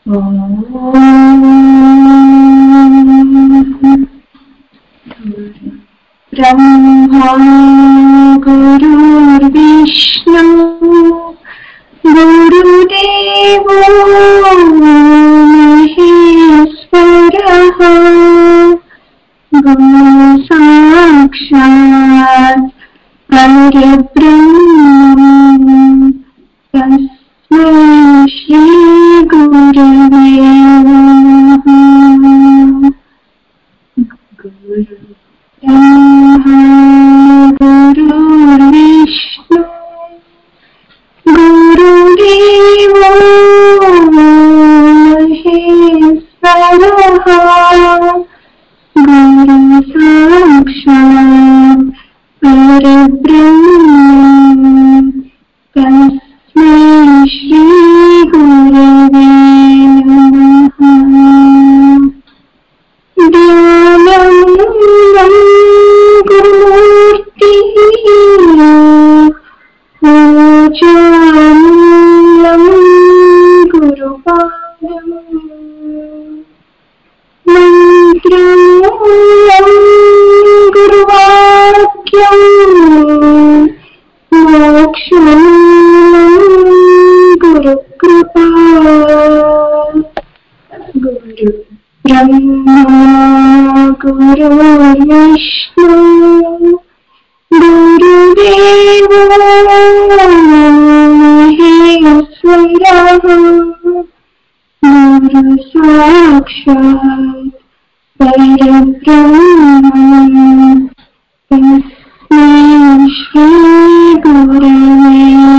ब्रह्मा गुरुर्विष्णु गुरुदेवो महेश्वरः गुरु साक्षात् परब्रह्म तस्मै श्रीगुरवे नमः गुरु ब्रह्मा गुरुर्विष्णु गुरुदेवो महेश्वरः गुरु साक्षात् परब्रह्म तस्मै श्रीगुरवे नमः ध्यानं गुरुमूर्तिः पूजामूलं गुरुपादम् मन्त्रमूलं गुरुवाक्यम् मोक्षमूलं गुरुकृपा गुरु ब्रह्मा गुरुर्विष्णु गुरुदेवो महेश्वरः गुरु साक्षात् परब्रह्म तस्मै श्रीगुरवे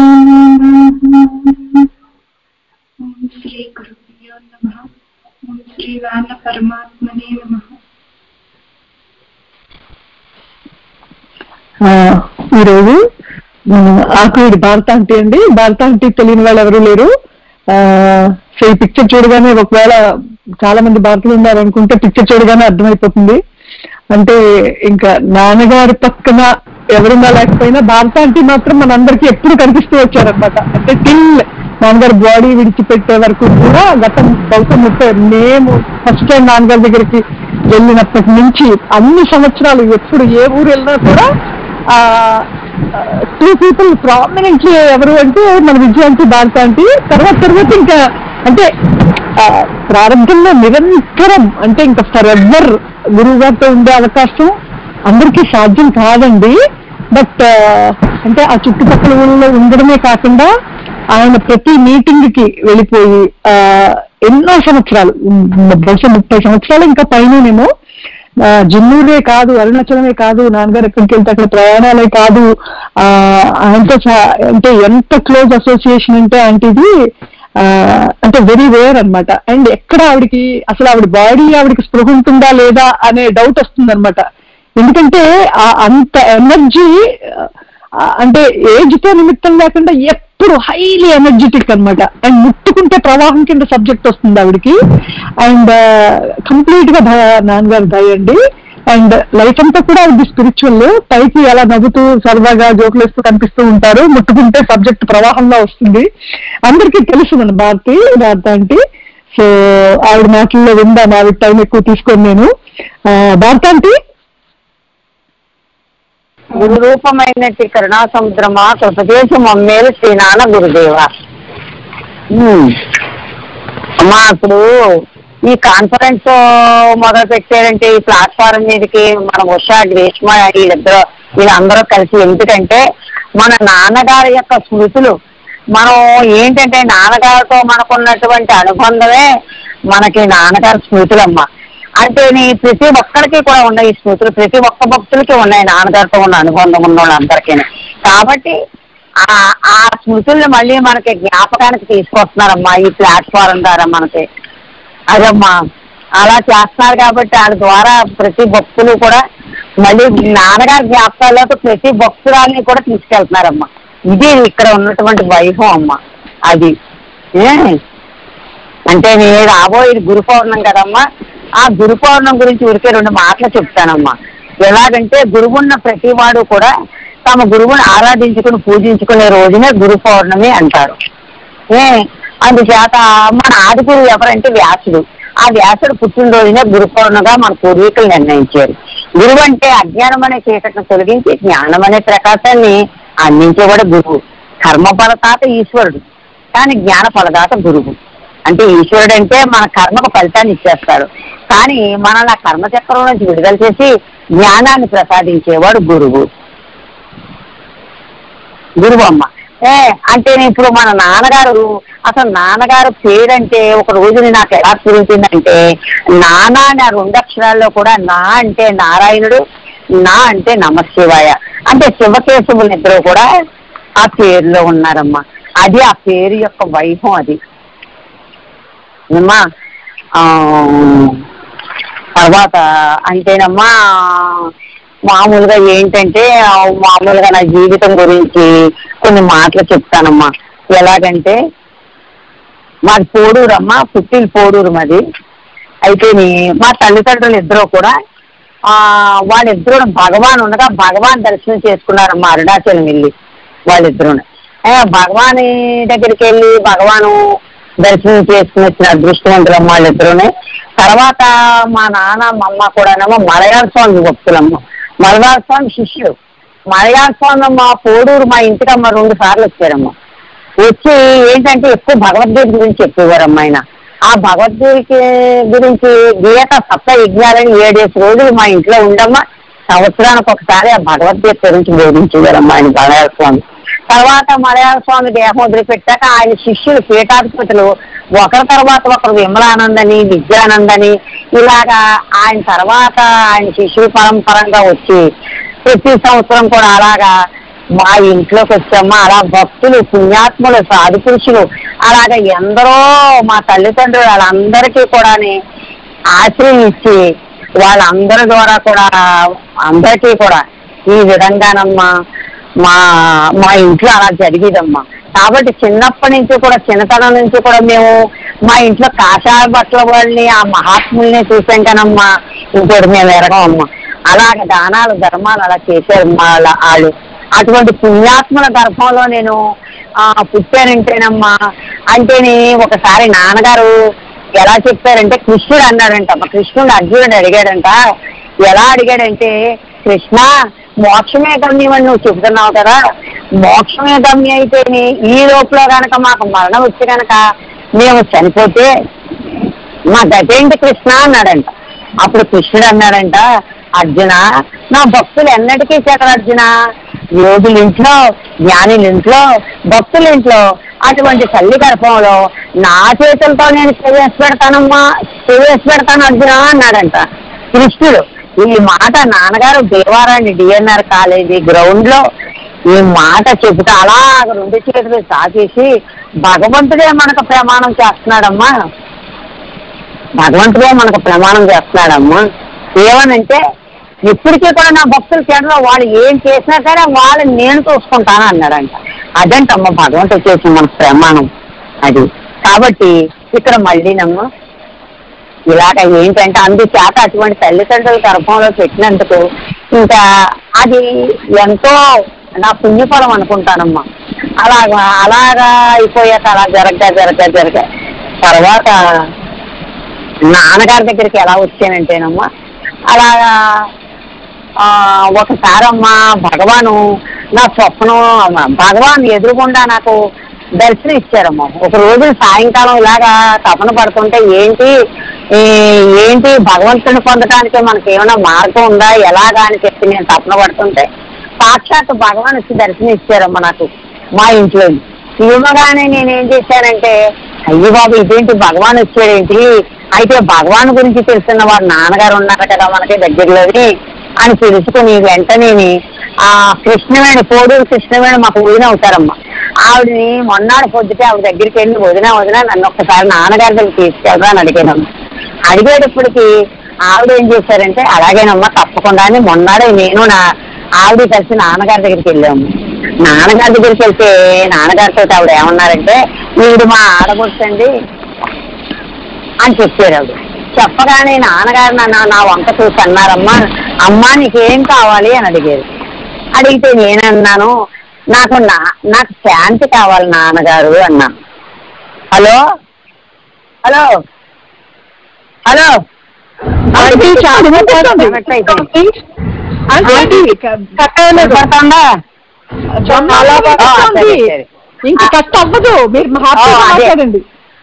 नमः ఓం శ్రీ గురుభ్యో నమ ఓం శ్రీ వాన పరమాత్మనే నమ ఆ, ఈరోజు మనం ఆకుడి భారత అంటే అండి భారత అంటే తెలియని వాళ్ళు ఎవరు లేరు ఆ, సో ఈ పిక్చర్ చూడగానే ఒకవేళ చాలా మంది భారతలు ఉన్నారు అనుకుంటే పిక్చర్ చూడగానే అర్థమైపోతుంది అంటే ఇంకా నాన్నగారి పక్కన ఎవరున్నా లేకపోయినా భారత అంటే మాత్రం మనందరికీ ఎప్పుడు కనిపిస్తూ వచ్చారనమాట అంటే టిల్ నాన్నగారి బాడీ విడిచిపెట్టే వరకు కూడా గత బహుశా ముప్పై మేము ఫస్ట్ టైం నాన్నగారి దగ్గరికి వెళ్ళినప్పటి నుంచి అన్ని సంవత్సరాలు ఎప్పుడు ఏ ఊరు వెళ్ళినా కూడా టూ పీపుల్ ప్రామినెంట్లీ ఎవరు అంటే మన విజయాంతి భారత అంటే తర్వాత తర్వాత ఇంకా అంటే ఆ, ప్రారంభంలో నిరంతరం అంటే ఇంకా ఫర్ ఎవర్ గురువు గారితో ఉండే అవకాశం అందరికీ సాధ్యం కాదండి బట్ అంటే ఆ చుట్టుపక్కల ఊళ్ళో ఉండడమే కాకుండా ఆయన ప్రతి మీటింగ్ కి వెళ్ళిపోయి ఆ, ఎన్నో సంవత్సరాలు ఉమ్, బహుశా ముప్పై సంవత్సరాలు ఇంకా పైననేమో ఆ, జిన్నూరే కాదు అరుణాచలమే కాదు నాన్నగారు ఎక్కడికి వెళ్తే అక్కడ ప్రయాణాలే కాదు ఆ ఆయనతో చా- అంటే ఎంత క్లోజ్ అసోసియేషన్ అంటే ఆంటీది ఆ, అంటే వెరీ రేర్ అన్నమాట అండ్ ఎక్కడ ఆవిడకి అసలు ఆవిడ బాడీ ఆవిడకి స్పృహ ఉంటుందా లేదా అనే డౌట్ వస్తుంది ఎందుకంటే ఆ- అంత ఎనర్జీ అంటే ఏజ్ తో నిమిత్తం లేకుండా ఎప్పుడు హైలీ ఎనర్జెటిక్ అన్నమాట అండ్ ముట్టుకుంటే ప్రవాహం కింద సబ్జెక్ట్ వస్తుంది ఆవిడకి అండ్ కంప్లీట్ గా భయ నాన్నగారు దయ అండి అండ్ లైఫ్ అంతా కూడా అది స్పిరిచువల్ పైకి అలా నవ్వుతూ సరదాగా జోకులు వేస్తూ కనిపిస్తూ ఉంటారు ముట్టుకుంటే సబ్జెక్ట్ ప్రవాహంలో వస్తుంది అందరికీ తెలుసు మన భారతి భారత అంటే సో ఆవిడ మాటల్లో విందాం ఆవిడ టైం ఎక్కువ తీసుకొని నేను ఆ, భారత అంటే గురు రూపమైనట్టి కరుణా సముద్రమా కృపదేశం మమ్మేలు శ్రీనాన్న గురుదేవ ఉమ్. అమ్మా ఇప్పుడు ఈ కాన్ఫరెన్స్ మొదలు పెట్టారంటే ఈ ప్లాట్ఫారం మీదకి మన ఉషా గ్రీష్మ వీళ్ళిద్దరు వీళ్ళందరూ కలిసి ఎందుకంటే మన నాన్నగారి యొక్క స్మృతులు మనం ఏంటంటే నాన్నగారితో మనకున్నటువంటి అనుబంధమే మనకి నాన్నగారి స్మృతులమ్మా అంటే నీ ప్రతి ఒక్కరికి కూడా ఉన్నాయి ఈ స్మృతులు ప్రతి ఒక్క భక్తులకి ఉన్నాయి నాన్నగారితో ఉన్న అనుబంధం ఉన్న వాళ్ళందరికీ కాబట్టి ఆ ఆ స్మృతుల్ని మళ్ళీ మనకి జ్ఞాపకానికి తీసుకొస్తున్నారమ్మా ఈ ప్లాట్ఫారం ద్వారా మనకి అదమ్మా అలా చేస్తున్నారు కాబట్టి వాళ్ళ ద్వారా ప్రతి భక్తులు కూడా మళ్ళీ నాన్నగారి జ్ఞాపకాలతో ప్రతి భక్తురాల్ని కూడా తీసుకెళ్తున్నారమ్మా ఇది ఇక్కడ ఉన్నటువంటి వైభవం అమ్మా అది ఏ అంటే నేను రాబోయేది గురు పౌర్ణం కదమ్మా ఆ గురు పౌర్ణం గురించి ఊరికే రెండు మాటలు చెప్తానమ్మా ఎలాగంటే గురువున్న ప్రతి వాడు కూడా తమ గురువుని ఆరాధించుకుని పూజించుకునే రోజునే గురు పౌర్ణమి అంటారు ఏ అందుచేత మన ఆది గురువు ఎవరంటే వ్యాసుడు ఆ వ్యాసుడు పుట్టినరోజునే గురు పౌర్ణమిగా మన పూర్వీకులు నిర్ణయించారు గురువు అంటే అజ్ఞానం అనే చీకటిని తొలగించి జ్ఞానం అనే ప్రకాశాన్ని అందించేవాడు గురువు కర్మ ఫలదాత ఈశ్వరుడు కానీ జ్ఞాన ఫలదాత గురువు అంటే ఈశ్వరుడు అంటే మన కర్మకు ఫలితాన్ని ఇచ్చేస్తాడు కానీ మనల్ని ఆ కర్మ చక్రం నుంచి విడుదల చేసి జ్ఞానాన్ని ప్రసాదించేవాడు గురువు గురువు అమ్మ ఏ అంటే ఇప్పుడు మన నాన్నగారు అసలు నాన్నగారు పేరంటే ఒక రోజుని నాకు ఎలా కుదిరించిందంటే నాన్న అని ఆ రెండు అక్షరాల్లో కూడా నా అంటే నారాయణుడు నా అంటే నమశివాయ అంటే శివకేశవులు ఇద్దరు కూడా ఆ పేరులో ఉన్నారమ్మా అది ఆ పేరు యొక్క వైభవం అది అమ్మా ఆ, తర్వాత అంటేనమ్మా మామూలుగా ఏంటంటే ఆ, మామూలుగా నా జీవితం గురించి కొన్ని మాటలు చెప్తానమ్మా ఎలాగంటే మాది పోడూరు అమ్మా పుట్టిన పోడూరు మాది అయితే మా తల్లిదండ్రులు ఇద్దరు కూడా ఆ వాళ్ళిద్దరు భగవాన్ ఉండగా భగవాన్ దర్శనం చేసుకున్నారమ్మా అరుణాచలం వెళ్ళి వాళ్ళిద్దరు భగవాన్ దగ్గరికి వెళ్ళి భగవాను దర్శనం చేసుకుని వచ్చిన అదృష్టవంతులమ్మ వాళ్ళిద్దరునే తర్వాత మా నాన్న మా అమ్మ కూడానేమో మలయాళ స్వామి భక్తులమ్మ మలయాళ స్వామి శిష్యుడు మలయాళ స్వామి మా పోడూరు మా ఇంటికమ్మ రెండు సార్లు వచ్చారమ్మ వచ్చి ఏంటంటే ఎక్కువ భగవద్గీత గురించి చెప్పేవారమ్మ ఆయన ఆ భగవద్గీత గురించి గీత సప్త యజ్ఞాలని ఏడేసి రోజులు మా ఇంట్లో ఉండమ్మా సంవత్సరానికి ఒకసారి ఆ భగవద్గీత గురించి బోధించేవారమ్మ ఆయన మలయాళ స్వామి తర్వాత మలయాళ స్వామి దేహం వదిలిపెట్టాక ఆయన శిష్యులు పీఠాధిపతులు ఒకరి తర్వాత ఒకరు విమలానందని విద్యానందని ఇలాగా ఆయన తర్వాత ఆయన శిష్యుల పరంపరంగా వచ్చి ప్రతి సంవత్సరం కూడా అలాగా మా ఇంట్లోకి వచ్చామా అలా భక్తులు పుణ్యాత్ములు సాధు పురుషులు అలాగా ఎందరో మా తల్లిదండ్రులు వాళ్ళందరికీ కూడాని ఆశ్రయం ఇచ్చి వాళ్ళందరి ద్వారా కూడా అందరికీ కూడా ఈ విధంగానమ్మా మా మా ఇంట్లో అలా జరిగేదమ్మా కాబట్టి చిన్నప్పటి నుంచి కూడా చిన్నతనం నుంచి కూడా మేము మా ఇంట్లో కాషాయ బట్టల వాళ్ళని ఆ మహాత్ముల్ని చూసాం కానమ్మా ఇంకోటి మేము ఎరగమమ్మా అలాగ దానాలు ధర్మాలు అలా చేశారు మా వాళ్ళ- వాళ్ళు అటువంటి పుణ్యాత్ముల గర్భంలో నేను ఆ, పుట్టానంటేనమ్మా అంటేని ఒకసారి నాన్నగారు ఎలా చెప్పారంటే కృష్ణుడు అన్నాడంట అమ్మ కృష్ణుడు అర్జునుడు అడిగాడంట ఎలా అడిగాడంటే కృష్ణ మోక్షమే గమ్యం అని నువ్వు చెబుతున్నావు కదా మోక్షమే గమ్యం అయితేని ఈ లోపల గనక మాకు మరణం వచ్చి గనక మేము చనిపోతే మా గతేంటి కృష్ణ అన్నాడంట అప్పుడు కృష్ణుడు అన్నాడంట అర్జున నా భక్తులు ఎన్నటికీ చేతరు అర్జున యోగుల ఇంట్లో జ్ఞానుల ఇంట్లో భక్తుల ఇంట్లో అటువంటి తల్లి గర్భంలో నా చేతులతో నేను ప్రవేశ పెడతానమ్మా ప్రవేశ పెడతాను అర్జున అన్నాడంట కృష్ణుడు ఈ మాట నాన్నగారు దేవారాన్ని డిఎన్ఆర్ కాలేజీ గ్రౌండ్ లో ఈ మాట చెబుతా అలా రెండు చేతులు సాగేసి భగవంతుడే మనకు ప్రమాణం చేస్తున్నాడమ్మా భగవంతుడే మనకు ప్రమాణం చేస్తున్నాడమ్మా ఏమనంటే ఇప్పటికీ కూడా నా భక్తుల చెడలో వాళ్ళు ఏం చేసినా సరే వాళ్ళని నేను చూసుకుంటాను అన్నాడంట అదంటమ్మా భగవంతుడు చేసిన మన ప్రమాణం అది కాబట్టి ఇక్కడ మళ్ళీనమ్మా ఇలాగ ఏంటంటే అందుచేత అటువంటి తల్లిదండ్రుల గర్భంలో పెట్టినందుకు ఇంకా అది ఎంతో నా పుణ్యఫలం అనుకుంటానమ్మా అలాగా అలాగా అయిపోయాక అలా జరగగా జరగగా జరగ తర్వాత నాన్నగారి దగ్గరికి ఎలా వచ్చానంటేనమ్మా అలాగా ఆ, ఒకసారమ్మా భగవాను నా స్వప్నం అమ్మ, భగవాన్ ఎదురుగుండా నాకు దర్శనం ఇచ్చారమ్మా ఒక రోజు సాయంకాలం ఇలాగా తపన పడుతుంటే ఏంటి ఈ, ఏంటి భగవంతుని పొందడానికి మనకి ఏమైనా మార్గం ఉందా ఎలాగా అని చెప్పి నేను తపన పడుతుంటే సాక్షాత్ భగవాన్ వచ్చి దర్శనం ఇచ్చారమ్మా నాకు మా ఇంట్లో ఇవ్వగానే నేనేం చేశానంటే అయ్యి బాబు ఇదేంటి భగవాన్ వచ్చాడేంటి అయితే భగవాన్ గురించి తెలుసున్న వాడు నాన్నగారు ఉన్నారు కదా మనకి దగ్గరలోని అని తెలుసుకుని వెంటనే ఆ కృష్ణవేణి పోడూరు కృష్ణవేణి మాకు వదిన అవుతారమ్మా ఆవిడని మొన్నాడు పొద్దుటే ఆవిడ దగ్గరికి వెళ్ళి వదిన వదిన నన్ను ఒక్కసారి నాన్నగారి దగ్గర తీసుకెళ్ళరా అని అడిగానమ్మా అడిగేటప్పటికి ఆవిడ ఏం చేశారంటే అలాగేనమ్మా తప్పకుండా అని మొన్నాడే నేను నా ఆవిడ కలిసి నాన్నగారి దగ్గరికి వెళ్ళాము నాన్నగారి దగ్గరికి వెళ్తే నాన్నగారితో ఆవిడ ఏమన్నారంటే ఈవిడ మా ఆడబొచ్చండి అని చెప్పారు ఆవిడ చెప్పగానే నాన్నగారు నన్ను నా వంక చూసి అన్నారమ్మా అమ్మా నీకేం కావాలి అని అడిగారు అడిగితే నేనన్నాను నాకు నా నాకు శాంతి కావాలి నాన్నగారు అన్నాను హలో హలో హలో ఆంటీ చాలా వినిపిస్తుంది. ఆంటీ కట్ అవ్వలేదు వినపడుతుందా? చాలా ఆ, వినిపిస్తుంది. సరే, సరే. ఇంకా కట్ అవ్వదు మీరు హ్యాపీగా ఆ, అదే. మాట్లాడండి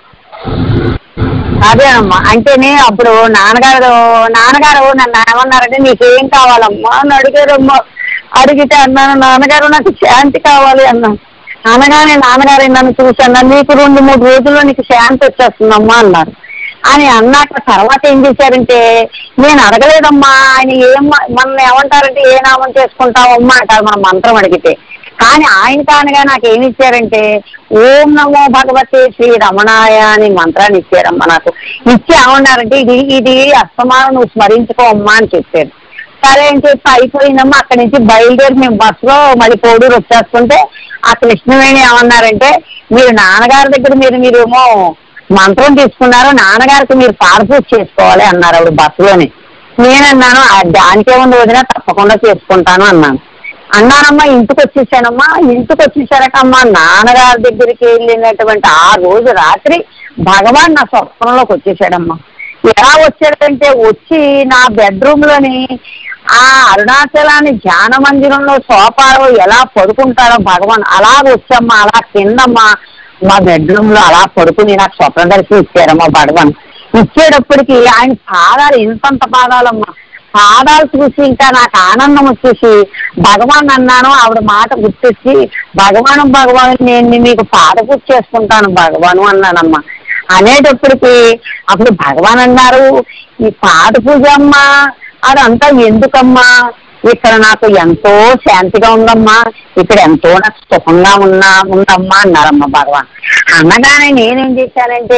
అదేనమ్మా అంటేనే అప్పుడు నాన్నగారు నాన్నగారు నన్ను ఏమన్నారంటే నీకేం కావాలమ్మా అని అడిగారమ్మా అడిగితే అన్నాను నాన్నగారు నాకు శాంతి కావాలి అన్నాను అనగానే నాన్నగారు నన్ను చూశాను నీకు రెండు మూడు రోజుల్లో నీకు శాంతి వచ్చేస్తుందమ్మా అన్నారు అని అన్నాక తర్వాత ఏం చేశారంటే నేను అడగలేదమ్మా ఆయన ఏం మనం ఏమంటారంటే ఏ నామం చేసుకుంటావమ్మా అంటారు మన మంత్రం అడిగితే కానీ ఆయన కానగా నాకు ఏమి ఇచ్చారంటే ఓం నమో భగవతే శ్రీ రమణాయ అని మంత్రాన్ని ఇచ్చారమ్మా నాకు ఇచ్చి ఏమన్నారంటే ఇది ఇది అస్తమానం నువ్వు స్మరించుకో అమ్మా అని చెప్పారు సరే అని చెప్పి అయిపోయిందమ్మా అక్కడి నుంచి బయలుదేరి మేము బస్సులో మళ్ళీ కోడూరు వచ్చేస్తుంటే ఆ కృష్ణవేణి ఏమన్నారంటే మీరు నాన్నగారి దగ్గర మీరు మీరేమో మంత్రం తీసుకున్నారు నాన్నగారికి మీరు పాదపూజ చేసుకోవాలి అన్నారు ఆవిడ బస్సులోనే నేనన్నాను "ఆ, దానికే ఉంది వదిన తప్పకుండా చేసుకుంటాను అన్నాను అన్నానమ్మా ఇంటికి వచ్చేసానమ్మా ఇంటికి వచ్చేసారటమ్మా నాన్నగారి దగ్గరికి వెళ్ళినటువంటి ఆ రోజు రాత్రి భగవాన్ నా స్వప్నంలోకి వచ్చేసాడమ్మా ఎలా వచ్చాడంటే వచ్చి నా బెడ్రూమ్ లోని ఆ అరుణాచలాన్ని ధ్యాన మందిరంలో సోఫాలో ఎలా పడుకుంటాడో భగవాన్ అలా వచ్చమ్మా అలా కిందమ్మా మా బెడ్రూమ్ లో అలా పడుకుని నాకు స్వప్న దర్శనం ఇచ్చారమ్మా భగవాన్ ఇచ్చేటప్పటికి ఆయన పాదాలు ఇంతంత పాదాలమ్మా పాదాలు చూసి ఇంకా నాకు ఆనందం వచ్చేసి భగవాన్ అన్నాను ఆవిడ మాట గుర్తొచ్చి భగవాను భగవాన్ నేను మీకు పాదపూజ చేసుకుంటాను భగవాను అన్నానమ్మా అనేటప్పటికి అప్పుడు భగవాన్ అన్నారు ఈ పాద పూజ అమ్మా అదంతా ఎందుకమ్మా ఇక్కడ నాకు ఎంతో శాంతిగా ఉందమ్మా ఇక్కడ ఎంతో నాకు సుఖంగా ఉన్నా ఉందమ్మా అన్నారమ్మా భగవాన్ అనగానే నేనేం చేశానంటే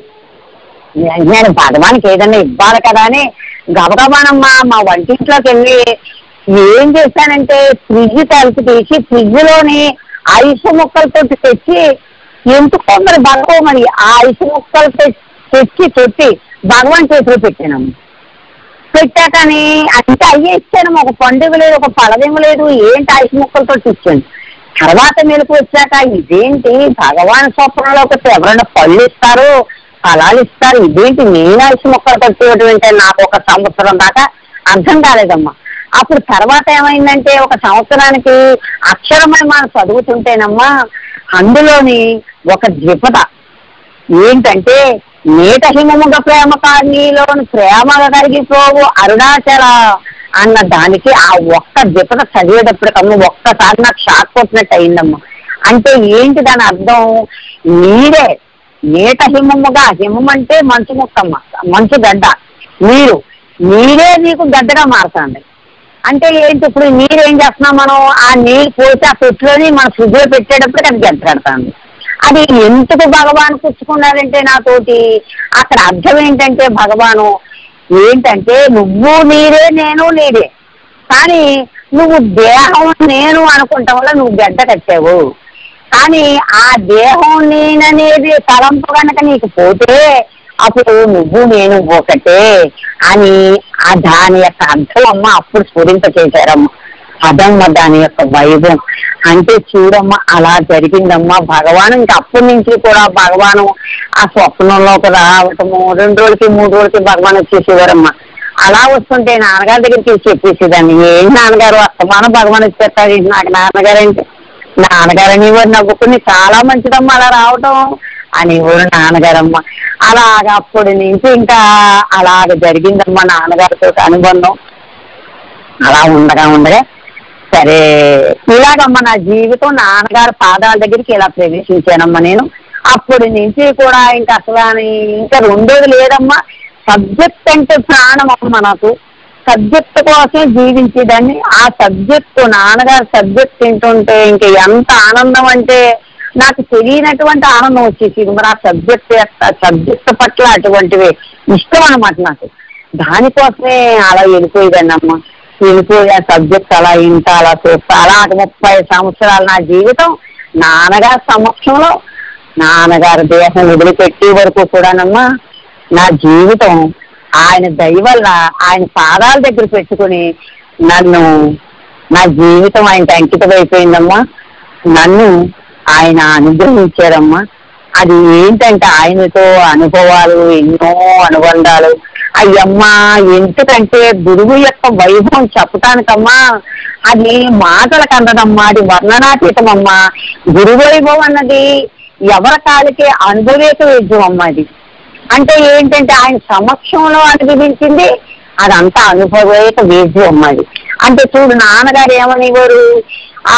నేను భగవానికి ఏదైనా ఇవ్వాలి కదా అని గబగబానమ్మా మా వంటింట్లోకి వెళ్ళి ఏం చేశానంటే ఫ్రిడ్జ్ తలుపు తీసి ఫ్రిడ్జ్ లోని ఐసు ముక్కలతో తెచ్చి ఎందుకో మరి భగవ మరి ఆ ఐసు ముక్కలు తె- తెచ్చి పెట్టి భగవాన్ చేతిలో పెట్టానమ్మ పెట్టాకని అంటే అయ్యే ఇచ్చాను ఒక పండుగ లేదు ఒక పలదేం లేదు ఏంటి ఐసు ముక్కలతో ఇచ్చాను తర్వాత మెలకు వచ్చాక ఇదేంటి భగవాన్ స్వప్నంలోకి వస్తే ఎవరైనా పళ్ళు ఇస్తారు ఫలాలు ఇస్తారు ఇదేంటి నేను ఐసు మొక్కలు కట్టేయడం అంటే నాకు ఒక సంవత్సరం దాకా అర్థం కాలేదమ్మా అప్పుడు తర్వాత ఏమైందంటే ఒక సంవత్సరానికి అక్షరమై మనం చదువుతుంటేనమ్మా అందులోని ఒక ద్విపద ఏంటంటే నేట హిమముగ ప్రేమ కానీలోని ప్రేమగా కరిగిపోవు అరుణాచల అన్న దానికి ఆ ఒక్క ద్విపద చదివేటప్పటికమ్మ ఒక్కసారి నాకు షాక్ కొట్టినట్టు అయిందమ్మా అంటే ఏంటి దాని అర్థం నీరే నీట హిమముగా హిమం అంటే మంచు ముక్కమ్మ మంచు గడ్డ నీరు నీరే నీకు గడ్డగా మారుతుంది అంటే ఏంటి ఇప్పుడు నీరు ఏం చేస్తున్నాం మనం ఆ నీరు పోసి ఆ పెట్టులోని మన ఫ్రిడ్జ్ లో పెట్టేటప్పటికి అది గడ్డ కడతాంది అది ఎందుకు భగవాన్ పుచ్చుకున్నాడంటే నాతోటి అక్కడ అర్థం ఏంటంటే భగవాను ఏంటంటే నువ్వు నీరే నేను నీరే కానీ నువ్వు దేహం నేను అనుకుంటాం వల్ల నువ్వు గడ్డ కట్టావు కానీ ఆ దేహం నేననేది తలంపు కనుక నీకు పోతే అప్పుడు నువ్వు నేను ఒకటే అని ఆ దాని యొక్క అర్థం అమ్మ అప్పుడు స్ఫురింప చేశారమ్మ అదమ్మ దాని యొక్క వైభవం అంటే చూడమ్మా అలా జరిగిందమ్మా భగవాను ఇంకా అప్పటి నుంచి కూడా భగవాను ఆ స్వప్నంలోకి రావటము రెండు రోజులకి మూడు రోజులకి భగవాన్ వచ్చేసేవారమ్మా అలా వస్తుంటే నాన్నగారి దగ్గరికి చెప్పేసేదాన్ని ఏం నాన్నగారు అస్తమానం భగవాన్ వచ్చేస్తారు నాకు నాన్నగారు అంటే నాన్నగారు అనేవారు నవ్వుకుని చాలా మంచిదమ్మా అలా రావటం అనేవారు నాన్నగారమ్మ అలాగ అప్పటి నుంచి ఇంకా అలాగ జరిగిందమ్మా నాన్నగారితో అనుబంధం అలా ఉండగా ఉండగా సరే ఇలాగమ్మ నా జీవితం నాన్నగారి పాదాల దగ్గరికి ఇలా ప్రవేశించానమ్మా నేను అప్పటి నుంచి కూడా ఇంకా అసలు అని ఇంకా రెండోది లేదమ్మా సబ్జెక్ట్ అంటే ప్రాణం అమ్మ నాకు సబ్జెక్ట్ కోసమే జీవించేదాన్ని ఆ సబ్జెక్ట్ నాన్నగారు సబ్జెక్ట్ తింటుంటే ఇంకా ఎంత ఆనందం అంటే నాకు తెలియనటువంటి ఆనందం వచ్చేసి మరి ఆ సబ్జెక్ట్ యొక్క సబ్జెక్ట్ పట్ల అటువంటివి ఇష్టం అనమాట నాకు దానికోసమే అలా వెళ్ళిపోయేదాన్ని అమ్మ వెళ్ళిపోయి ఆ సబ్జెక్ట్ అలా ఇంత అలా చూస్తా అలా ఒక ముప్పై సంవత్సరాలు నా జీవితం నాన్నగారి సమక్షంలో నాన్నగారి దేశం వదిలిపెట్టే వరకు కూడానమ్మా నా జీవితం ఆయన దయ వల్ల ఆయన పాదాల దగ్గర పెట్టుకుని నన్ను నా జీవితం ఆయనకి అంకితం అయిపోయిందమ్మా నన్ను ఆయన అనుగ్రహించారమ్మా అది ఏంటంటే ఆయనతో అనుభవాలు ఎన్నో అనుబంధాలు అయ్యమ్మా ఎందుకంటే గురువు యొక్క వైభవం చెప్పటానికమ్మా అది మాటలకు అందదమ్మా అది వర్ణనాతీతమమ్మా గురు వైభవం అన్నది ఎవరి కాలికే అనుభవేక వేద్యం అమ్మా అది అంటే ఏంటంటే ఆయన సమక్షంలో అనుభవించింది అదంతా అనుభవేక వేద్యం అమ్మా అది అంటే చూడు నాన్నగారు ఏమనేవారు ఆ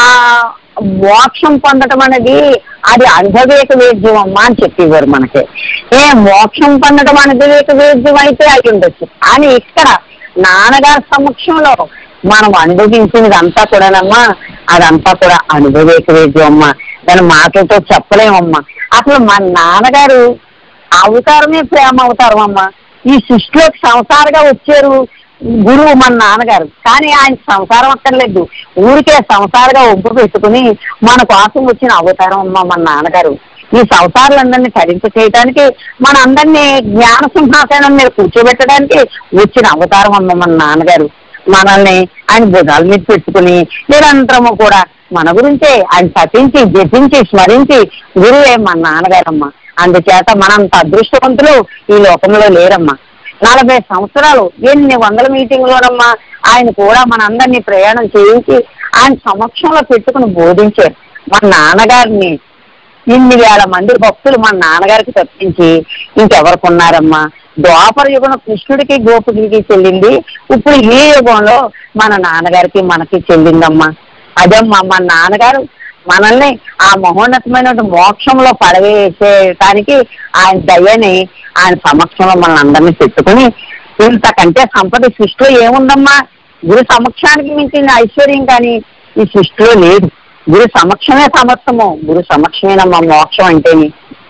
మోక్షం పొందటం అనేది అది అనుభవేక వేద్యం అమ్మా అని చెప్పేవారు మనకి ఏ మోక్షం పొందడం అనుభవేక వేద్యం అయితే అయి ఉండొచ్చు కానీ ఇక్కడ నాన్నగారి సమక్షంలో మనం అనుభవించినది అంతా కూడానమ్మా అదంతా కూడా అనుభవేక వేద్యం అమ్మా దాని మాటలతో చెప్పలేమమ్మా అసలు మా నాన్నగారు అవతారమే ప్రేమ అవతారం అమ్మా ఈ సృష్టిలోకి సంసారగా వచ్చారు గురువు మన నాన్నగారు కానీ ఆయన సంసారం అక్కర్లేదు ఊరికే సంసారగా ఒప్పు పెట్టుకుని మన కోసం వచ్చిన అవతారం అమ్మ మన నాన్నగారు ఈ సంసారాలందరినీ తరింప చేయడానికి మన అందరినీ జ్ఞాన సింహాసనం మీద కూర్చోబెట్టడానికి వచ్చిన అవతారం అమ్మ మన నాన్నగారు మనల్ని ఆయన భుజాల మీద పెట్టుకుని నిరంతరము కూడా మన గురించే ఆయన పఠించి జపించి స్మరించి గురువే మన నాన్నగారమ్మ అందుచేత మనంత అదృష్టవంతులు ఈ లోకంలో లేరమ్మా నలభై సంవత్సరాలు ఎన్ని వందల మీటింగ్లోనమ్మా ఆయన కూడా మనందరినీ ప్రయాణం చేయించి ఆయన సమక్షంలో పెట్టుకుని బోధించారు మన నాన్నగారిని ఇన్ని వేల మంది భక్తులు మన నాన్నగారికి తప్పించి ఇంకెవరికి ఉన్నారమ్మా ద్వాపర యుగం కృష్ణుడికి గోపుడికి చెల్లింది ఇప్పుడు ఈ యుగంలో మన నాన్నగారికి మనకి చెల్లిందమ్మా అదమ్మా మన నాన్నగారు మనల్ని ఆ మహోన్నతమైన మోక్షంలో పడవేసేయటానికి ఆయన దయని ఆయన సమక్షంలో మన అందరినీ పెట్టుకుని ఇంతకంటే సంపద సృష్టిలో ఏముందమ్మా గురు సమక్షానికి మించిన ఐశ్వర్యం కానీ ఈ సృష్టిలో లేదు గురు సమక్షమే సమర్థము గురు సమక్షమేనమ్మా మోక్షం అంటేని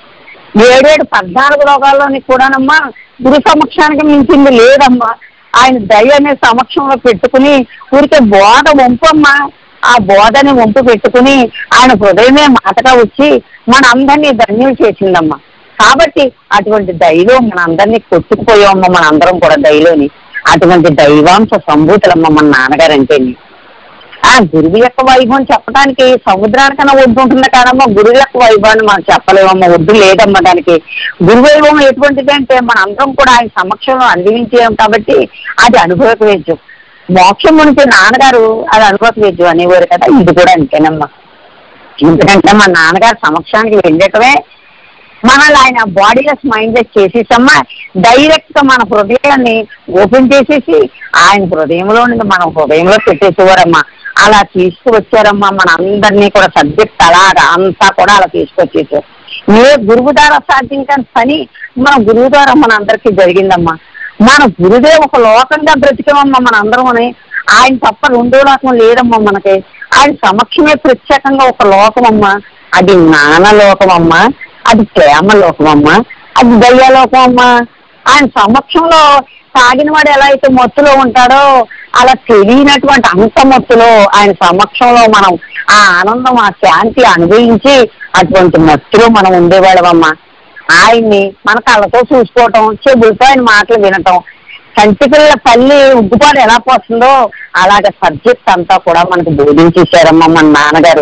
ఏడేడు పద్నాలుగు లోకాల్లోని కూడానమ్మా గురు సమక్షానికి మించింది లేదమ్మా ఆయన దయ అనే సమక్షంలో పెట్టుకుని ఊరికే బోధ వంపమ్మా ఆ బోధని వంపు పెట్టుకుని ఆయన హృదయమే మాటగా వచ్చి మన అందరినీ ధన్యులు చేసిందమ్మా కాబట్టి అటువంటి దయలో మన అందరినీ కొట్టుకుపోయామమ్మ మన అందరం కూడా దయలోని అటువంటి దైవాంశ సంభూతులమ్మ మన నాన్నగారు అంటేని ఆ గురువు యొక్క వైభవం చెప్పడానికి సముద్రానికన్నా ఒడ్డు ఉంటుంది కాదమ్మా గురువు యొక్క వైభవాన్ని మనం చెప్పలేమమ్మా ఒడ్డు లేదమ్మా దానికి గురు వైభవం ఎటువంటిది అంటే మన అందరం కూడా ఆయన సమక్షంలో అందించాం కాబట్టి అది అనుభవక వేద్యం మోక్షం గురించి నాన్నగారు అది అనుభవక వేద్యం అనేవారు కదా ఇది కూడా అంతేనమ్మా ఎందుకంటే మా నాన్నగారు సమక్షానికి వెళ్ళటమే మనల్ని ఆయన బాడీలెస్ మైండ్లెస్ చేసేసమ్మా డైరెక్ట్ గా మన హృదయాన్ని ఓపెన్ చేసేసి ఆయన హృదయంలో నుండి మన హృదయంలో పెట్టేసేవారమ్మా అలా తీసుకువచ్చారమ్మా మన అందరినీ కూడా సబ్జెక్ట్ అలాగా అంతా కూడా అలా తీసుకొచ్చేసారు ఏ గురువు ద్వారా సాధించిన పని మన గురువు ద్వారా మన అందరికీ జరిగిందమ్మా మన గురుదే ఒక లోకంగా బ్రతికామమ్మా మన అందరం ఆయన తప్ప రెండో లోకం లేదమ్మా మనకి ఆయన సమక్షమే ప్రత్యేకంగా ఒక లోకమమ్మా అది జ్ఞాన లోకమమ్మా అది ప్రేమ లోకమమ్మా అది దయ్యలోకం అమ్మా ఆయన సమక్షంలో తాగిన వాడు ఎలా అయితే మత్తులో ఉంటాడో అలా తెలియనటువంటి అంత మత్తులో ఆయన సమక్షంలో మనం ఆ ఆనందం ఆ శాంతి అనుభవించి అటువంటి మత్తులో మనం ఉండేవాళ్ళమమ్మా ఆయన్ని మన కళ్ళతో చూసుకోవటం చెబులతో ఆయన మాటలు వినటం కంటిపిల్ల తల్లి ఉగ్గుపాటు ఎలా పోతుందో అలాగ సబ్జెక్ట్ అంతా కూడా మనకు బోధించేశారమ్మా మన నాన్నగారు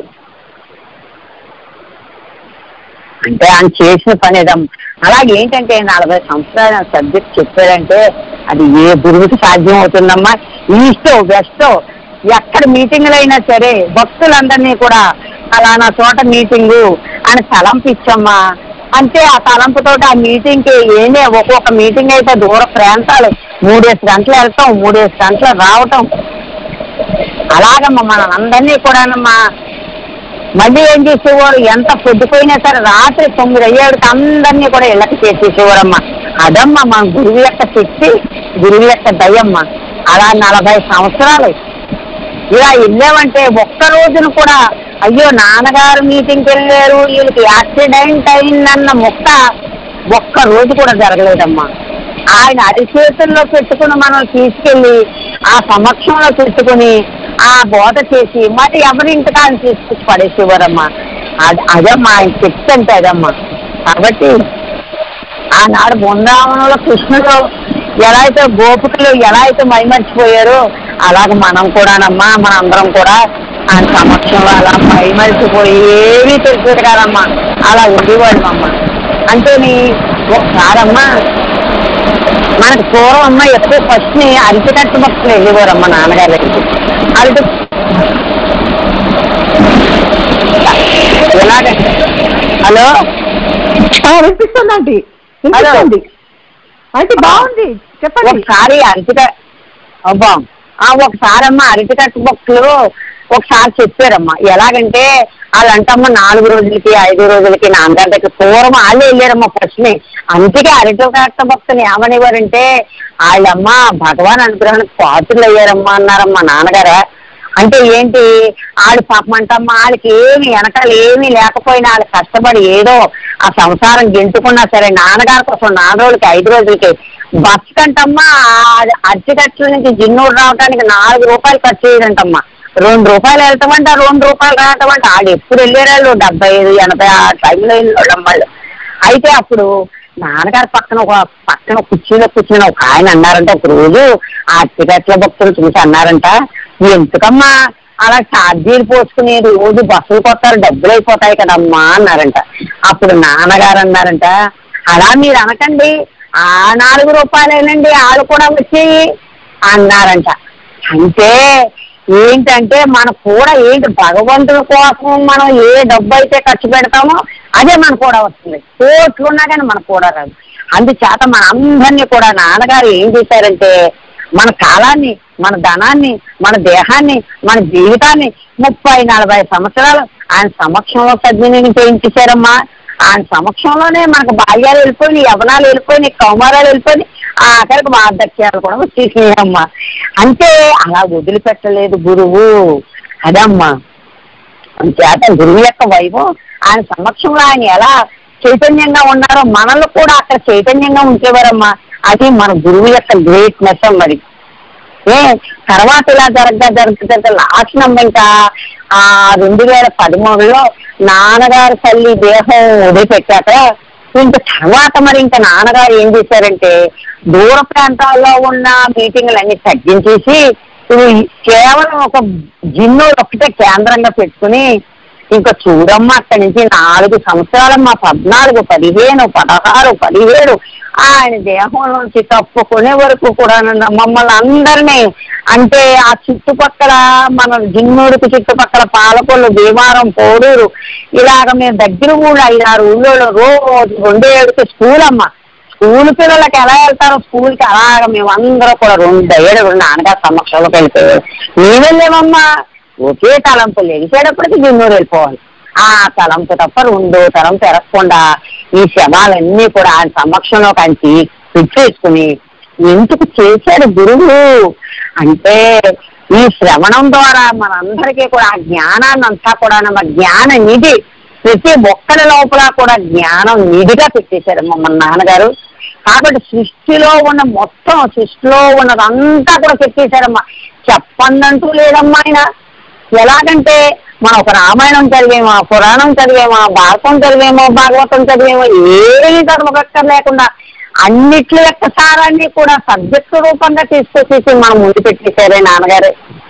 అంటే ఆయన చేసిన పని ఏదమ్మా అలాగే ఏంటంటే నలభై సంవత్సరాలు సబ్జెక్ట్ చెప్పాడంటే అది ఏ గురువుకి సాధ్యం అవుతుందమ్మా ఈస్టో వెస్టో ఎక్కడ మీటింగులు అయినా సరే భక్తులందరినీ కూడా ఫలానా చోట మీటింగు అని తలంపు ఇచ్చమ్మా అంటే ఆ తలంపుతో ఆ మీటింగ్కి ఏంటి ఒక్కొక్క మీటింగ్ అయితే దూర ప్రాంతాలు మూడేసి గంటలు వెళ్తాం మూడేసి గంటలు రావటం అలాగమ్మా మన అందరినీ కూడానమ్మా మళ్ళీ ఏం చేసేవారు ఎంత పొద్దుపోయినా సరే రాత్రి తొమ్మిది అయ్యేవాడికి అందరినీ కూడా ఇళ్ళకి చేసేసేవారమ్మా అదమ్మా మన గురువు యొక్క శక్తి గురువు యొక్క దయమ్మ అలా నలభై సంవత్సరాలు ఇలా వెళ్ళామంటే ఒక్క రోజున కూడా అయ్యో నాన్నగారు మీటింగ్కి వెళ్ళారు వీళ్ళకి యాక్సిడెంట్ అయిందన్న ముక్క ఒక్క రోజు కూడా జరగలేదమ్మా ఆయన అరిచేతుల్లో పెట్టుకుని మనం తీసుకెళ్ళి ఆ సమక్షంలో పెట్టుకుని ఆ బోధ చేసి మరి ఎవరింటికి ఆయన తీసుకొచ్చి పడేసేవారమ్మా అది అదమ్మా ఆయన శక్తి అంటే అదమ్మా కాబట్టి ఆనాడు బృందావనంలో కృష్ణుడు ఎలా అయితే గోపికలు ఎలా అయితే మైమర్చిపోయారో అలాగ మనం కూడానమ్మా మన అందరం కూడా ఆయన సమక్షంలో అలా మైమరిచిపోయి ఏమీ తెలిసేది కాదమ్మా అలా ఉండేవాడు అమ్మ అంటే నీ ఒకసారమ్మా మనకు పూర్వం అమ్మ ఎక్కువ ఫస్ట్ ని అరిచికట్టు భక్తులు వెళ్ళేవారమ్మ నాన్నగారి దగ్గరికి అరటి ఎలాగ హలో ఆ, వినిపిస్తుంది ఆంటీ వినిపిస్తుంది ఆంటీ బాగుంది చెప్పండి ఒకసారి అరటిక అబ్బా ఆ ఒకసారి అమ్మ అరటికట్టు భక్తులు ఒకసారి చెప్పారమ్మా ఎలాగంటే వాళ్ళంటమ్మ నాలుగు రోజులకి ఐదు రోజులకి నాన్నగారి దగ్గర పూర్వం వాళ్ళే వెళ్ళారమ్మా ఫస్ట్ ని అందుకే అరటికట్ట భక్తులు ఏమనేవారంటే వాళ్ళమ్మ భగవాన్ అనుగ్రహానికి పాత్రలు అయ్యారమ్మా అన్నారమ్మా నాన్నగారు అంటే ఏంటి ఆడు పాపం అంటమ్మా వాళ్ళకి ఏమి వెనకాల ఏమీ లేకపోయినా వాళ్ళు కష్టపడి ఏదో ఆ సంసారం గెంటుకున్నా సరే నాన్నగారి కోసం నాలుగు రోజులకి ఐదు రోజులకి బస్ కంటమ్మా అర్చికట్ల నుంచి జిన్నూరు రావడానికి నాలుగు రూపాయలు ఖర్చు చేయడంటమ్మా రెండు రూపాయలు వెళ్తామంటే ఆ రెండు రూపాయలు రావటమంటే ఆడు ఎప్పుడు వెళ్ళారు డెబ్బై ఐదు ఎనభై ఆ టైంలో వెళ్ళాడు వాళ్ళు అయితే అప్పుడు నాన్నగారి పక్కన ఒక పక్కన కుర్చీలో కూర్చుని ఒక ఆయన అన్నారంట ఒక రోజు ఆ అట్టిగట్ల భక్తులు చూసి అన్నారంట ఎందుకమ్మా అలా ఛార్జీలు పోసుకుని రోజు బస్సులు కొత్తారు డబ్బులు అయిపోతాయి కదమ్మా అన్నారంట అప్పుడు నాన్నగారు అన్నారంట అలా మీరు అనకండి ఆ నాలుగు రూపాయలేనండి వాళ్ళు కూడా వచ్చేయి అన్నారంట అంటే ఏంటంటే మన కూడా ఏంటి భగవంతుడి కోసం మనం ఏ డబ్బు అయితే ఖర్చు పెడతామో అదే మనకు కూడా వస్తుంది కోట్లు ఉన్నా కానీ మనకు కూడా రాదు అందుచేత మన అందరినీ కూడా నాన్నగారు ఏం చేశారంటే మన కాలాన్ని మన ధనాన్ని మన దేహాన్ని మన జీవితాన్ని ముప్పై నలభై సంవత్సరాలు ఆయన సమక్షంలో సద్వినియోగం చేయించేశారమ్మా ఆయన సమక్షంలోనే మనకు బాల్యాలు వెళ్ళిపోయినాయి యవనాలు వెళ్ళిపోయినాయి కౌమారాలు వెళ్ళిపోయినాయి ఆ ఆఖరికి వార్ధక్యాలు కూడా వచ్చేసినాయమ్మా అంటే అలా వదిలిపెట్టలేదు గురువు అదమ్మా చేత గురువు యొక్క వైభవం ఆయన సమక్షంలో ఆయన ఎలా చైతన్యంగా ఉన్నారో మనల్ని కూడా అక్కడ చైతన్యంగా ఉంచేవారమ్మా అది మన గురువు యొక్క గ్రేట్నెస్ మరి ఏ తర్వాత ఇలా జరగ జరగ జరగ లాస్ట్ నంబర్ ఇంకా ఆ రెండు వేల పదమూడులో నాన్నగారు తల్లి దేహం వదిలిపెట్టాక ఇంకా తర్వాత మరి ఇంకా నాన్నగారు ఏం చేశారంటే దూర ప్రాంతాల్లో ఉన్న మీటింగ్లన్నీ తగ్గించేసి ఇప్పుడు కేవలం ఒక జిన్ను ఒకటే కేంద్రంగా పెట్టుకుని ఇంకా చూడమ్మా అక్కడి నుంచి నాలుగు సంవత్సరాలమ్మా పద్నాలుగు పదిహేను పదహారు పదిహేడు ఆయన దేహంలోంచి తప్పుకునే వరకు కూడా నన్ను మమ్మల్ని అందరినీ అంటే ఆ చుట్టుపక్కల మన జిన్నూరుకు చుట్టుపక్కల పాలకొల్లు భీమారం పోడూరు ఇలాగ మేము దగ్గర ఊళ్ళో ఐదారు ఊళ్ళో రోజు రెండు ఏడుకి స్కూల్ అమ్మ స్కూల్ పిల్లలకి ఎలా వెళ్తారో స్కూల్కి అలాగ మేము అందరూ కూడా రెండు ఏడు నాన్నగారు సమక్షంలోకి వెళ్ళిపోయారు మేము వెళ్ళామమ్మా ఒకే తలంపు లెగిసేటప్పటికి జిన్నూరు వెళ్ళిపోవాలి ఆ తలంపు తప్ప రెండో తలం పెరగకుండా ఈ శవాలన్నీ కూడా ఆయన సమక్షంలో కంచి పిచ్చేసుకుని ఎందుకు చేశాడు గురువు అంటే ఈ శ్రవణం ద్వారా మనందరికీ కూడా ఆ జ్ఞానాన్ని అంతా కూడా మన జ్ఞాన నిధి ప్రతి ఒక్కరి లోపల కూడా జ్ఞానం నిధిగా పెట్టేశారు మన నాన్నగారు కాబట్టి సృష్టిలో ఉన్న మొత్తం సృష్టిలో ఉన్నదంతా కూడా పెట్టేశారమ్మా చెప్పందంటూ లేదమ్మా ఆయన ఎలాగంటే మనం ఒక రామాయణం చదివేమో పురాణం చదివేమో భారతం చదివేమో భాగవతం చదివేమో ఏమీ ధర్మకక్కర్ లేకుండా అన్నిట్ల యొక్క సారాన్ని కూడా సబ్జెక్టు రూపంగా తీసుకొచ్చేసి మనం ముందు పెట్టేశారే నాన్నగారు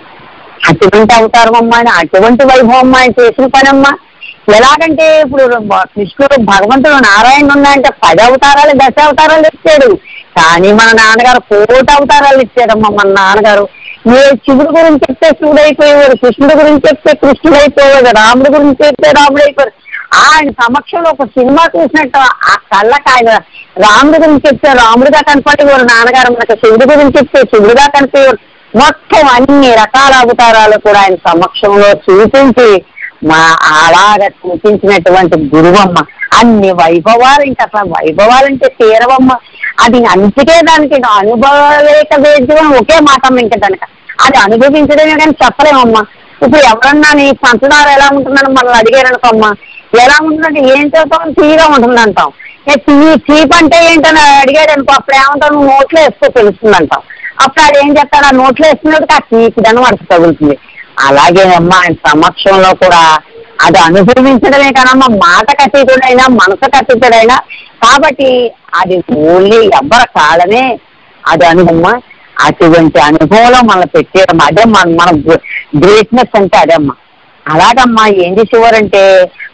అటువంటి అవతారం అమ్మా ఆయన అటువంటి వైభవం అమ్మా ఆయన చేసిన పనమ్మా ఎలాగంటే ఇప్పుడు బ- కృష్ణుడు భగవంతుడు నారాయణ ఉన్నాయంటే పది అవతారాలు దశ అవతారాలు ఇచ్చాడు కానీ మన నాన్నగారు కోటి అవతారాలు ఇచ్చాడమ్మా మన నాన్నగారు ఏ శివుడు గురించి చెప్తే శివుడు అయిపోయేవాడు కృష్ణుడు గురించి చెప్తే కృష్ణుడు అయిపోయేవాడు రాముడు గురించి చెప్తే రాముడు అయిపోయాడు ఆయన సమక్షంలో ఒక సినిమా చూసినట్టు ఆ కళ్ళకి ఆయన రాముడి గురించి చెప్తే రాముడిగా కనపడేవారు నాన్నగారు మనకు శివుడి గురించి చెప్తే శివుడిగా కనిపించేవారు మొత్తం అన్ని రకాల అవతారాలు కూడా ఆయన సమక్షంలో చూపించి మా అలాగ చూపించినటువంటి గురువమ్మ అన్ని వైభవాలు ఇంకా అసలు వైభవాలంటే తీరవమ్మ అది అందుకే దానికి అనుభవలేక వేద్యం ఒకే మాట అమ్మ ఇంకా దానికి అది అనుభవించడమే కానీ చెప్పలేమమ్మా ఇప్పుడు ఎవరన్నా నీ పంచదార ఎలా ఉంటుందని మనల్ని అడిగారనుకోమ్మా ఎలా ఉంటుందంటే ఏం చెప్తాం తీగా ఉంటుంది అంటాం ఏ తీ చీప్ అంటే ఏంటని అడిగాడు అనుకో అప్పుడు ఏమంటావు నువ్వు నోట్లో వేసుకో తెలుస్తుంది అంటాం అప్పుడు అది ఏం చెప్తాడు ఆ నోట్లో వేసుకున్నట్టు ఆ చీపిదని వాడికి తగులుతుంది అలాగేనమ్మా ఆయన సమక్షంలో కూడా అది అనుభవించడమే కానమ్మా మాట కట్టితుడైనా మనసు కట్టితుడైనా కాబట్టి అది ఓన్లీ ఎవ్వరి కాలనే అది అనుభవమ్మా అటువంటి అనుభవంలో మనం పెట్టేయడం అదే మన మన గ్రేట్నెస్ అంటే అదమ్మా అలాగమ్మా ఏం చేసేవారంటే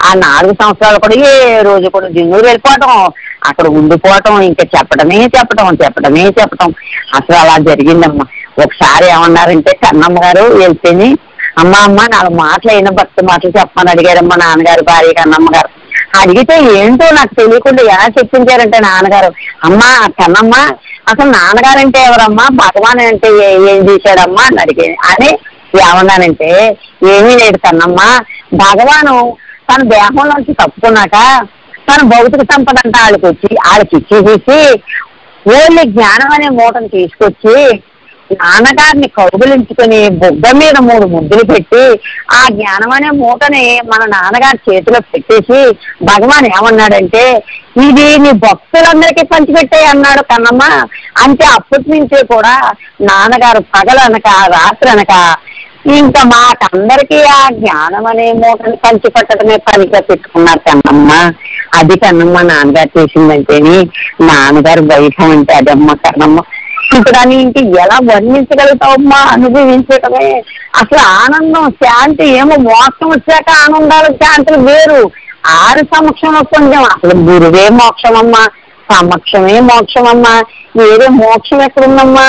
ఆ నాలుగు సంవత్సరాలు కూడా ఏ రోజు కూడా జిన్నూరు వెళ్ళిపోవటం అక్కడ ఉండిపోవటం ఇంకా చెప్పడమే చెప్పటం చెప్పడమే చెప్పటం అసలు అలా జరిగిందమ్మా ఒకసారి ఏమన్నారంటే కన్నమ్మ గారు వెళ్తేని అమ్మ అమ్మ నాలుగు మాటలు అయిన భక్తి మాటలు చెప్పమని అడిగారమ్మా నాన్నగారు భార్య కన్నమ్మ గారు అడిగితే ఏంటో నాకు తెలియకుండా ఎలా చెప్పించారంటే నాన్నగారు అమ్మా కన్నమ్మ అసలు నాన్నగారు అంటే ఎవరమ్మా భగవాన్ అంటే ఏ- ఏం చేశాడమ్మా అని అడిగే అని ఏమన్నానంటే ఏమీ లేదు కన్నమ్మ భగవాను తన దేహంలోంచి తప్పుకున్నాక తన భౌతిక సంపద అంతా వాళ్ళకి వచ్చి వాళ్ళకి ఇచ్చేసేసి ఓన్లీ జ్ఞానం అనే మూటను తీసుకొచ్చి నాన్నగారిని కౌగులించుకొని బుగ్గ మీద మూడు ముద్దులు పెట్టి ఆ జ్ఞానం అనే మూటని మన నాన్నగారి చేతిలో పెట్టేసి భగవాన్ ఏమన్నాడంటే ఇది నీ భక్తులందరికీ పంచిపెట్టే అన్నాడు కన్నమ్మ అంటే అప్పటి నుంచే కూడా నాన్నగారు పగలనక రాత్రి అనక ఇంకా మాకందరికీ ఆ జ్ఞానం అనే మూటని పంచిపెట్టడమే పనిగా పెట్టుకున్నారు కన్నమ్మ అది కన్నమ్మ నాన్నగారు చేసిందంటేని నాన్నగారు వైభవం అంటే అదమ్మ కన్నమ్మ ఇప్పుడు అని ఇంక ఎలా వర్ణించగలుగుతావమ్మా అనుభవించటమే అసలు ఆనందం శాంతి ఏమో మోక్షం వచ్చాక ఆనందాలు శాంతులు వేరు ఆరు సమక్షంలో కొంచెం అసలు గురువే మోక్షమమ్మా సమక్షమే మోక్షమమ్మా వేరే మోక్షం ఎక్కడుందమ్మా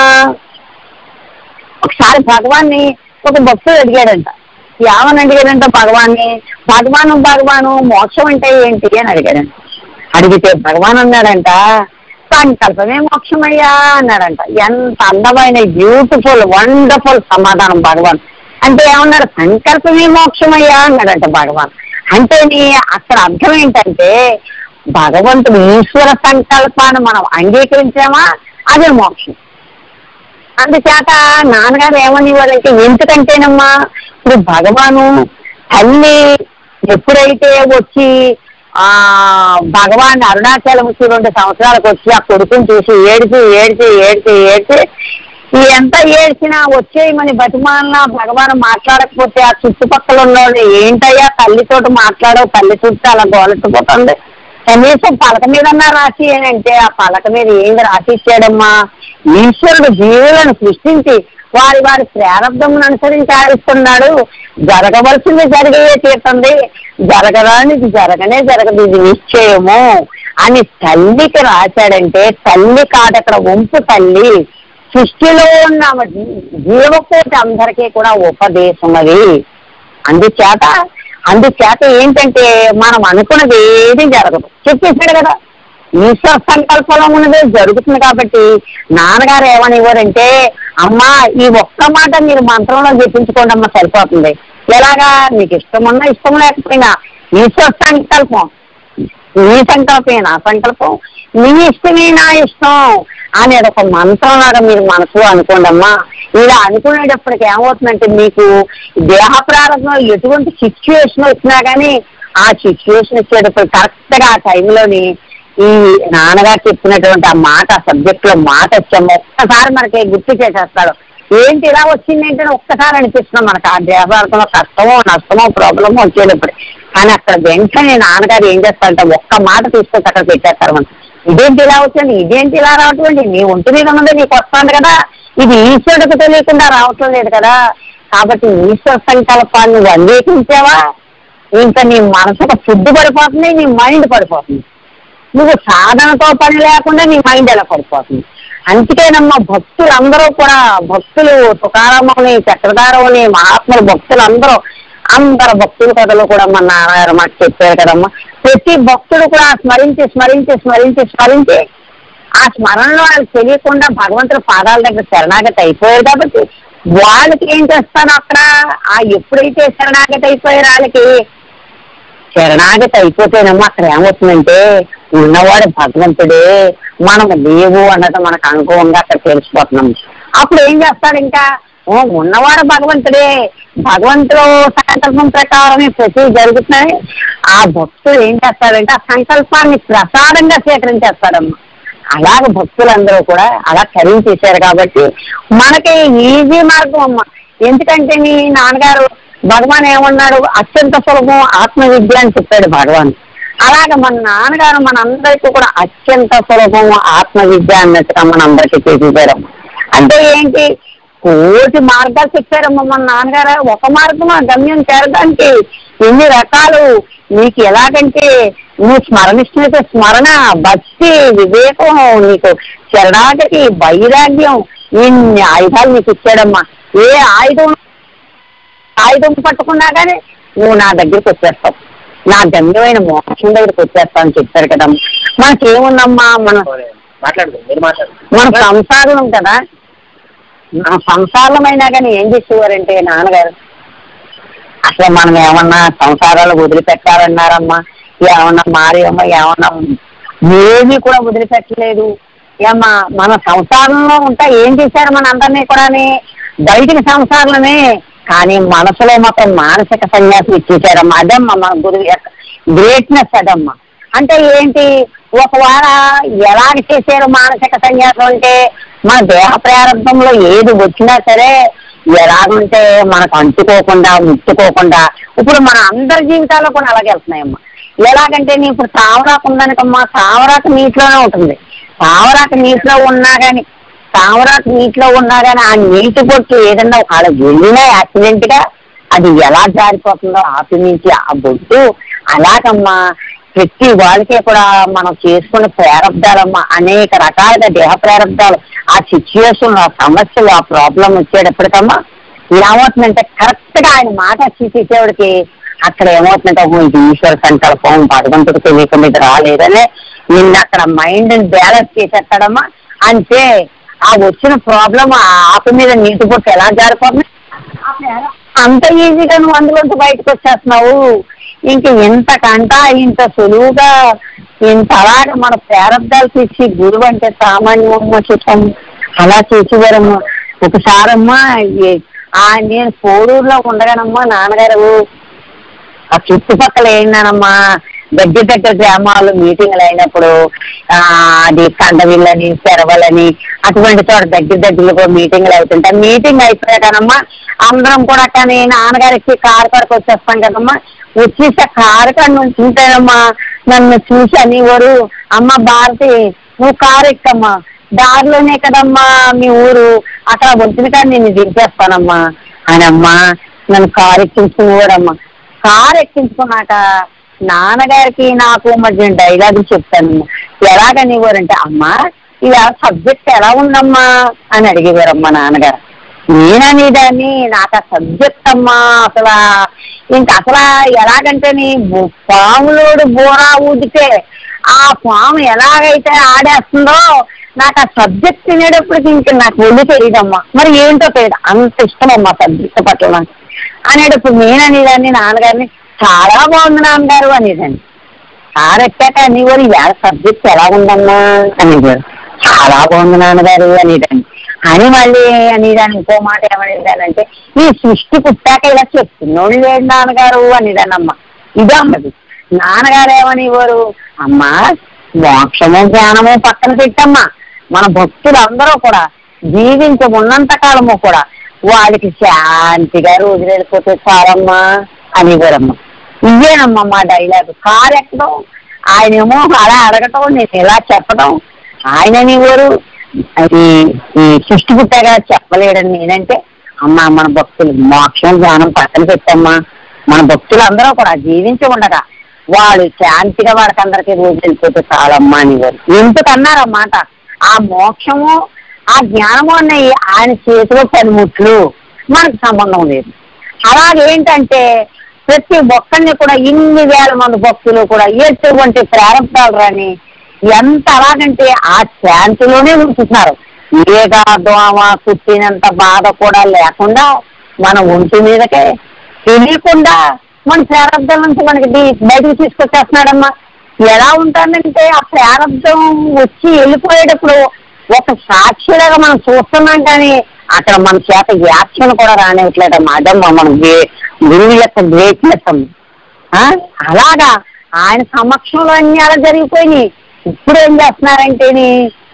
ఒకసారి భగవాన్ని ఒక భక్తుడు అడిగాడంట ఏమని అడిగాడంట భగవాన్ని భగవాను భగవాను మోక్షం అంటే ఏంటి అని అడిగాడంట అడిగితే భగవాన్ అన్నాడంట సంకల్పమే మోక్షమయ్యా అన్నాడంట ఎంత అందమైన బ్యూటిఫుల్ వండర్ఫుల్ సమాధానం భగవాన్ అంటే ఏమన్నారు సంకల్పమే మోక్షమయ్యా అన్నాడంట భగవాన్ అంటే నీ అక్కడ అర్థం ఏంటంటే భగవంతుడు ఈశ్వర సంకల్పాన్ని మనం అంగీకరించామా అదే మోక్షం అందుచేత నాన్నగారు ఏమనివ్వాలంటే ఎందుకంటేనమ్మా ఇప్పుడు భగవాను తల్లి ఎప్పుడైతే వచ్చి ఆ భగవాన్ అరుణాచలం వచ్చి రెండు సంవత్సరాలకు వచ్చి ఆ కొడుకుని చూసి ఏడిచి ఏడిచి ఏడిచి ఏడిచి ఈ ఎంత ఏడ్చినా వచ్చేయమని బతిమాలినా భగవాన్ మాట్లాడకపోతే ఆ చుట్టుపక్కల ఉన్నోళ్ళు ఏంటయ్యా తల్లితోటి మాట్లాడవు తల్లి చుట్టూ అలా గోలెట్టిపోతుంది కనీసం పలక మీద రాసి అని అంటే ఆ పలక మీద ఏం రాసి ఇచ్చాడమ్మా ఈశ్వరుడు జీవులను సృష్టించి వారి వారి ప్రారంభమును అనుసరించి ఆడిస్తున్నాడు జరగవలసింది జరిగే తీరుతుంది జరగరానిది జరగనే జరగదు ఇది నిశ్చయము అని తల్లికి రాశాడంటే తల్లి కాదు అక్కడ వంపు తల్లి సృష్టిలో ఉన్న జీవకోటి అందరికీ కూడా ఉపదేశం అది అందుచేత అందుచేత ఏంటంటే మనం అనుకున్నది ఏది జరగదు చెప్పేశాడు కదా ఈశ్వర సంకల్పంలో ఉన్నది జరుగుతుంది కాబట్టి నాన్నగారు ఏమని ఇవ్వరంటే అమ్మా ఈ ఒక్క మాట మీరు మంత్రంలో చెప్పించుకోండి అమ్మా సరిపోతుంది ఎలాగా మీకు ఇష్టమున్నా ఇష్టం లేకపోయినా ఈశ్వర సంకల్పం నీ సంకల్పమే నా సంకల్పం నీ ఇష్టమే నా ఇష్టం అనేది ఒక మంత్రం లాగా మీరు మనసులో అనుకోండి అమ్మా ఇలా అనుకునేటప్పటికి ఏమవుతుందంటే మీకు దేహ ప్రారంభంలో ఎటువంటి సిచ్యువేషన్ వచ్చినా కానీ ఆ సిచ్యువేషన్ వచ్చేటప్పుడు కరెక్ట్ గా ఆ టైంలోని ఈ నాన్నగారు చెప్పినటువంటి ఆ మాట సబ్జెక్ట్ లో మాట వచ్చాము ఒక్కసారి మనకి గుర్తు చేసేస్తాడు ఏంటి ఇలా వచ్చింది ఏంటని ఒక్కసారి అనిపిస్తున్నాం మనకు ఆ దేవాలయంలో కష్టమో నష్టమో ప్రాబ్లమో వచ్చేటప్పుడు కానీ అక్కడ వెంటనే నాన్నగారు ఏం చేస్తారంటే ఒక్క మాట తీసుకొచ్చి అక్కడ పెట్టేస్తారు మనం ఇదేంటి ఇలా వచ్చింది ఇదేంటి ఇలా రావట్లేదు నీ ఒంటి మీద ఉన్నది నీకు వస్తుంది కదా ఇది ఈశ్వరుడికి తెలియకుండా రావట్లేదు లేదు కదా కాబట్టి ఈశ్వర సంకల్పాన్ని నువ్వు అంగీకరించావా ఇంకా నీ మనసు ఒక ఫుడ్ పడిపోతుంది నీ మైండ్ పడిపోతుంది నువ్వు సాధనతో పని లేకుండా నీ మైండ్ ఎలా పడిపోతుంది అందుకేనమ్మా భక్తులందరూ కూడా భక్తులు తుకారామని చక్రధారమని మహాత్ములు భక్తులు అందరూ అందరు భక్తుల కథలు కూడా మన నాన్నగారు మాకు చెప్పారు కదమ్మా ప్రతి భక్తుడు కూడా స్మరించి స్మరించి స్మరించి స్మరించి ఆ స్మరణలో వాళ్ళకి తెలియకుండా భగవంతుడి పాదాల దగ్గర శరణాగతి అయిపోయారు కాబట్టి వాళ్ళకి ఏం చేస్తాను అక్కడ ఆ ఎప్పుడైతే శరణాగతి అయిపోయారు వాళ్ళకి శరణాగతి అయిపోతేనేమో అక్కడ ఏమవుతుందంటే ఉన్నవాడు భగవంతుడే మనం లేవు అన్నది మనకు అనుభవంగా అక్కడ తెలిసిపోతున్నాం అప్పుడు ఏం చేస్తాడు ఇంకా ఓ ఉన్నవాడు భగవంతుడే భగవంతుడు సంకల్పం ప్రకారమే ప్రతి జరుగుతున్నాయి ఆ భక్తుడు ఏం చేస్తాడంటే ఆ సంకల్పాన్ని ప్రసాదంగా స్వీకరించేస్తాడమ్మా అలాగ భక్తులందరూ కూడా అలా చేశారు కాబట్టి మనకి ఈజీ మార్గం అమ్మ ఎందుకంటే మీ నాన్నగారు భగవాన్ ఏమన్నాడు అత్యంత సులభం ఆత్మ విద్య అని చెప్పాడు భగవాన్ అలాగ మన నాన్నగారు మన అందరికీ కూడా అత్యంత సులభం ఆత్మ విద్య అన్నట్టుగా మన అందరికీ చేసేసారమ్మ అంటే ఏంటి కోటి మార్గాలు చెప్పారమ్మ మన నాన్నగారు ఒక మార్గం ఆ గమ్యం చేరడానికి ఎన్ని రకాలు నీకు ఎలాగంటే నువ్వు స్మరణిస్తున్నట్టు స్మరణ భక్తి వివేకం నీకు శరణాగతి వైరాగ్యం ఇన్ని ఆయుధాలు నీకు ఇచ్చాడమ్మా ఏ ఆయుధం ఆయుధం పట్టుకున్నా కానీ నువ్వు నా దగ్గరికి వచ్చేస్తావు నా గమ్యమైన మోక్షం దగ్గరికి వచ్చేస్తావు అని చెప్పారు కదమ్మా మనకేముందమ్మా మన మాట్లాడదు మీరు మాట్లాడు మన సంసారం కదా మన సంసారమైనా కానీ ఏం చేసేవారంటే నాన్నగారు అసలు మనం ఏమన్నా సంసారాలు వదిలిపెట్టాలన్నారమ్మా ఏమన్నా మారేమో ఏమన్నా ఏమీ కూడా వదిలిపెట్టలేదు ఏమ్మా మన సంసారంలో ఉంటా ఏం చేశారు మన అందరినీ కూడా బయటికి సంసారమే కానీ మనసులో మాత్రం మానసిక సన్యాసం ఇచ్చేసారమ్మా అదమ్మా మన గురువు యొక్క గ్రేట్నెస్ అదమ్మా అంటే ఏంటి ఒకవేళ ఎలాగ చేశారు మానసిక సన్యాసం అంటే మన దేహ ప్రారంభంలో ఏది వచ్చినా సరే ఎలాగుంటే మనకు అంటుకోకుండా ముట్టుకోకుండా ఇప్పుడు మన అందరి జీవితాల్లో కూడా అలాగే వెళ్తున్నాయమ్మా ఎలాగంటే నీ ఇప్పుడు తావరాకు ఉందనుకమ్మా తావరాకు నీటిలోనే ఉంటుంది తావరాకు నీటిలో ఉన్నా కానీ తావరాకు నీటిలో ఉన్నా కానీ ఆ నీటి బొట్టు ఏదన్నా అక్కడ వెళ్ళినా యాక్సిడెంట్ గా అది ఎలా జారిపోతుందో ఆపి నుంచి ఆ బొట్టు అలాగమ్మా ప్రతి వాళ్ళకి కూడా మనం చేసుకున్న ప్రారంధాలమ్మా అనేక రకాలుగా దేహ ప్రారంధాలు ఆ సిచ్యుయేషన్ ఆ సమస్యలు ఆ ప్రాబ్లం వచ్చేటప్పటికమ్మా ఏమవుతుందంటే కరెక్ట్ గా ఆయన మాట చూసేసేవాడికి అక్కడ ఏమవుతుందంటే ఓ ఇది ఈశ్వర సంకల్పం భగవంతుడికి తెలియకుండా ఇది రాలేదనే నిన్న అక్కడ మైండ్ బ్యాలెన్స్ చేసేస్తాడమ్మా అంతే ఆ వచ్చిన ప్రాబ్లం ఆ ఆకు మీద నీటి పొట్టు ఎలా జారిపోతుంది అంత ఈజీగా నువ్వు అందులోంచి బయటకు వచ్చేస్తున్నావు ఇంక ఇంతకంట ఇంత సులువుగా ఇంత అలాగా మన ప్రారంధాలు తీసి గురువు అంటే సామాన్యమ్మ చూసాం అలా చేసేవారమ్మా ఒకసారమ్మా ఈ- ఆ నేను కోడూరులో ఉండగానమ్మా నాన్నగారు ఆ చుట్టుపక్కల ఏంటనమ్మా దగ్గర దగ్గర గ్రామాలు మీటింగ్లు అయినప్పుడు ఆ అది కండవిల్లని సెరవలని అటువంటి చోట దగ్గర దగ్గరలో మీటింగ్లు అవుతుంటే మీటింగ్ అయిపోయాకనమ్మా అందరం కూడా కానీ నాన్నగారికి కారు కాడికి వచ్చేస్తాం కదమ్మా వచ్చేసి ఆ కారు కాడ నుంచి ఉంటేనమ్మా నన్ను చూసి అనేవారు అమ్మ భారతి నువ్వు కారు ఎక్కమ్మా దారిలోనే కదమ్మా మీ ఊరు అక్కడ వచ్చిన కానీ నేను దింపేస్తానమ్మా అని అమ్మా నన్ను కారు ఎక్కించుకునేవాడమ్మా కారు ఎక్కించుకున్నాక నాన్నగారికి నాకు మధ్య డైలాగ్ చెప్తాను ఎలాగనివ్వరంటే అమ్మా ఇది సబ్జెక్ట్ ఎలా ఉందమ్మా అని అడిగేవారమ్మా నాన్నగారు నేనని దాన్ని నాకు ఆ సబ్జెక్ట్ అమ్మా అసలు ఇంక అసలు ఎలాగంటే నీ బు- పాములోడు బోరా ఊదితే ఆ పాము ఎలాగైతే ఆడేస్తుందో నాకు ఆ సబ్జెక్ట్ తినేటప్పటికి ఇంక నాకు ఒళ్ళు తెలియదమ్మా మరి ఏంటో తెలియదు అంత ఇష్టం అమ్మా సబ్జెక్ట్ పట్ల నాకు అనేటప్పుడు నేను అనేదాన్ని నాన్నగారిని చాలా బాగుంది నాన్నగారు అనేదాన్ని కారెక్టాక అనేవారు ఇవాళ సబ్జెక్ట్ ఎలా ఉందమ్మా అనేవారు చాలా బాగుంది నాన్నగారు అనేదాన్ని అని మళ్ళీ అనేదాన్ని ఇంకో మాట ఏమనేదానంటే ఈ సృష్టి పుట్టాక ఇలా చెప్తున్నాడు లేడు నాన్నగారు అనేదాన్నమ్మ ఇదే అమ్మది నాన్నగారు ఏమనేవారు అమ్మా మోక్షము జ్ఞానము పక్కన పెట్టమ్మా మన భక్తులందరూ కూడా జీవించి ఉన్నంత కాలము కూడా వాళ్ళకి శాంతిగా రోజులు వెళ్ళిపోతే చాలమ్మా అనేవారమ్మా ఇవేనమ్మా మా డైలాగ్ కారు ఎక్కడం ఆయనేమో అలా అడగటం నేను ఇలా చెప్పడం ఆయన అనేవారు అది ఈ సృష్టి పుట్టాగా చెప్పలేడని నేనంటే అమ్మా మన భక్తులు మోక్షం జ్ఞానం పక్కన పెట్టమ్మా మన భక్తులు అందరూ కూడా జీవించి ఉండగా వాడు శాంతిగా వాడికందరికీ రోజు వెళ్ళిపోతే చాలమ్మా అనేవారు ఎందుకన్నారన్నమాట ఆ మోక్షము ఆ జ్ఞానము అన్నవి ఆయన చేతిలో పనిముట్లు మనకు సంబంధం లేదు అలాగేంటంటే ప్రతి ఒక్కరిని కూడా ఇన్ని వేల మంది భక్తులు కూడా ఎటువంటి ప్రారంభాలు రాని ఎంత అలాగంటే ఆ శాంతిలోనే ఉంటున్నారు ఏగా దోమ కుట్టినంత బాధ కూడా లేకుండా మన ఒంటి మీదకే తెలియకుండా మన ప్రారంభం నుంచి మనకి ది- బయటకు తీసుకొచ్చేస్తున్నాడమ్మా ఎలా ఉంటానంటే ఆ ప్రారంభం వచ్చి వెళ్ళిపోయేటప్పుడు ఒక సాక్షిలాగా మనం చూస్తున్నాం కానీ అక్కడ మన చేత యాక్షన్ కూడా రానివ్వట్లేదమ్మా అదమ్మా మన గే- గురువు యొక్క గ్రేట్నెస్ అమ్మ ఆ? అలాగా ఆయన సమక్షంలో అన్ని అలా జరిగిపోయినాయి ఇప్పుడు ఏం చేస్తున్నారంటేని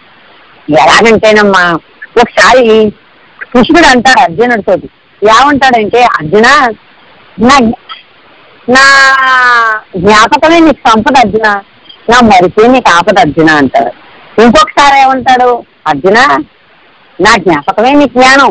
ఎలాగంటేనమ్మా ఒకసారి కృష్ణుడు అంటాడు అర్జునుడితో ఏమంటాడంటే అర్జున నా నా జ్ఞాపకమే నీకు సంపద అర్జున నా మరిపే నీకు ఆపద అర్జున అంటాడు ఇంకొకసారి ఏమంటాడు అర్జున నా జ్ఞాపకమే నీ జ్ఞానం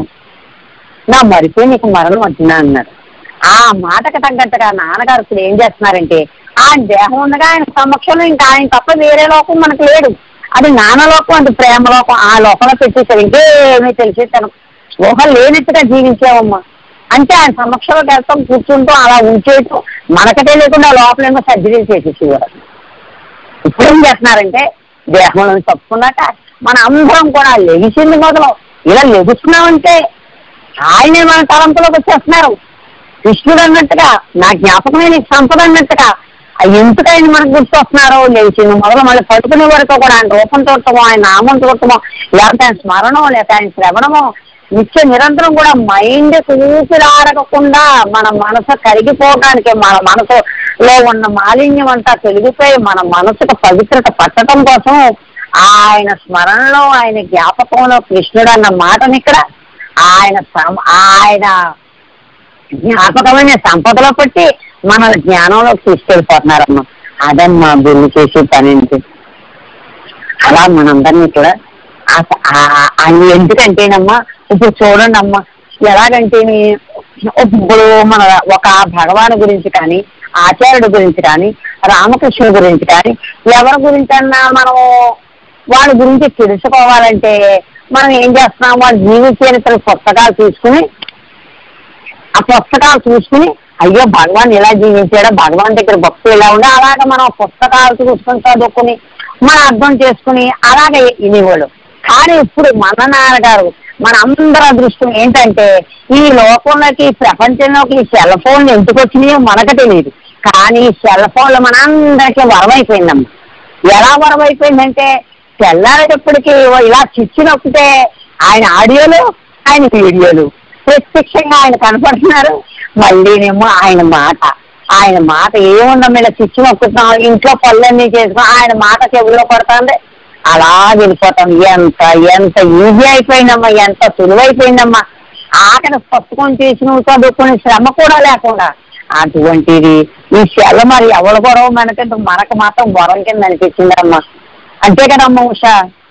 నా మరిపే నీకు మరణం అర్జున అన్నాడు ఆ మాటకు తగ్గట్టుగా నాన్నగారు ఇప్పుడు ఏం చేస్తున్నారంటే ఆ ఆయన దేహం ఉండగా ఆయన సమక్షంలో ఇంకా ఆయన తప్ప వేరే లోకం మనకు లేడు అది నానలోకం అది ప్రేమలోకం ఆ లోకంలో పెట్టేశారు ఇంకేమీ తెలిసి తను ఊహ లేనట్టుగా జీవించామమ్మా అంటే ఆయన సమక్షంలోకి వెళ్తాం కూర్చుంటూ అలా ఉంచేయటం మనకటే లేకుండా లోపలేమో సర్జరీ చేసేసేవారు ఇప్పుడు ఏం చేస్తున్నారంటే దేహంలో తప్పుకున్నాక మన అందరం కూడా లెగిసింది మొదలు ఇలా లెగుస్తున్నామంటే ఆయనే మన తలంపులోకి వచ్చేస్తున్నారు కృష్ణుడు అన్నట్టుగా నా జ్ఞాపకమే నీకు సంపద అన్నట్టుగా ఆ ఎందుకు ఆయన మనకు గుర్తొస్తున్నారో లేచింది మొదలు మళ్ళీ పడుకునే వరకు కూడా ఆయన రూపం చూడటమో ఆయన నామం చూడటమో లేకపోతే ఆయన స్మరణమో లేకపోతే ఆయన శ్రవణమో నిత్య నిరంతరం కూడా మైండ్ ఊపిరాడకుండా మన మనసు కరిగిపోవడానికి మన మనసులో ఉన్న మాలిన్యం అంతా తొలగిపోయి మన మనసుకు పవిత్రత పట్టడం కోసం ఆయన స్మరణలో ఆయన జ్ఞాపకంలో కృష్ణుడు అన్న మాటని ఇక్కడ ఆయన సం- ఆయన జ్ఞాపకమైన సంపదలో పెట్టి మన జ్ఞానంలోకి తీసుకెళ్ళిపోతున్నారమ్మా అదమ్మా గురువు చేసే పని ఏంటి అలా మనందరినీ కూడా ఆ- ఆ- ఆయన ఎందుకంటేనమ్మా ఇప్పుడు చూడండి అమ్మా ఎలాగంటే ఇప్పుడు మన ఒక భగవాన్ గురించి కానీ ఆచార్యుడి గురించి కానీ రామకృష్ణుడి గురించి కానీ ఎవరి గురించి అన్నా మనం వాళ్ళ గురించి తెలుసుకోవాలంటే మనం ఏం చేస్తున్నాం వాళ్ళ జీవిత చరిత్ర పుస్తకాలు తీసుకుని ఆ పుస్తకాలు చూసుకుని అయ్యో భగవాన్ ఇలా జీవించాడో భగవాన్ దగ్గర భక్తులు ఇలా ఉండే అలాగే మనం పుస్తకాలు చూసుకుని చదువుకుని మనం అర్థం చేసుకుని అలాగే వినేవాళ్ళు కానీ ఇప్పుడు మన నాన్నగారు మన అందరి అదృష్టం ఏంటంటే ఈ లోకంలోకి ఈ ప్రపంచంలోకి ఈ సెల్ ఫోన్లు ఎందుకు వచ్చినాయో మనకు తెలియదు కానీ ఈ సెల్ ఫోన్లు మనందరికీ వరమైపోయిందమ్మా ఎలా వరమైపోయిందంటే తెల్లారేటప్పటికి ఇలా చిచ్చు నొక్కితే ఆయన ఆడియోలు ఆయన వీడియోలు ప్రత్యక్షంగా ఆయన కనపడుతున్నారు మళ్ళీనేమో ఆయన మాట ఆయన మాట ఏముందమ్మా ఇలా చిచ్చు నొక్కుతున్నాం ఇంట్లో పనులన్నీ చేసుకుని ఆయన మాట చెవిలో పడుతుంది అలా వెళ్ళిపోతాం ఎంత ఎంత ఈజీ అయిపోయిందమ్మా ఎంత సులువైపోయిందమ్మా ఆఖరి పుస్తకం చేసి నువ్వు చదువుకునే శ్రమ కూడా లేకుండా అటువంటిది ఈ సెల మరి ఎవరి గొడవ మనకంటే మనకు మాత్రం వరం కింద అనిపించిందమ్మా అంతే కదమ్మా Usha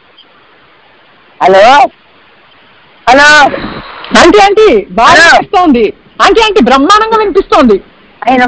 hello hello aunty aunty బాగా హలో. వినిపిస్తోంది ఆంటీ ఆంటీ బ్రహ్మాండంగా వినిపిస్తోంది ఆయన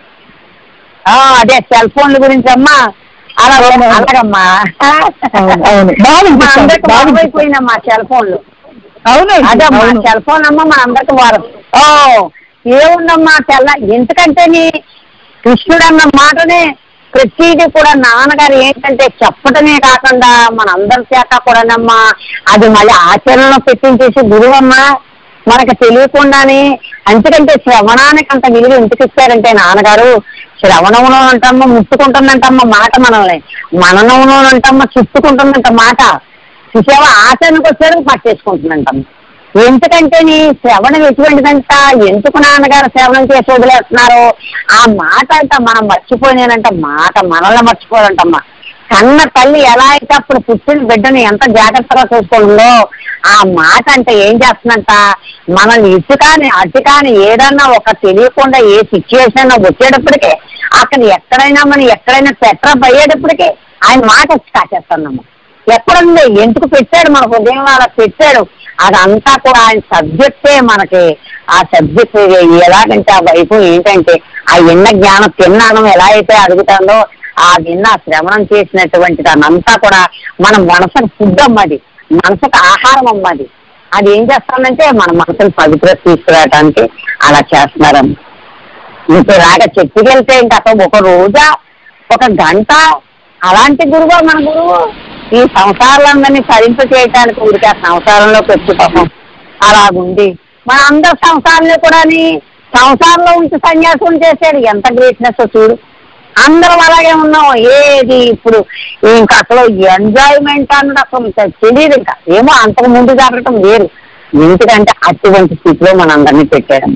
ఆ, అదే సెల్ ఫోన్ల గురించి అమ్మా అలా అవును. అలాగమ్మా అవును, అవును. బాగా మా వినిపిస్తోంది, అందరికి బాగా వరం అయిపోయిందమ్మా సెల్ ఫోన్లు అవునండి అదమ్మా అవును. సెల్ ఫోన్ అమ్మ మన అందరికి వారం ఓ ఏముందమ్మా తెల్ల ఎందుకంటే నీ కృష్ణుడు అన్న మాటనే ప్రతిదీ కూడా నాన్నగారు ఏంటంటే చెప్పటమే కాకుండా మన అందరి చేత కూడానమ్మా అది మళ్ళీ ఆచరణలో పెట్టించేసి గురువమ్మా మనకు తెలియకుండానే ఎందుకంటే శ్రవణానికి అంత విలువ ఎందుకు ఇచ్చారంటే నాన్నగారు శ్రవణంలో అంటమ్మా ముట్టుకుంటుందంటమ్మా మాట మనల్ని మననంలో అంటమ్మా చుట్టుకుంటుందంట మాట చూసావా ఆచరణకు వచ్చేందుకు పట్టేసుకుంటుందంటమ్మా ఎందుకంటే నీ శ్రవణం ఎటువంటిదంట ఎందుకు నాన్నగారు శ్రవణం చేసి వదిలేస్తున్నారు ఆ మాట అంట మనం మర్చిపోయినానంట మాట మనల్ని మర్చిపోదంటమ్మా కన్న తల్లి ఎలా అయితే అప్పుడు పుట్టిన బిడ్డను ఎంత జాగ్రత్తగా చూసుకుంటుందో ఆ మాట అంటే ఏం చేస్తుందంట మనల్ని ఇటు కానీ అటు కానీ ఏదన్నా ఒక తెలియకుండా ఏ సిచ్యువేషన్ వచ్చేటప్పటికే అక్కడ ఎక్కడైనా మనం ఎక్కడైనా పెట్రప్ అయ్యేటప్పటికే ఆయన మాట వచ్చి కాచేస్తున్నాము ఎక్కడుంది ఎందుకు పెట్టాడు మన హృదయం అలా పెట్టాడు అదంతా కూడా ఆయన సబ్జెక్టే మనకి ఆ సబ్జెక్ట్ ఎలాగంటే ఆ వైపు ఏంటంటే ఆ ఎన్న జ్ఞానం తిన్నానం ఎలా అయితే అడుగుతుందో ఆ విన్న శ్రవణం చేసినటువంటిది అదంతా కూడా మన మనసుకు ఫుడ్ అమ్మది మనసుకు ఆహారం అమ్మది అది ఏం చేస్తానంటే మన మనసుని పవిత్ర తీసుకురావడానికి అలా చేస్తున్నారమ్మ ఇప్పుడు ఇలాగ చెట్టుకెళ్తే ఇంకా అసలు ఒక రోజా ఒక గంట అలాంటి గురువు మన గురువు ఈ సంసారాలందరినీ సరింప చేయటానికి ఊరికి ఆ సంసారంలో పెట్టుకోవడం అలాగుంది మన అందరి సంసారంలో కూడా సంసారంలో ఉంచి సన్యాసం చేశాడు ఎంత గ్రేట్నెస్ చూడు అందరం అలాగే ఉన్నాం ఏది ఇప్పుడు ఇంకా అసలు ఎంజాయ్మెంట్ అన్నది అసలు ఇంకా తెలియదు ఇంకా ఏమో అంతకు ముందు జరగటం వేరు ఎందుకంటే అటువంటి స్థితిలో మన అందరినీ పెట్టాడమ్మ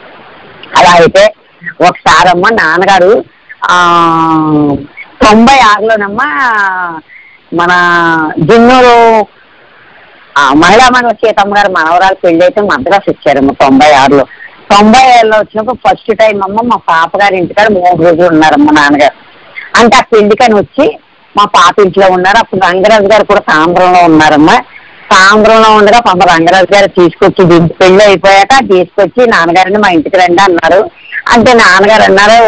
అలా అయితే ఒకసారమ్మ నాన్నగారు ఆ తొంభై ఆరులోనమ్మా మన జిన్నూరు ఆ, మహిళా మండల సీతమ్మ గారు మనవరాలు పెళ్లి అయితే మద్రాసు వచ్చారమ్మ తొంభై ఆరులో తొంభై ఏళ్ళలో వచ్చినప్పుడు ఫస్ట్ టైం అమ్మ మా పాప గారి ఇంటికాడ మూడు రోజులు ఉన్నారమ్మ నాన్నగారు అంటే ఆ పెళ్లికని వచ్చి మా పాప ఇంట్లో ఉన్నారు అప్పుడు రంగరాజు గారు కూడా సాంబ్రంలో ఉన్నారమ్మా సాంబ్రంలో ఉండగా పాప రంగరాజు గారు తీసుకొచ్చి దింపి పెళ్లి అయిపోయాక తీసుకొచ్చి నాన్నగారిని మా ఇంటికి రండి అన్నారు అంటే నాన్నగారు అన్నారు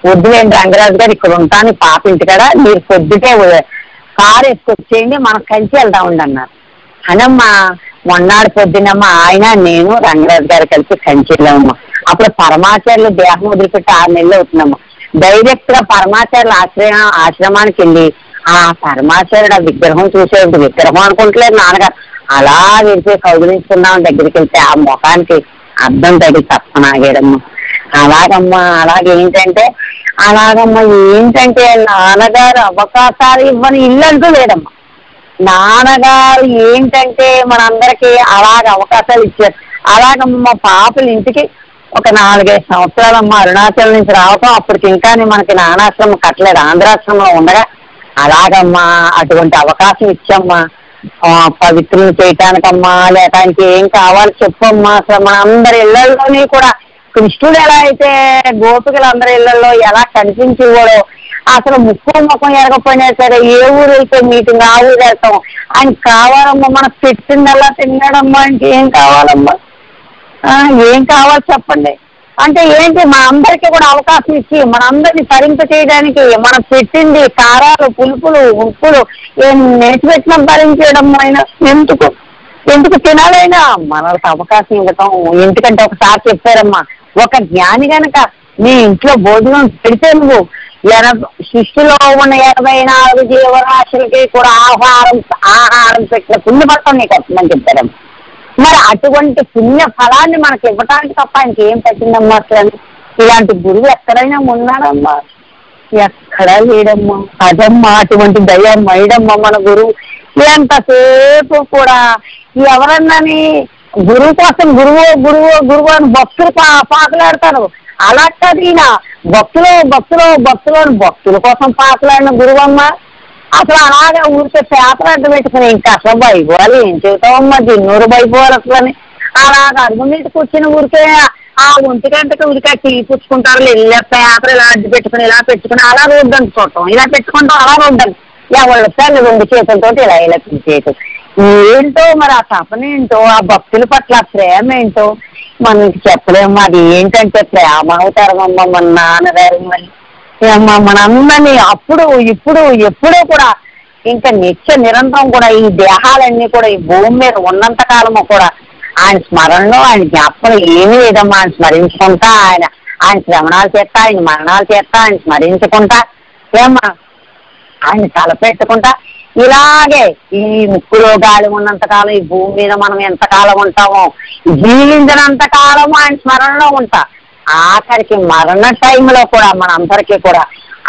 వద్దులేండి రంగరాజు గారు ఇక్కడ ఉంటాను ఈ పాప ఇంటికాడ మీరు పొద్దుటే ఉ- కారు వేసుకొచ్చేయండి మనం కలిసి వెళ్దామండి అన్నారు అనమ్మా మొన్నాడు పొద్దునమ్మ ఆయన నేను రంగరాజు గారు కలిసి కంచి వెళ్ళామమ్మా అప్పుడు పరమాచార్యులు దేహం వదిలిపెట్టి ఆరు నెలలు అవుతుందమ్మా డైరెక్ట్ గా పరమాచార్యుల ఆశ్రయ ఆశ్రమానికి వెళ్ళి ఆ పరమాచార్యుడు ఆ విగ్రహం చూసేది విగ్రహం అనుకుంటలేదు నాన్నగారు అలా వెళ్ళి కౌగులించుకున్నాం దగ్గరికి వెళ్తే ఆ ముఖానికి అర్థం తగిలి తప్పనాగాడమ్మా అలాగమ్మా అలాగే ఏంటంటే అలాగమ్మా ఏంటంటే నాన్నగారు అవకాశాలు ఇవ్వని ఇల్లు అంటూ లేదమ్మా నాన్నగారు ఏంటంటే మనందరికి అలాగ అవకాశాలు ఇచ్చారు అలాగమ్మ మా పాపలు ఇంటికి ఒక నాలుగైదు సంవత్సరాలమ్మ అరుణాచల్ నుంచి రావటం అప్పటికి ఇంకా మనకి నానాశ్రమం కట్టలేదు ఆంధ్రాశ్రమంలో ఉండగా అలాగమ్మా అటువంటి అవకాశం ఇచ్చమ్మా ఆ, పవిత్రులు చేయటానికమ్మా లేక ఆయనకి ఏం కావాలి చెప్పమ్మా అసలు మన అందరి ఇళ్లలోని కూడా కృష్ణుడు ఎలా అయితే గోపికలు అందరి ఇళ్లలో ఎలా కనిపించేవాడో అసలు ముక్కు ముఖం ఎరగపోయినా సరే ఏ ఊరు వెళ్తే మీటింగ్ ఆ ఊరు వెళ్తాం ఆయన కావాలమ్మా మనకు పెట్టిందల్లా తిన్నాడమ్మా ఇంకేం కావాలమ్మా ఆ, ఏం కావాలి చెప్పండి అంటే ఏంటి మన అందరికీ కూడా అవకాశం ఇచ్చి మన అందరిని తరింప చేయడానికి మనం పెట్టింది కారాలు పులుపులు ఉప్పులు ఏం నేర్చిపెట్టినా భరించడం ఆయన ఎందుకు ఎందుకు తినాలైనా మనకు అవకాశం ఇవ్వటం ఎందుకంటే ఒకసారి చెప్పారమ్మా ఒక జ్ఞాని గనక నీ ఇంట్లో భోజనం పెడితే నువ్వు ఎనభై సృష్టిలో ఉన్న ఎనభై నాలుగు జీవరాశులకి కూడా ఆహారం ఆహారం పెట్టిన పుణ్యపడతాం నీకు వస్తుందని చెప్పారమ్మా మరి అటువంటి పుణ్య ఫలాన్ని మనకి ఇవ్వటానికి తప్ప ఇంకేం పెట్టిందమ్మా అసలు ఇలాంటి గురువు ఎక్కడైనా ఉన్నాడమ్మా ఎక్కడా లేడమ్మా అదమ్మా అటువంటి దయ మైడమ్మా మన గురువు ఎంతసేపు కూడా ఎవరన్నాని గురువు కోసం గురువు గురువు గురువు అని భక్తులు పా- పాకలాడతారు అలా కాదు ఈయన భక్తులు భక్తులు భక్తులు అని భక్తుల కోసం పాకలాడిన గురువు అమ్మా అసలు అలాగే ఊరికే పేపర్ అడ్డు పెట్టుకుని ఇంకా అసలు బైపోవాలి ఏం చెబుతామమ్మా దిన్నూరు బైపోవాలి అసలు అని అలాగ అడుగు మీద కూర్చుని ఊరికే ఆ ఒంటి గంటకి ఊరికే టీ పుచ్చుకుంటారు ఇలా పేపర్ ఇలా అడ్డు పెట్టుకుని ఇలా పెట్టుకుని అలా రోడ్డు చూడటం ఇలా పెట్టుకుంటాం అలా రోడ్డు ఎవరు వస్తారు రెండు చేతులతో ఇలా ఇలా చేయటం ఏంటో మరి ఆ తపన ఏంటో ఆ భక్తుల పట్ల ఆ ప్రేమ ఏంటో మనకి చెప్పలేము అది ఏంటంటే ప్రేమ అవుతారమ్మా మన నాన్నగారు మరి అమ్మ మనందరినీ అప్పుడు ఇప్పుడు ఎప్పుడూ కూడా ఇంకా నిత్య నిరంతరం కూడా ఈ దేహాలన్నీ కూడా ఈ భూమి మీద ఉన్నంత కాలము కూడా ఆయన స్మరణలో ఆయన జ్ఞాపకం ఏమీ లేదమ్మా ఆయన స్మరించుకుంటా ఆయన ఆయన శ్రవణాలు చేస్తా ఆయన మరణాలు చేస్తా ఆయన స్మరించుకుంటా ఏమ్మా ఆయన తలపెట్టుకుంటా ఇలాగే ఈ ముక్కులో గాలి ఉన్నంత కాలం ఈ భూమి మీద మనం ఎంతకాలం ఉంటామో జీవించినంత కాలం ఆయన స్మరణలో ఉంటా ఆఖరికి మరణ టైంలో కూడా మనందరికీ కూడా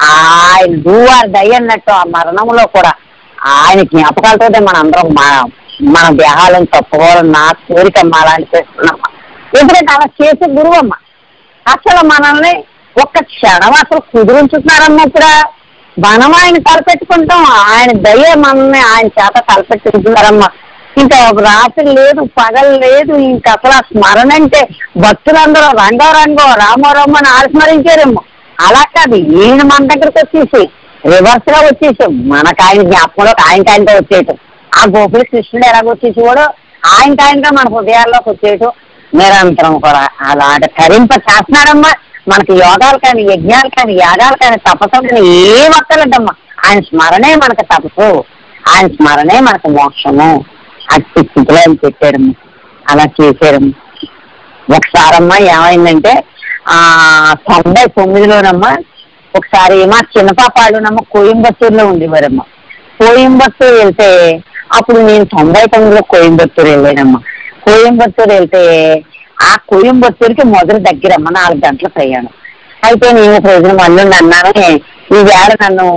ఆయన దూవారు దయ అన్నట్టు ఆ మరణంలో కూడా ఆయన జ్ఞాపకాలతోనే మనందరం మన మన దేహాలను తప్పుకోవాలని నా కోరికమ్మ అలాంటి చేస్తున్నామ్మా ఎందుకంటే అలా చేసే గురువమ్మ అసలు మనల్ని ఒక్క క్షణం అసలు కుదురుంచుతున్నారమ్మ ఇప్పుడు మనం ఆయన తలపెట్టుకుంటాం ఆయన దయ మనల్ని ఆయన చేత తలపెట్టుకుంటున్నారమ్మా ఇంకా రాత్రి లేదు పగలు లేదు ఇంకా అసలు ఆ స్మరణ అంటే భక్తులందరూ రంగో రంగో రామో రామో అని ఆస్మరించారేమో అలా కాదు ఈయన మన దగ్గరకు వచ్చేసి రివర్స్ గా వచ్చేసాం మనకు ఆయన జ్ఞాపకంలో ఆయనకి ఆయనతో వచ్చేయటం ఆ గోకుల కృష్ణుడు ఎలాగ వచ్చేసేవాడు ఆయనకి ఆయనగా మన హృదయాల్లోకి వచ్చేయటం నిరంతరం కూడా అలాంటి తరింప చేస్తున్నాడమ్మా మనకి యోగాలు కానీ యజ్ఞాలు కానీ యాగాలు కానీ తపస్సులు కానీ ఏం అక్కర్లేదమ్మా ఆయన స్మరణే మనకు తపస్సు ఆయన స్మరణే మనకు మోక్షము అట్టి స్థితిలో ఆయన పెట్టారమ్మా అలా చేశారమ్మా ఒకసారమ్మా ఏమైందంటే ఆ తొంభై తొమ్మిదిలోనమ్మా ఒకసారి మా చిన్న పాపాడునమ్మ కోయంబత్తూరులో ఉండేవారమ్మా కోయంబత్తూరు వెళ్తే అప్పుడు నేను తొంభై తొమ్మిదిలో కోయంబత్తూరు వెళ్ళానమ్మా కోయంబత్తూరు వెళ్తే ఆ కోయంబత్తూరుకి మొదటి దగ్గరమ్మ నాలుగు గంటల ప్రయాణం అయితే నేను ఒక రోజున మళ్ళీ అన్నాను ఈ వేళ నన్ను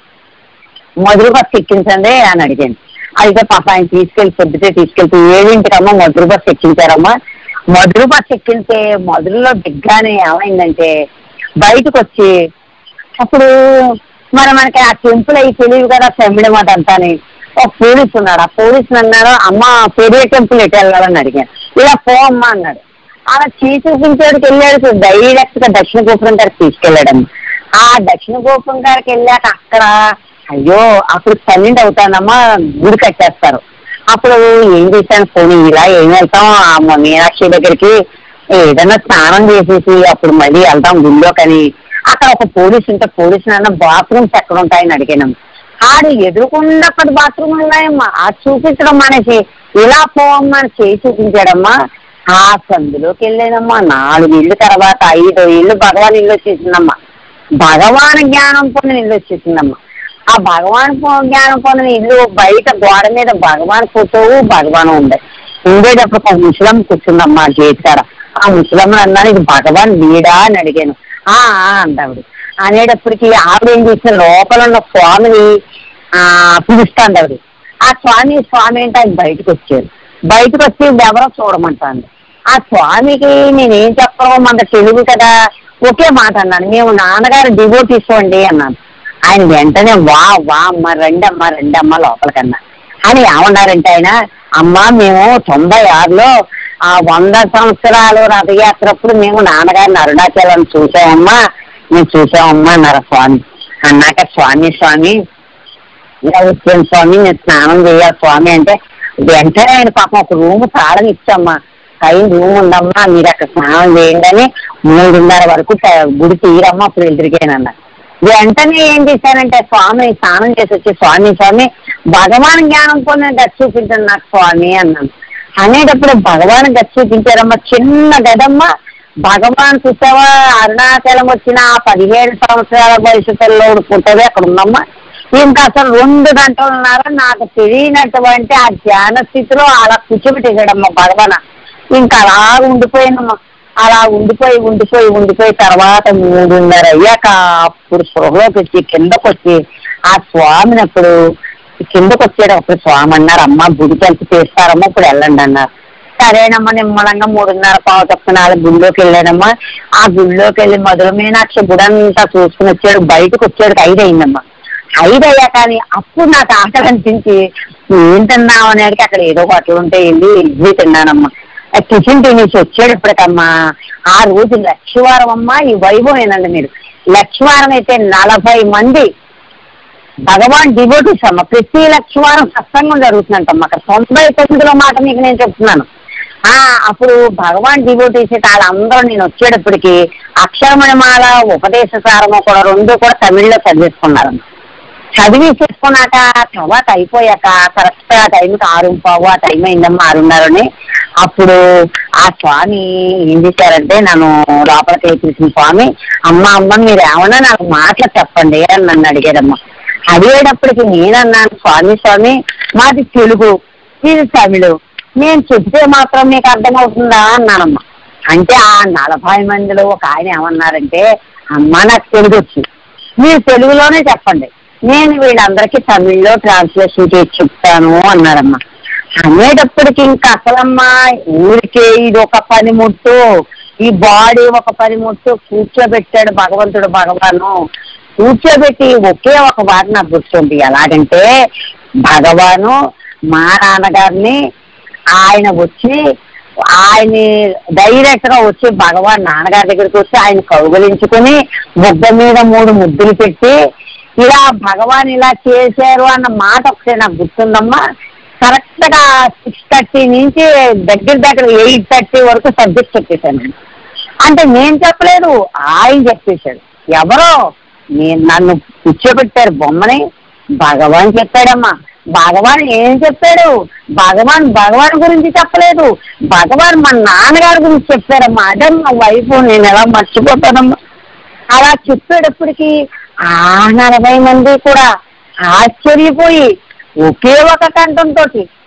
మొదలు బస్సు ఎక్కించండి అని అడిగాను అయితే పాప ఆయన తీసుకెళ్ళి పొద్దుటే తీసుకెళ్తే ఏడింటికమ్మా మొదలు బస్సు ఎక్కించారమ్మా మొదలు బస్సు ఎక్కింటే మొదలులో దిగ్గానే ఏమైందంటే బయటకు వచ్చి అప్పుడు మరి మనకి ఆ టెంపుల్ అవి తెలియదు కదా సెమ్మిడి మాట అంతాని ఒక పోలీస్ ఉన్నాడు ఆ పోలీస్ అన్నాడు అమ్మ పెరియ టెంపుల్ ఎటు వెళ్ళాలని అడిగాను ఇలా పో అమ్మా అన్నాడు అలా చీ చూపించాడికి వెళ్ళాడు డైరెక్ట్ గా దక్షిణ గోపురం గారికి తీసుకెళ్ళాడమ్మ ఆ దక్షిణ గోపురం గారికి వెళ్ళాక అక్కడ అయ్యో అప్పుడు పన్నెండు అవుతానమ్మా గుడి కట్టేస్తారు అప్పుడు ఏం చేశాను పోనీ ఇలా ఏం వెళ్తాం ఆ మీనాక్షి దగ్గరికి ఏదైనా స్నానం చేసేసి అప్పుడు మళ్ళీ వెళ్తాం గుడిలో కానీ అక్కడ ఒక పోలీస్ ఉంటే పోలీస్ నాన్న బాత్రూమ్స్ ఎక్కడ ఉంటాయని అడిగానమ్మ ఆడు ఎదురుకుండా అక్కడ బాత్రూమ్ ఉన్నాయమ్మా ఆ చూపించడం మానేసి ఇలా పోవమ్మా అని చేయి చూపించాడమ్మా ఆ సందులోకి వెళ్ళానమ్మా నాలుగు ఇళ్ళు తర్వాత ఐదు ఇళ్ళు భగవాన్ ఇల్లు వచ్చేసిందమ్మా భగవాన్ జ్ఞానం పొందిన ఇల్లు వచ్చేసిందమ్మా ఆ భగవాన్ పో- జ్ఞానం పొందిన ఇల్లు బయట గోడ మీద భగవాన్ ఫోటోవు భగవాన్ ఉంది ఉండేటప్పుడు ఒక ముసలమ్మ కూర్చుందమ్మా ఆ గేట్ కాడ ఆ ముసలమ్మ అన్నాను ఇది భగవాన్ వీడా అని అడిగాను ఆ ఆ అందావిడ అనేటప్పటికి ఆవిడ ఏం చేసిన లోపల ఉన్న స్వామిని ఆ పిలుస్తాంది ఆవిడ ఆ స్వామి స్వామి ఏంటి ఆయన బయటకు వచ్చారు బయటకు వచ్చి ఎవరో చూడమంటాను ఆ స్వామికి నేనేం చెప్పడం మన తెలుగు కదా ఒకే మాట అన్నాను మేము నాన్నగారు డివోట్ తీసుకోండి అన్నాను ఆయన వెంటనే వా వా అమ్మ రెండమ్మ రెండమ్మ లోపలికన్నా అని ఏమన్నారంటే ఆయన అమ్మ మేము తొంభై ఆరులో ఆ వంద సంవత్సరాలు రథయాత్ర అప్పుడు మేము నాన్నగారిని అరుణాచలం చూసామమ్మా మేము చూసామమ్మా అన్నారు స్వామి అన్నాక స్వామి స్వామి ఇలా వచ్చాను స్వామి నేను స్నానం చేయాలి స్వామి అంటే వెంటనే ఆయన పాపం ఒక రూమ్ తాళం ఇచ్చమ్మా పైన రూమ్ ఉందమ్మా మీరు అక్కడ స్నానం చేయండి అని మూడున్నర వరకు ట- గుడి తీరమ్మా అప్పుడు ఎదురిగానన్న వెంటనే ఏం చేశానంటే స్వామి స్నానం చేసి వచ్చి స్వామి స్వామి భగవాన్ జ్ఞానం పొందిన గది చూపించండి నాకు స్వామి అన్నాను అనేటప్పుడు భగవాన్ గది చూపించారమ్మా చిన్న గదమ్మా భగవాన్ చూసావా అరుణాచలం వచ్చిన ఆ పదిహేడు సంవత్సరాల వయసు పిల్లోడు పుట్టది అక్కడ ఉందమ్మా ఇంకా అసలు రెండు గంటలున్నార నాకు తెలియనటువంటి ఆ ధ్యాన స్థితిలో అలా కూర్చోబెట్టేశాడమ్మా భగవాన ఇంకా అలా ఉండిపోయినమ్మా అలా ఉండిపోయి ఉండిపోయి ఉండిపోయి తర్వాత మూడున్నర అయ్యాక అప్పుడు స్పృహలోకి వచ్చి కిందకు వచ్చి ఆ స్వామిని అప్పుడు కిందకు వచ్చేటప్పుడు స్వామి అన్నారు అమ్మ గుడికి వెళ్తే చేస్తారమ్మా ఇప్పుడు వెళ్ళండి అన్నారు సరేనమ్మా నిమ్మలంగా మూడున్నర పావు తప్ప నాలుగు గుళ్ళోకి వెళ్ళానమ్మా ఆ గుళ్ళోకి వెళ్ళి మధుర మీనాక్షి గుడి అంతా చూసుకుని వచ్చాడు బయటకు వచ్చాడు ఐదు అయిందమ్మా ఐదు అయ్యాక కానీ అప్పుడు నాకు ఆకలి అనిపించి ఏం తిన్నావు అనేది అక్కడ ఏదో హోటల్ ఉంటే వెళ్ళి ఇడ్లీ తిన్నానమ్మా ఆ టిఫిన్ తినేసి వచ్చేటప్పటికమ్మా ఆ రోజు లక్షవారం అమ్మా ఈ వైభవం ఏనండి మీరు లక్షవారం అయితే నలభై మంది భగవాన్ డివోటీస్ అమ్మ ప్రతి లక్షవారం సత్సంగం జరుగుతుందంటమ్మా అక్కడ తొంభై తొమ్మిదిలో మాట మీకు నేను చెప్తున్నాను ఆ అప్పుడు భగవాన్ డివోటీస్ వాళ్ళందరూ నేను వచ్చేటప్పటికి అక్షరమణిమాల ఉపదేశ సారము కూడా రెండు కూడా తమిళ్లో చదివేసుకున్నారమ్మ చదివి చేసుకున్నాక తర్వాత అయిపోయాక కరెక్ట్ ఆ టైంకి ఆరు పావు ఆ టైం అయిందమ్మా ఆరున్నరని అప్పుడు ఆ స్వామి ఏం చేశారంటే నన్ను లోపలికి తీసిన స్వామి అమ్మ అమ్మ మీరు ఏమన్నా నాకు మాటలు చెప్పండి అని నన్ను అడిగారమ్మా అడిగేటప్పటికి నేనన్నాను స్వామి స్వామి మాది తెలుగు ఇది తమిళు నేను చెప్తే మాత్రం మీకు అర్థమవుతుందా అన్నానమ్మా అంటే ఆ నలభై మందిలో ఒక ఆయన ఏమన్నారంటే అమ్మ నాకు తెలుగు వచ్చు మీరు తెలుగులోనే చెప్పండి నేను వీళ్ళందరికీ తమిళ్లో ట్రాన్స్లేషన్ చేసి చెప్తాను అన్నారమ్మా అనేటప్పటికి ఇంకా అసలమ్మా ఊరికే ఇది ఒక పనిముట్టు ఈ బాడీ ఒక పనిముట్టు కూర్చోబెట్టాడు భగవంతుడు భగవాను కూర్చోబెట్టి ఒకే ఒక మాట నాకు గుర్తుంది ఎలాగంటే భగవాను మా నాన్నగారిని ఆయన వచ్చి ఆయన్ని డైరెక్ట్ గా వచ్చి భగవాన్ నాన్నగారి దగ్గరికి వచ్చి ఆయన కౌగలించుకుని బుగ్గ మీద మూడు ముద్దులు పెట్టి ఇలా భగవాన్ ఇలా చేశారు అన్న మాట ఒకసారి నాకు గుర్తుందమ్మా కరెక్ట్ గా సిక్స్ థర్టీ నుంచి దగ్గర దగ్గర ఎయిట్ థర్టీ వరకు సబ్జెక్ట్ చెప్పేశాను నేను అంటే నేను చెప్పలేదు ఆయన చెప్పేశాడు ఎవరో నేను నన్ను కూర్చోబెట్టారు బొమ్మని భగవాన్ చెప్పాడమ్మా భగవాన్ ఏం చెప్పాడు భగవాన్ భగవాన్ గురించి చెప్పలేదు భగవాన్ మా నాన్నగారి గురించి చెప్పారమ్మా అదే మా వైఫ్ నేను ఎలా మర్చిపోతానమ్మా అలా చెప్పేటప్పటికి ఆ నలభై మంది కూడా ఆశ్చర్యపోయి ఒకే ఒక కంఠంతో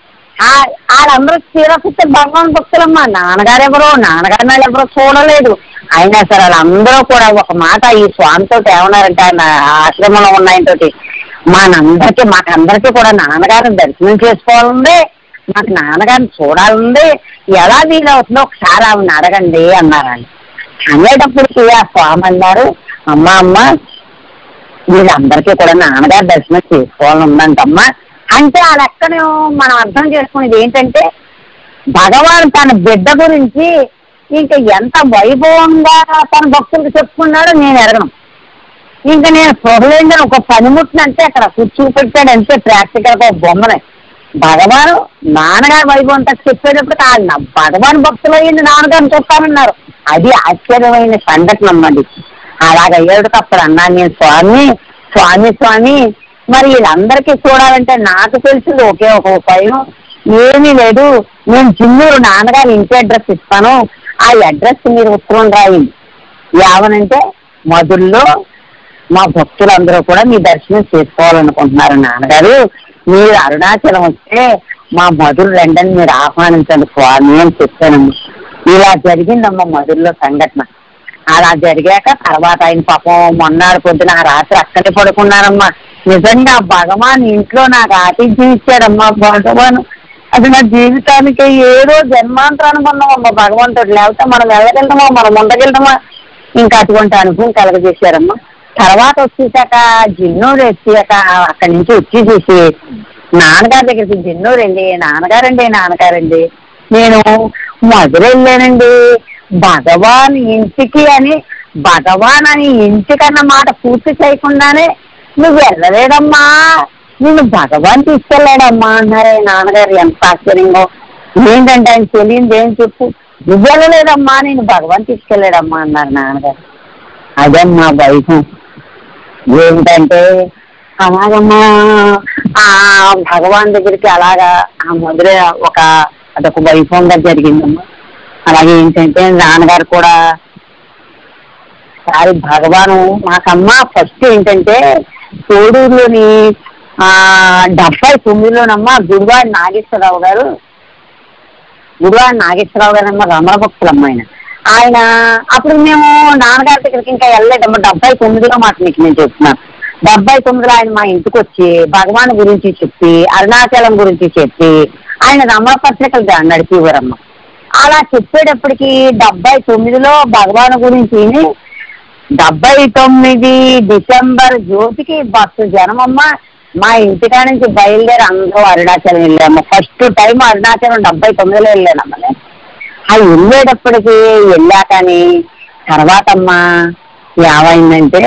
వాళ్ళందరూ చీరకుత్తే భగవాన్ భక్తులమ్మా నాన్నగారు ఎవరో నాన్నగారు వాళ్ళు ఎవరో చూడలేదు అయినా సరే వాళ్ళందరూ కూడా ఒక మాట ఈ స్వామితో ఏమన్నారంటే ఆయన ఆశ్రమంలో ఉన్న ఆయనతోటి మనందరికీ మాకందరికీ కూడా నాన్నగారిని దర్శనం చేసుకోవాలంది మాకు నాన్నగారిని చూడాలంది ఎలా వీలవుతుందో ఒకసారి ఆవిడని అడగండి అన్నారండి అనేటప్పటికి ఆ స్వామి అన్నారు అమ్మ అమ్మ వీళ్ళందరికీ కూడా నాన్నగారి దర్శనం చేసుకోవాలని ఉందంటమ్మా అంటే ఆ లెక్కను మనం అర్థం చేసుకునేది ఏంటంటే భగవాన్ తన బిడ్డ గురించి ఇంకా ఎంత వైభవంగా తన భక్తులకు చెప్పుకున్నాడో నేను ఎరగను ఇంకా నేను పొగలేందని ఒక పనిముట్టినంటే అక్కడ కూర్చుని పెట్టాడు అంతే ప్రాక్టికల్ గా ఒక బొమ్మని భగవాను నాన్నగారు వైభవం అంతా చెప్పేటప్పుడు ఆ భగవాన్ భక్తులు అయ్యింది నాన్నగారిని చూస్తామన్నారు అది ఆశ్చర్యమైన సంఘటన అన్నది అలాగ అయ్యేటికి అప్పుడు అన్నాను నేను స్వామి స్వామి స్వామి మరి వీళ్ళందరికీ చూడాలంటే నాకు తెలిసింది ఒకే ఒక ఉపాయం ఏమీ లేదు నేను చిన్నూరు నాన్నగారి ఇంటి అడ్రస్ ఇస్తాను ఆ అడ్రస్ మీరు ఉత్తరం రాయండి ఏమనంటే మధుల్లో మా భక్తులందరూ కూడా మీ దర్శనం చేసుకోవాలనుకుంటున్నారు నాన్నగారు మీరు అరుణాచలం వస్తే మా మధురు రెండని మీరు ఆహ్వానించండి స్వామి అని చెప్పానమ్మా ఇలా జరిగిందమ్మా మధురలో సంఘటన అలా జరిగాక తర్వాత ఆయన పాపం మొన్నాడు పొద్దున ఆ రాత్రి అక్కడే పడుకున్నారమ్మా నిజంగా భగవాన్ ఇంట్లో నాకు ఆతిథ్యం ఇచ్చాడమ్మా భగవాన్ అది నా జీవితానికి ఏదో జన్మాంతర అనుకున్నాం అమ్మా భగవంతుడు లేకపోతే మనం వెళ్ళగలుగుతామా మనం ఉండగలుగుతామా ఇంకా అటువంటి అనుభవం కలగజేశారమ్మా తర్వాత వచ్చేసాక జిన్నూరు వచ్చాక అక్కడి నుంచి వచ్చి చూసి నాన్నగారి దగ్గరికి జిన్నూరు అండి నాన్నగారండి నాన్నగారండి నేను మధుర వెళ్ళానండి భగవాన్ ఇంటికి అని భగవాన్ అని ఇంటికన్న మాట పూర్తి చేయకుండానే నువ్వు వెళ్ళలేదమ్మా నేను భగవాన్ తీసుకెళ్ళాడమ్మా అన్నారే నాన్నగారు ఎంత ఆశ్చర్యంగా ఏంటంటే ఆయన తెలియదు ఏం చెప్పు నువ్వు వెళ్ళలేదమ్మా నేను భగవాన్ తీసుకెళ్ళాడమ్మా అన్నారు నాన్నగారు అదమ్మా వైభవం ఏంటంటే అలాగమ్మా ఆ భగవాన్ దగ్గరికి అలాగా ఆ మధుర ఒక అదొక వైభవంగా జరిగిందమ్మా అలాగే ఏంటంటే నాన్నగారు కూడా సారి భగవాను మాకమ్మ ఫస్ట్ ఏంటంటే కోడూరులోని ఆ డెబ్బై తొమ్మిదిలోనమ్మా గుడివాడి నాగేశ్వరరావు గారు గుడివాడి నాగేశ్వరరావు గారు అమ్మ రమణ భక్తులమ్మ ఆయన ఆయన అప్పుడు మేము నాన్నగారి దగ్గరికి ఇంకా వెళ్ళలేదమ్మా డెబ్బై తొమ్మిదిలో మాట మీకు నేను చెప్తున్నాను డెబ్బై తొమ్మిదిలో ఆయన మా ఇంటికి వచ్చి భగవాన్ గురించి చెప్పి అరుణాచలం గురించి చెప్పి ఆయన రమణ పత్రికలు దా- నడిపేవారమ్మ అలా చెప్పేటప్పటికి డెబ్బై తొమ్మిదిలో భగవాన్ గురించి విని డెబ్బై తొమ్మిది డిసెంబర్ జ్యోతికి బస్సు జనమమ్మ మా ఇంటికా నుంచి బయలుదేరి అందరూ అరుణాచలం వెళ్ళాము ఫస్ట్ టైం అరుణాచలం డెబ్బై తొమ్మిదిలో వెళ్ళానమ్మ నేను ఆ వెళ్ళేటప్పటికి వెళ్ళాకని తర్వాత అమ్మా ఏమైందంటే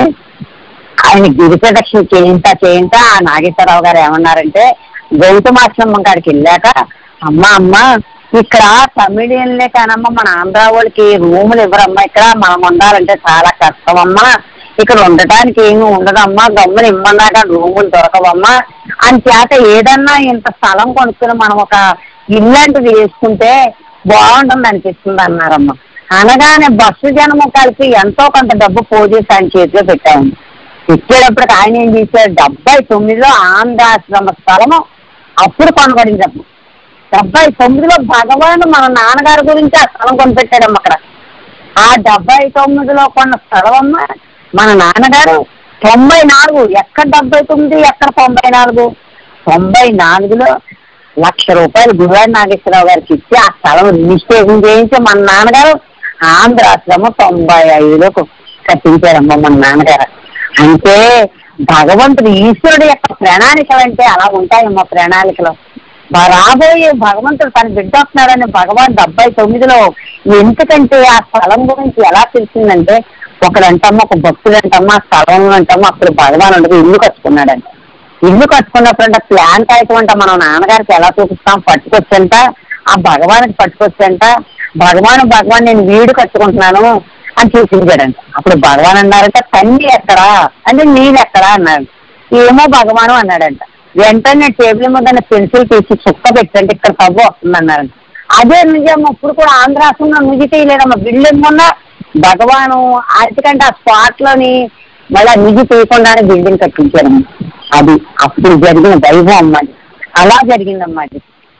ఆయన గిరి ప్రదక్షిణ చేయించా చేయించా ఆ నాగేశ్వరరావు గారు ఏమన్నారంటే గౌతమాశ్రమం కాడికి వెళ్ళాక అమ్మ అమ్మ ఇక్కడ తమిళియన్లే కానమ్మా మన ఆంధ్ర వాళ్ళకి రూములు ఇవ్వరమ్మా ఇక్కడ మనం ఉండాలంటే చాలా కష్టం అమ్మా ఇక్కడ ఉండటానికి ఏమీ ఉండదమ్మా గమ్మున ఇమ్మన్నాక రూములు దొరకవమ్మా అని చేత ఏదన్నా ఇంత స్థలం కొనుక్కుని మనం ఒక ఇల్లాంటిది వేసుకుంటే బాగుంటుంది అనిపిస్తుంది అన్నారమ్మా అనగానే బస్సు జనము కలిపి ఎంతో కొంత డబ్బు పోజేసి ఆయన చేతిలో పెట్టాము ఇచ్చేటప్పటికి ఆయన ఏం చేశారు డెబ్బై తొమ్మిదిలో ఆంధ్రాశ్రమ స్థలము అప్పుడు కొనబడిందమ్మ డెబ్బై తొమ్మిదిలో భగవాన్ మన నాన్నగారి గురించి ఆ స్థలం కొనిపెట్టాడమ్మ అక్కడ ఆ డెబ్బై తొమ్మిదిలో కొన్న స్థలం అమ్మ మన నాన్నగారు తొంభై నాలుగు ఎక్కడ డెబ్బై తొమ్మిది ఎక్కడ తొంభై నాలుగు తొంభై నాలుగులో లక్ష రూపాయలు గురువారి నాగేశ్వరరావు గారికి ఇచ్చి ఆ స్థలం రిజిస్ట్రేషన్ చేయించి మన నాన్నగారు ఆంధ్రాశ్రమం తొంభై ఐదులో కట్టించారమ్మ మన నాన్నగారు అంటే భగవంతుడు ఈశ్వరుడు యొక్క ప్రణాళికలు అంటే అలా ఉంటాయమ్మ ప్రణాళికలు బ- రాబోయే భగవంతుడు తన బిడ్డ వస్తున్నాడని భగవాన్ డెబ్బై తొమ్మిదిలో ఎందుకంటే ఆ స్థలం గురించి ఎలా తెలిసిందంటే ఒకడంటమ్మ ఒక భక్తుడు అంటమ్మ ఆ స్థలం అంటమ్మ అప్పుడు భగవాన్ ఉండదు ఇల్లు కట్టుకున్నాడంట ఇల్లు కట్టుకున్నప్పుడు అంటే ప్లాన్ కాగితం అంట మనం నాన్నగారికి ఎలా చూపిస్తాం పట్టుకొచ్చంట ఆ భగవానికి పట్టుకొచ్చంట భగవాన్ భగవాన్ నేను వీడు కట్టుకుంటున్నాను అని చూపించాడంట అప్పుడు భగవాన్ అన్నారంట తల్లి ఎక్కడా అంటే నేను ఎక్కడా అన్నాడు ఏమో భగవాను అన్నాడంట వెంటనే టేబుల్ మీద పెన్సిల్ తీసి చుక్క పెట్టండి ఇక్కడ తవ్వు వస్తుంది అన్నారంట అదే నిజం ఇప్పుడు కూడా ఆంధ్రాసంలో నువ్వు తీయలేదమ్మా బిల్డింగ్ ఉన్న భగవాను అందుకంటే ఆ స్పాట్ లోని మళ్ళీ నిధి తీయకుండానే బిల్డింగ్ కట్టించారమ్మ అది అప్పుడు జరిగిన వైభవం అమ్మాది అలా జరిగిందమ్మా అది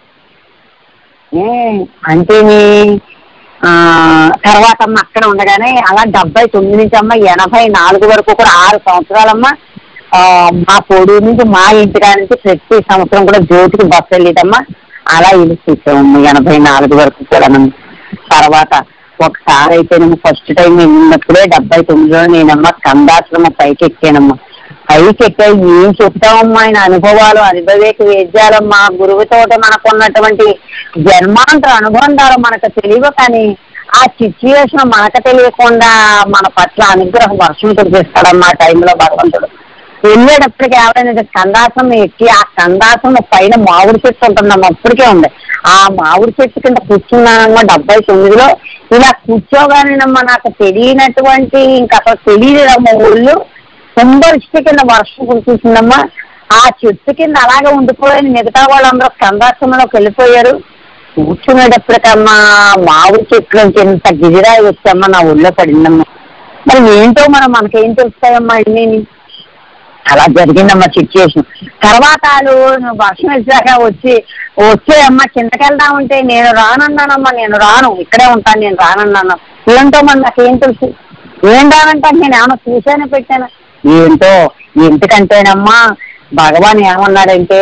ఏ, అంతేని ఆ, తర్వాత అమ్మ అక్కడ ఉండగానే అలా డెబ్బై తొమ్మిది నుంచి అమ్మ ఎనభై నాలుగు వరకు కూడా ఆరు సంవత్సరాలమ్మ ఆ, మా పొడి నుంచి మా ఇంటికా నుంచి ప్రతి సంవత్సరం కూడా జ్యోతికి బస్సు వెళ్ళేదమ్మా అలా ఇల్లు చూసామమ్మ ఎనభై నాలుగు వరకు కూడా తర్వాత ఒకసారి అయితే నేను ఫస్ట్ టైం వెళ్ళినప్పుడే డెబ్బై తొమ్మిదిలో నేనమ్మ కందాశ్రమ పైకి ఎక్కానమ్మా పైకి ఎక్కా ఏం చెప్తామమ్మా ఆయన అనుభవాలు అనుభవేక వేద్యాలమ్మా గురువుతో మనకున్నటువంటి జన్మాంతర అనుబంధాలు మనకు తెలియవు కానీ ఆ సిచ్యువేషన్ మనకు తెలియకుండా మన పట్ల అనుగ్రహం వర్షం కురిపిస్తాడమ్మా ఆ టైంలో భగవంతుడు వెళ్ళేటప్పటికి ఎవరైనా కందాసం ఎక్కి ఆ కందాసం పైన మామిడి చెట్టు ఉంటుందమ్మా అప్పటికే ఉంది ఆ మామిడి చెట్టు కింద కూర్చున్నానమ్మా డెబ్బై తొమ్మిదిలో ఇలా కూర్చోగానేనమ్మా నాకు తెలియనటువంటి ఇంకా అసలు తెలియదమ్మా ఊళ్ళు కుంభరిష్టి కింద వర్షం కురిసిందమ్మా ఆ చెట్టు కింద అలాగే ఉండిపోయిన మిగతా వాళ్ళందరూ కందాసంలోకి వెళ్ళిపోయారు కూర్చునేటప్పటికమ్మా మామిడి చెట్లు నుంచి ఇంత గిరిరాయి వచ్చామ్మా నా ఊళ్ళో పడిందమ్మా మరి ఏంటో మనం మనకేం తెలుస్తాయమ్మా అన్నీ అలా జరిగిందమ్మా సిచ్యుయేషన్ తర్వాత వాళ్ళు నువ్వు వర్షం వచ్చాక వచ్చి వచ్చే అమ్మ కిందకి వెళ్దామంటే నేను రానన్నానమ్మా నేను రాను ఇక్కడే ఉంటాను నేను రానన్నాను ఏంటో మరి నాకేం తెలుసు ఏం రానంటే నేను ఏమైనా చూసానే పెట్టాను ఏంటో ఎందుకంటేనమ్మా భగవాన్ ఏమన్నాడంటే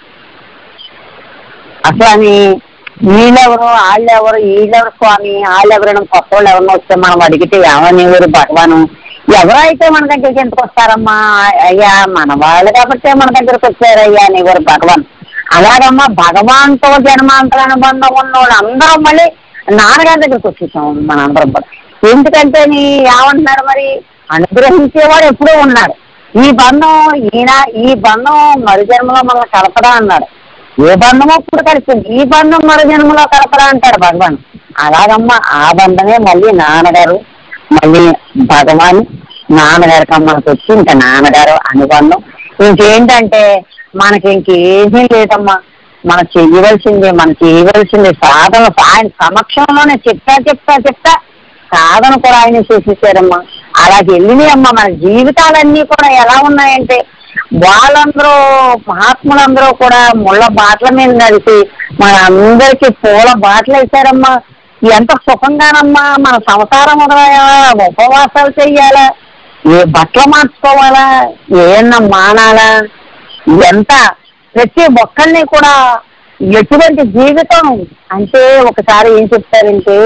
అసలు అని వీళ్ళెవరు వాళ్ళెవరు వీళ్ళెవరు స్వామి వాళ్ళెవరైనా కొత్త వాళ్ళు ఎవరైనా వస్తే మనం అడిగితే ఏమనేవారు భగవాను ఎవరైతే మన దగ్గరికి ఎందుకు వస్తారమ్మా అయ్యా మన వాళ్ళు కాబట్టి మన దగ్గరకు వచ్చారయ్యా అనేవారు భగవాన్ అలాగమ్మా భగవాన్తో జన్మాంతర అనుబంధం ఉన్నవాళ్ళు అందరం మళ్ళీ నాన్నగారి దగ్గరికి వచ్చేసాం మన అందరం కూడా ఎందుకంటే నీ ఏమంటున్నారు మరి అనుగ్రహించేవాడు ఎప్పుడూ ఉన్నాడు ఈ బంధం ఈయన ఈ బంధం మరు జన్మలో మనల్ని కలపడా అన్నాడు ఏ బంధమో ఇప్పుడు కలిసింది ఈ బంధం మరు జన్మలో కలపడా అంటాడు భగవాన్ అలాగమ్మా ఆ బంధమే మళ్ళీ నాన్నగారు మళ్ళీ భగవాన్ నాన్నగారికి అమ్మకి వచ్చి ఇంకా నాన్నగారు అనుబంధం ఇంకేంటంటే మనకి ఇంకేమీ లేదమ్మా మనం చెయ్యవలసింది మనం చేయవలసింది సాధన ఆయన సమక్షంలోనే చెప్తా చెప్తా చెప్తా సాధన కూడా ఆయన చేసేసారమ్మా అలాగే వెళ్ళినాయి అమ్మా మన జీవితాలన్నీ కూడా ఎలా ఉన్నాయంటే వాళ్ళందరూ మహాత్ములందరూ కూడా ముళ్ళ బాటల మీద నడిచి మన అందరికీ పూల బాటలు వేశారమ్మా ఎంత సుఖంగానమ్మా మన సంసారం వదలాలా ఉపవాసాలు చెయ్యాలా ఏ బట్టలు మార్చుకోవాలా ఏమన్నా మానాలా ఎంత ప్రతి ఒక్కరిని కూడా ఎటువంటి జీవితం అంటే ఒకసారి ఏం చెప్తారంటే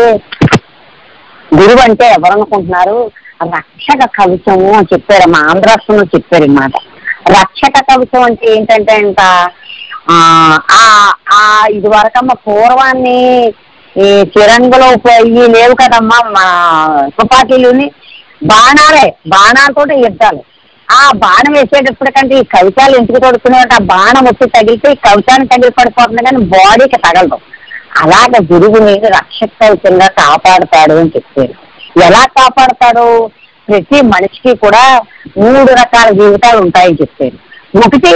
గురువు అంటే ఎవరు అనుకుంటున్నారు రక్షక కవచము అని చెప్పారు మా ఆంధ్ర రాష్ట్రంలో చెప్పారు ఈ మాట రక్షక కవచం అంటే ఏంటంటే అంట ఆ ఆ- ఆ ఇది వరకమ్మ పూర్వాన్ని ఈ తిరంగులో ఇవి లేవు కదమ్మా మా తుపాకీలుని బాణాలే బాణాలతో యుద్ధాలు ఆ బాణం వేసేటప్పటికంటే ఈ కవితాలు ఎందుకు కొడుతున్నాయంటే ఆ బాణం వచ్చి తగిలితే ఈ కవితాన్ని తగిలి పడిపోతుంది కానీ బాడీకి తగలదు అలాగ గురువుని రక్షక కవచంగా కాపాడుతాడు అని చెప్పారు ఎలా కాపాడతాడు ప్రతి మనిషికి కూడా మూడు రకాల జీవితాలు ఉంటాయని చెప్పారు ఒకటి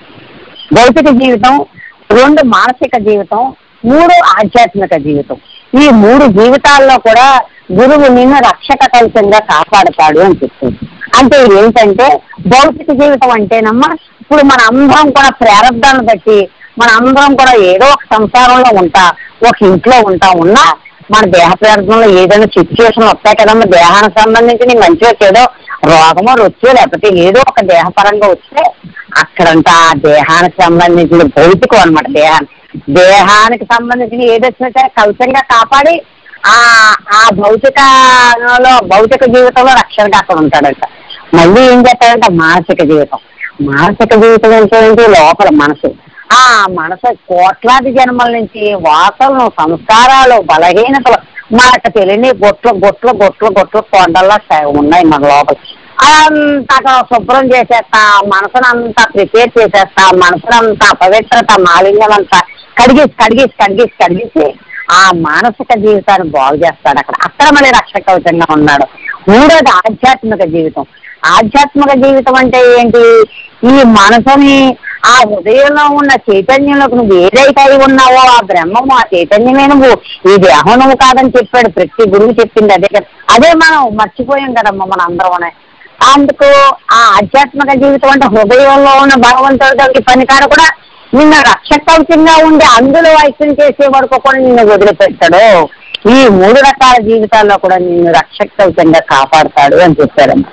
భౌతిక జీవితం రెండు మానసిక జీవితం మూడు ఆధ్యాత్మిక జీవితం ఈ మూడు జీవితాల్లో కూడా గురువు నిన్ను రక్షక కవచంగా కాపాడతాడు అని చెప్తుంది అంటే ఏంటంటే భౌతిక జీవితం అంటేనమ్మా ఇప్పుడు మన అందరం కూడా ప్రారంభాన్ని బట్టి మన అందరం కూడా ఏదో ఒక సంసారంలో ఉంటా ఒక ఇంట్లో ఉంటా ఉన్నా మన దేహ ప్రారంభంలో ఏదైనా సిచ్యువేషన్ వస్తాయి కదమ్మా దేహానికి సంబంధించి నీకు మంచిగా ఏదో రోగమో రొచ్చో లేకపోతే ఏదో ఒక దేహపరంగా వస్తే అక్కడంతా ఆ దేహానికి సంబంధించిన భౌతికం అనమాట దేహానికి దేహానికి సంబంధించిన ఏదొచ్చినా సరే కవచంగా కాపాడి ఆ ఆ భౌతికలో భౌతిక జీవితంలో రక్షణగా అక్కడ ఉంటాడంట మళ్ళీ ఏం చేస్తాడంటే మానసిక జీవితం మానసిక జీవితం అంటే ఏంటి? లోపల మనసు ఆ మనసు కోట్లాది జన్మల నుంచి వాసనలు సంస్కారాలు బలహీనతలు మనకు తెలియని గొట్లు గొట్లు గొట్లు గొట్లు కొండల్లా స- ఉన్నాయి మన లోపల అంతా అక్కడ శుభ్రం చేసేస్తా మనసును అంతా ప్రిపేర్ చేసేస్తా మనసునంతా పవిత్రత మాలిన్యం అంతా కడిగేసి కడిగేసి కడిగేసి కడిగేసి ఆ మానసిక జీవితాన్ని బాగు చేస్తాడు అక్కడ అక్కడ మళ్ళీ రక్షక కవచంగా ఉన్నాడు మూడోది ఆధ్యాత్మిక జీవితం ఆధ్యాత్మిక జీవితం అంటే ఏంటి ఈ మనసుని ఆ హృదయంలో ఉన్న చైతన్యంలోకి నువ్వు ఏదైతే అయి ఉన్నావో ఆ బ్రహ్మము ఆ చైతన్యమే నువ్వు ఈ దేహం నువ్వు కాదని చెప్పాడు ప్రతి గురువు చెప్పింది అదే కదా అదే మనం మర్చిపోయాం కదమ్మా మన అందరం అందుకు ఆ ఆధ్యాత్మిక జీవితం అంటే హృదయంలో ఉన్న భగవంతుడికి పనికారు కూడా నిన్న రక్షకవచంగా ఉండి అందులో ఐక్యం చేసే వరకు కూడా నిన్ను వదిలిపెట్టాడు ఈ మూడు రకాల జీవితాల్లో కూడా నిన్ను రక్షకవచంగా కాపాడుతాడు అని చెప్పారమ్మా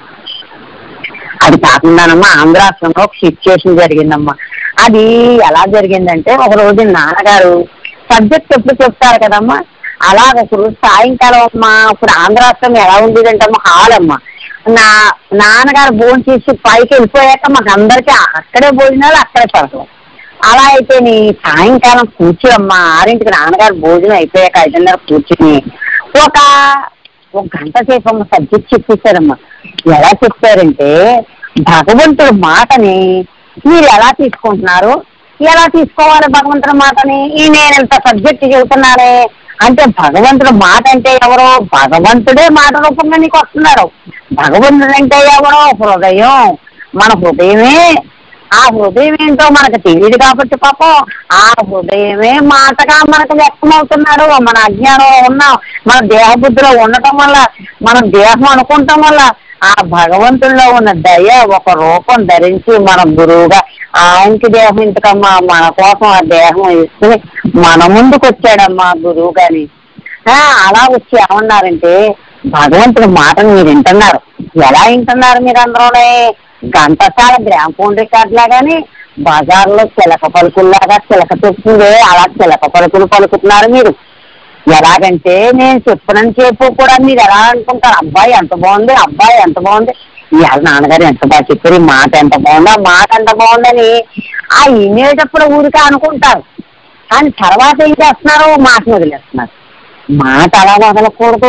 అది కాకుండానమ్మా ఆంధ్ర రాష్ట్రంలో ఒక సిచ్యుయేషన్ జరిగిందమ్మా అది ఎలా జరిగిందంటే ఒక రోజు నాన్నగారు సబ్జెక్ట్ ఎప్పుడు చెప్తారు కదమ్మా అలా ఒక రోజు సాయంకాలం అమ్మా ఇప్పుడు ఆంధ్ర రాష్ట్రం ఎలా ఉండేదంటే అమ్మా హాల్ అమ్మా నా నాన్నగారు భోజనం చేసి పైకి వెళ్ళిపోయాక మాకు అందరికీ అక్కడే భోజనాలు అక్కడే పడతాం అలా అయితే నీ సాయంకాలం కూర్చో అమ్మా ఆరింటికి నాన్నగారు భోజనం అయిపోయాక ఐదున్నర కూర్చుని ఒక ఒక గంట సేపు అమ్మ సబ్జెక్ట్ చెప్పేశారమ్మా ఎలా చెప్పారంటే భగవంతుడి మాటని మీరు ఎలా తీసుకుంటున్నారు ఎలా తీసుకోవాలి భగవంతుడి మాటని ఈ నేను ఇంత సబ్జెక్ట్ చెబుతున్నానే అంటే భగవంతుడు మాట అంటే ఎవరో భగవంతుడే మాట రూపంగా నీకు వస్తున్నాడు భగవంతుడు అంటే ఎవరో హృదయం మన హృదయమే ఆ హృదయం ఏంటో మనకు తెలియదు కాబట్టి పాపం ఆ హృదయమే మాటగా మనకు వ్యక్తమవుతున్నాడు మన అజ్ఞానంలో ఉన్నాం మన దేహబుద్ధిలో ఉండటం వల్ల మనం దేహం అనుకుంటాం వల్ల ఆ భగవంతుల్లో ఉన్న దయ ఒక రూపం ధరించి మన గురువుగా ఆయనకి దేహం ఇంతకమ్మా మన కోసం ఆ దేహం ఇసుకుని మన ముందుకు వచ్చాడమ్మా గురువు గాని ఆ, అలా వచ్చి ఏమన్నారంటే భగవంతుడి మాటను మీరు వింటున్నారు ఎలా వింటున్నారు మీరు అందరూనే ఘంటసాల గ్రామఫోన్ రికార్డ్ లాగాని బజార్లో చిలక పలుకుల్లాగా చిలక చెప్తుంది అలా చిలక పలుకులు పలుకుతున్నారు మీరు ఎలాగంటే నేను చెప్పినని చెప్పు కూడా మీరు ఎలా అనుకుంటారు అబ్బాయి ఎంత బాగుంది అబ్బాయి ఎంత బాగుంది ఇవాళ నాన్నగారు ఎంత బాగా చెప్పారు ఈ మాట ఎంత బాగుంది ఆ మాట ఎంత బాగుందని ఆ వినేటప్పుడు ఊరికే అనుకుంటారు కానీ తర్వాత ఏం చేస్తున్నారు మాటను వదిలేస్తున్నారు మాట అలా వదలకూడదు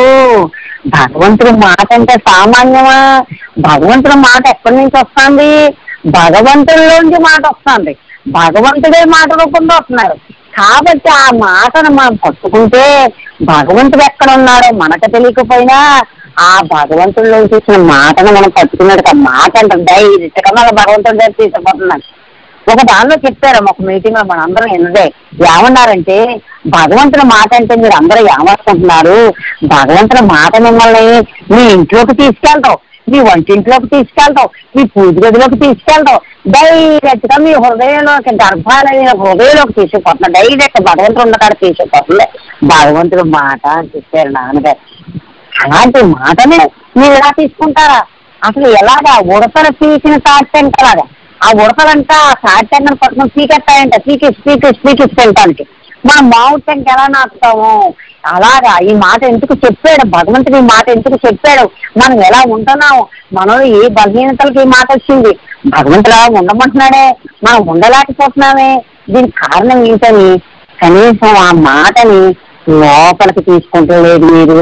భగవంతుడి మాట అంటే సామాన్యమా భగవంతుడి మాట ఎక్కడి నుంచి వస్తుంది భగవంతుడిలోంచి మాట వస్తుంది భగవంతుడే మాట రూపంలో వస్తున్నారు కాబట్టి ఆ మాటను మనం పట్టుకుంటే భగవంతుడు ఎక్కడ ఉన్నాడో మనకు తెలియకపోయినా ఆ భగవంతుడిలో చూసిన మాటను మనం పట్టుకున్నాడు ఆ మాట అంటే డైరెక్ట్గా మన భగవంతుడి దగ్గర తీసుకుపోతున్నాడు ఒక దానిలో చెప్పారు ఒక మీటింగ్ లో మనందరం ఎన్నదే ఏమన్నారంటే భగవంతుడి మాట అంటే మీరు అందరూ ఏమనుకుంటున్నారు భగవంతుడి మాట మిమ్మల్ని మీ ఇంట్లోకి తీసుకెళ్తాం మీ వంటింట్లోకి తీసుకెళ్తాం మీ పూజ గదిలోకి తీసుకెళ్తాం డైరెక్ట్ గా మీ హృదయంలోకి గర్భాలైన హృదయంలోకి తీసుకుపోతున్నా డైరెక్ట్ భగవంతుడు ఉన్న కాడ తీసుకుపోతుంది భగవంతుడి మాట అని చెప్పారు నాన్నగారు అలాంటి మాటనే మీరు ఎలా తీసుకుంటారా అసలు ఎలాగా ఉడతలు పీకిన తాటెంకలాగా ఆ ఉడతలంతా ఆ తాటెంకను పట్టుకుని పీకెత్తాయంట పీకిస్ పీకిస్ పీకిస్ తింటానికి మనం మామిడి టెంక ఎలా నాటుతాము అలాగా ఈ మాట ఎందుకు చెప్పాడు భగవంతుడు ఈ మాట ఎందుకు చెప్పాడు మనం ఎలా ఉంటున్నాము మనలో ఏ బలహీనతలకు ఈ మాట వచ్చింది భగవంతుడు అలా ఉండమంటున్నాడే మనం ఉండలేకపోతున్నామే దీనికి కారణం ఏంటని కనీసం ఆ మాటని లోపలికి తీసుకుంటలేదు మీరు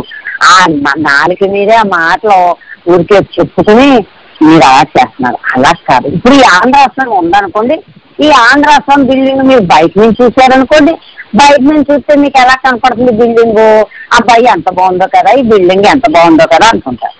ఆ న- నాలుక మీదే ఆ మాటలు ఊరికే చెప్పుకుని మీరు అలా చేస్తున్నారు అలా కాదు ఇప్పుడు ఈ ఆంధ్ర రాష్ట్రం ఉందనుకోండి ఈ ఆంధ్ర రాష్ట్రం బిల్డింగ్ మీరు బయట నుంచి చూశారనుకోండి బయట నుంచి చూస్తే మీకు ఎలా కనపడుతుంది బిల్డింగ్ అబ్బాయి ఎంత బాగుందో కదా ఈ బిల్డింగ్ ఎంత బాగుందో కదా అనుకుంటారు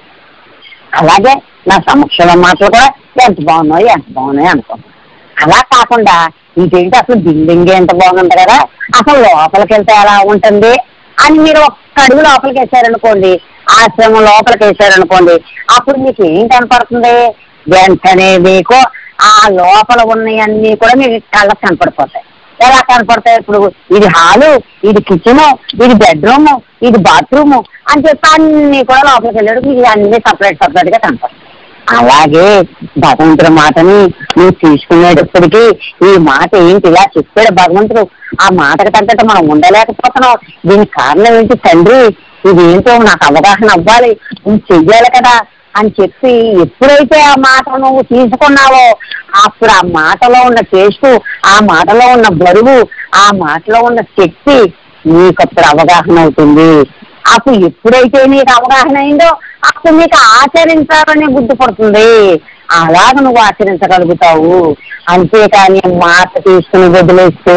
అలాగే నా సమక్షంలో మాటలు కూడా ఎంత బాగున్నాయి ఎంత బాగున్నాయి అనుకుంటాను అలా కాకుండా ఇదేంటి అసలు బిల్డింగ్ ఎంత బాగుంది కదా అసలు లోపలికి వెళ్తే ఎలా ఉంటుంది అని మీరు ఒక్క అడుగు లోపలికి వేసారనుకోండి ఆశ్రమం లోపలికి వేసారనుకోండి అప్పుడు మీకు ఏం కనపడుతుంది వెంటనే మీకు ఆ లోపల ఉన్నవన్నీ కూడా మీకు కళ్ళకు కనపడిపోతాయి ఎలా కనపడతాయి ఇప్పుడు ఇది హాలు ఇది కిచెన్ ఇది బెడ్రూమ్ ఇది బాత్రూమ్ అని చెప్పి అన్ని కూడా లోపలికి వెళ్ళాడు మీకు అన్ని సపరేట్ సపరేట్ గా కనపడతాయి అలాగే భగవంతుడి మాటని నువ్వు తీసుకునేటప్పటికి ఈ మాట ఏంటి ఇలా చెప్పాడు భగవంతుడు ఆ మాటకు తగ్గట్టు మనం ఉండలేకపోతున్నాం దీనికి కారణం ఏంటి తండ్రి ఇది ఏంటో నాకు అవగాహన అవ్వాలి నువ్వు చెయ్యాలి కదా అని చెప్పి ఎప్పుడైతే ఆ మాట నువ్వు తీసుకున్నావో అప్పుడు ఆ మాటలో ఉన్న టేస్ట్ ఆ మాటలో ఉన్న బరువు ఆ మాటలో ఉన్న శక్తి నీకు అప్పుడు అవగాహన అవుతుంది అప్పుడు ఎప్పుడైతే నీకు అవగాహన అయిందో అప్పుడు నీకు ఆచరించాలని బుద్ధి పడుతుంది అలాగ నువ్వు ఆచరించగలుగుతావు అంతేకాని మాట తీసుకుని వదిలేస్తే